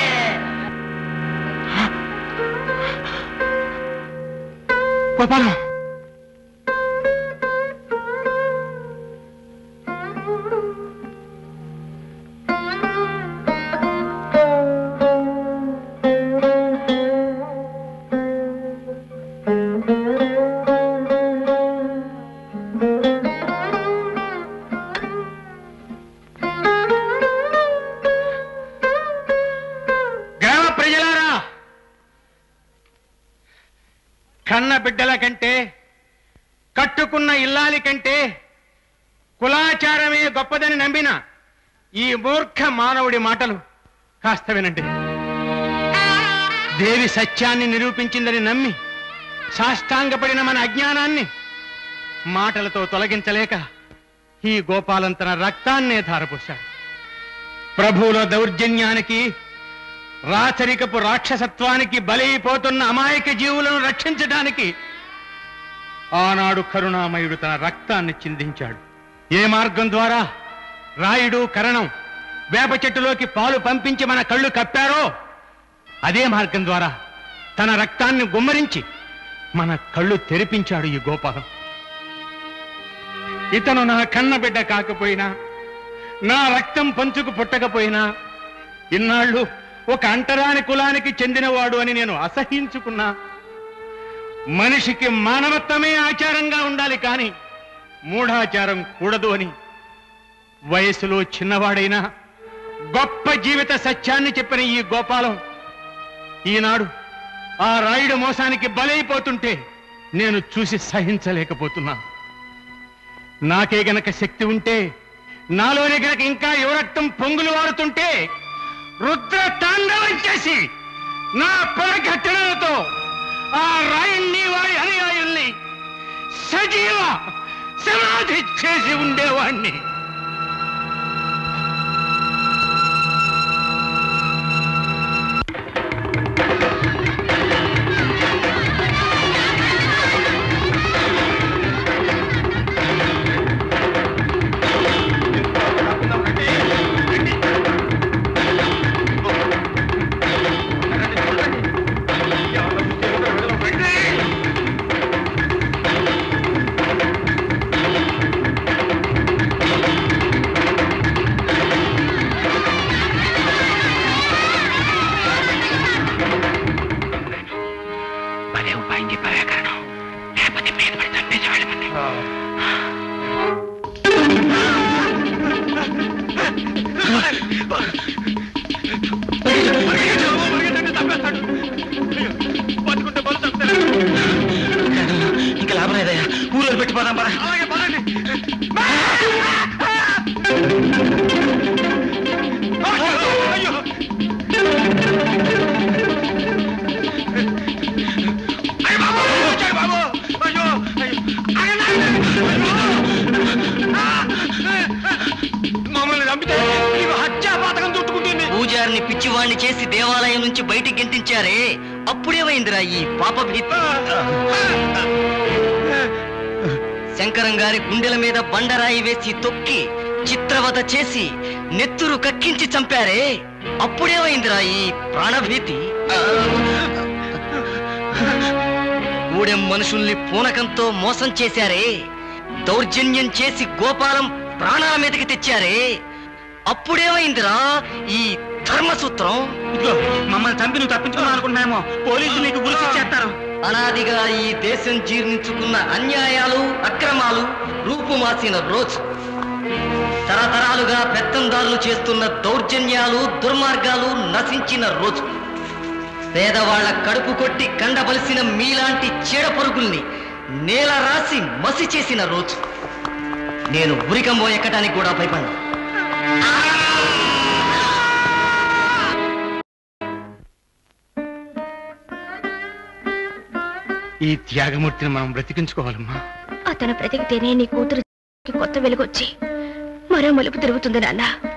గోపాలం గ్రామ ప్రజలారా కన్న బిడ్డల కంటే కట్టుకున్న ఇల్లాలి కంటే కులాచారమే గొప్పదని నమ్మిన ఈ మూర్ఖ మానవుడి మాటలు కాస్త వినండి దేవి సత్యాన్ని నిరూపించిందని నమ్మి సాష్టాంగపడిన మన అజ్ఞానాన్ని మాటలతో తొలగించలేక ఈ గోపాలం తన రక్తాన్నే ధారపోశాడు ప్రభువుల దౌర్జన్యానికి రాచరికపు రాక్షసత్వానికి బలైపోతున్న అమాయక జీవులను రక్షించడానికి ఆనాడు కరుణామయుడు తన రక్తాన్ని చిందించాడు ఏ మార్గం ద్వారా రాయుడు కరణం వేప చెట్టులోకి పాలు పంపించి మన కళ్ళు కప్పారో అదే మార్గం ద్వారా తన రక్తాన్ని గుమ్మరించి మన కళ్ళు తెరిపించాడు ఈ గోపాలం ఇతను నా కన్న బిడ్డ కాకపోయినా నా రక్తం పంచుకు పుట్టకపోయినా ఇన్నాళ్ళు ఒక అంటరాని కులానికి చెందినవాడు అని నేను అసహించుకున్నా మనిషికి మానవత్వమే ఆచారంగా ఉండాలి కానీ మూఢాచారం కూడదు అని వయసులో చిన్నవాడైనా గొప్ప జీవిత సత్యాన్ని చెప్పిన ఈ గోపాలం ఈనాడు ఆ రాయుడు మోసానికి బలైపోతుంటే నేను చూసి సహించలేకపోతున్నా నాకే గనక శక్తి ఉంటే నాలోనే గనక ఇంకా యువరక్తం పొంగులు వారుతుంటే రుద్ర తాండవం చేసి నా పరఘట్టనలతో ఆ రాయుణ్ణి వారి అనుయాయుల్ని సజీవ సమాధి చేసి ఉండేవాణ్ణి భలే ఉపాయం చెప్పావే కారణం లేకపోతే మీద పడి చంపేసేవాళ్ళు మంది ఇంకా లాభం లేదయ్యా ఊళ్ళో పెట్టిపోదాం పద మమ్మల్ని చంపితే నీకు హత్యా పాతకం చుట్టుకుంటుంది పూజారిని పిచ్చివాణ్ణి చేసి దేవాలయం నుంచి బయటికి గెంటించారే అప్పుడేమైందిరా ఈ పాప భీతి శంకరం గారి గుండెల మీద బండరాయి వేసి తొక్కి చిత్రవద చేసి నెత్తురు కక్కించి చంపారే అప్పుడేమైందిరా ఈ ప్రాణభీతి గూడెం మనుషుల్ని పూనకంతో మోసం చేశారే దౌర్జన్యం చేసి గోపాలం ప్రాణాల మీదకి తెచ్చారే అప్పుడేమైందిరా ఈ ధర్మసూత్రం మమ్మల్ని చంపి నువ్వు తప్పించుకున్నావు అనుకుంటున్నామో పోలీసులు నీకు గురి చేస్తారు అనాదిగా ఈ దేశం జీర్ణించుకున్న అన్యాయాలు అక్రమాలు రూపుమాసిన రోజు తరతరాలుగా పెత్తందారులు చేస్తున్న దౌర్జన్యాలు దుర్మార్గాలు నశించిన రోజు పేదవాళ్ల కడుపు కొట్టి కండబలిసిన మీలాంటి చీడ పరుగుల్ని నేల రాసి మసి చేసిన రోజు నేను ఉరికంబో ఎక్కడానికి కూడా భయపడను ఈ త్యాగమూర్తిని మనం బ్రతికించుకోవాలమ్మా అతను బ్రతికితేనే నీ కూతురు కొత్త వెలుగొచ్చి మరో మలుపు తిరుగుతుంది నాన్న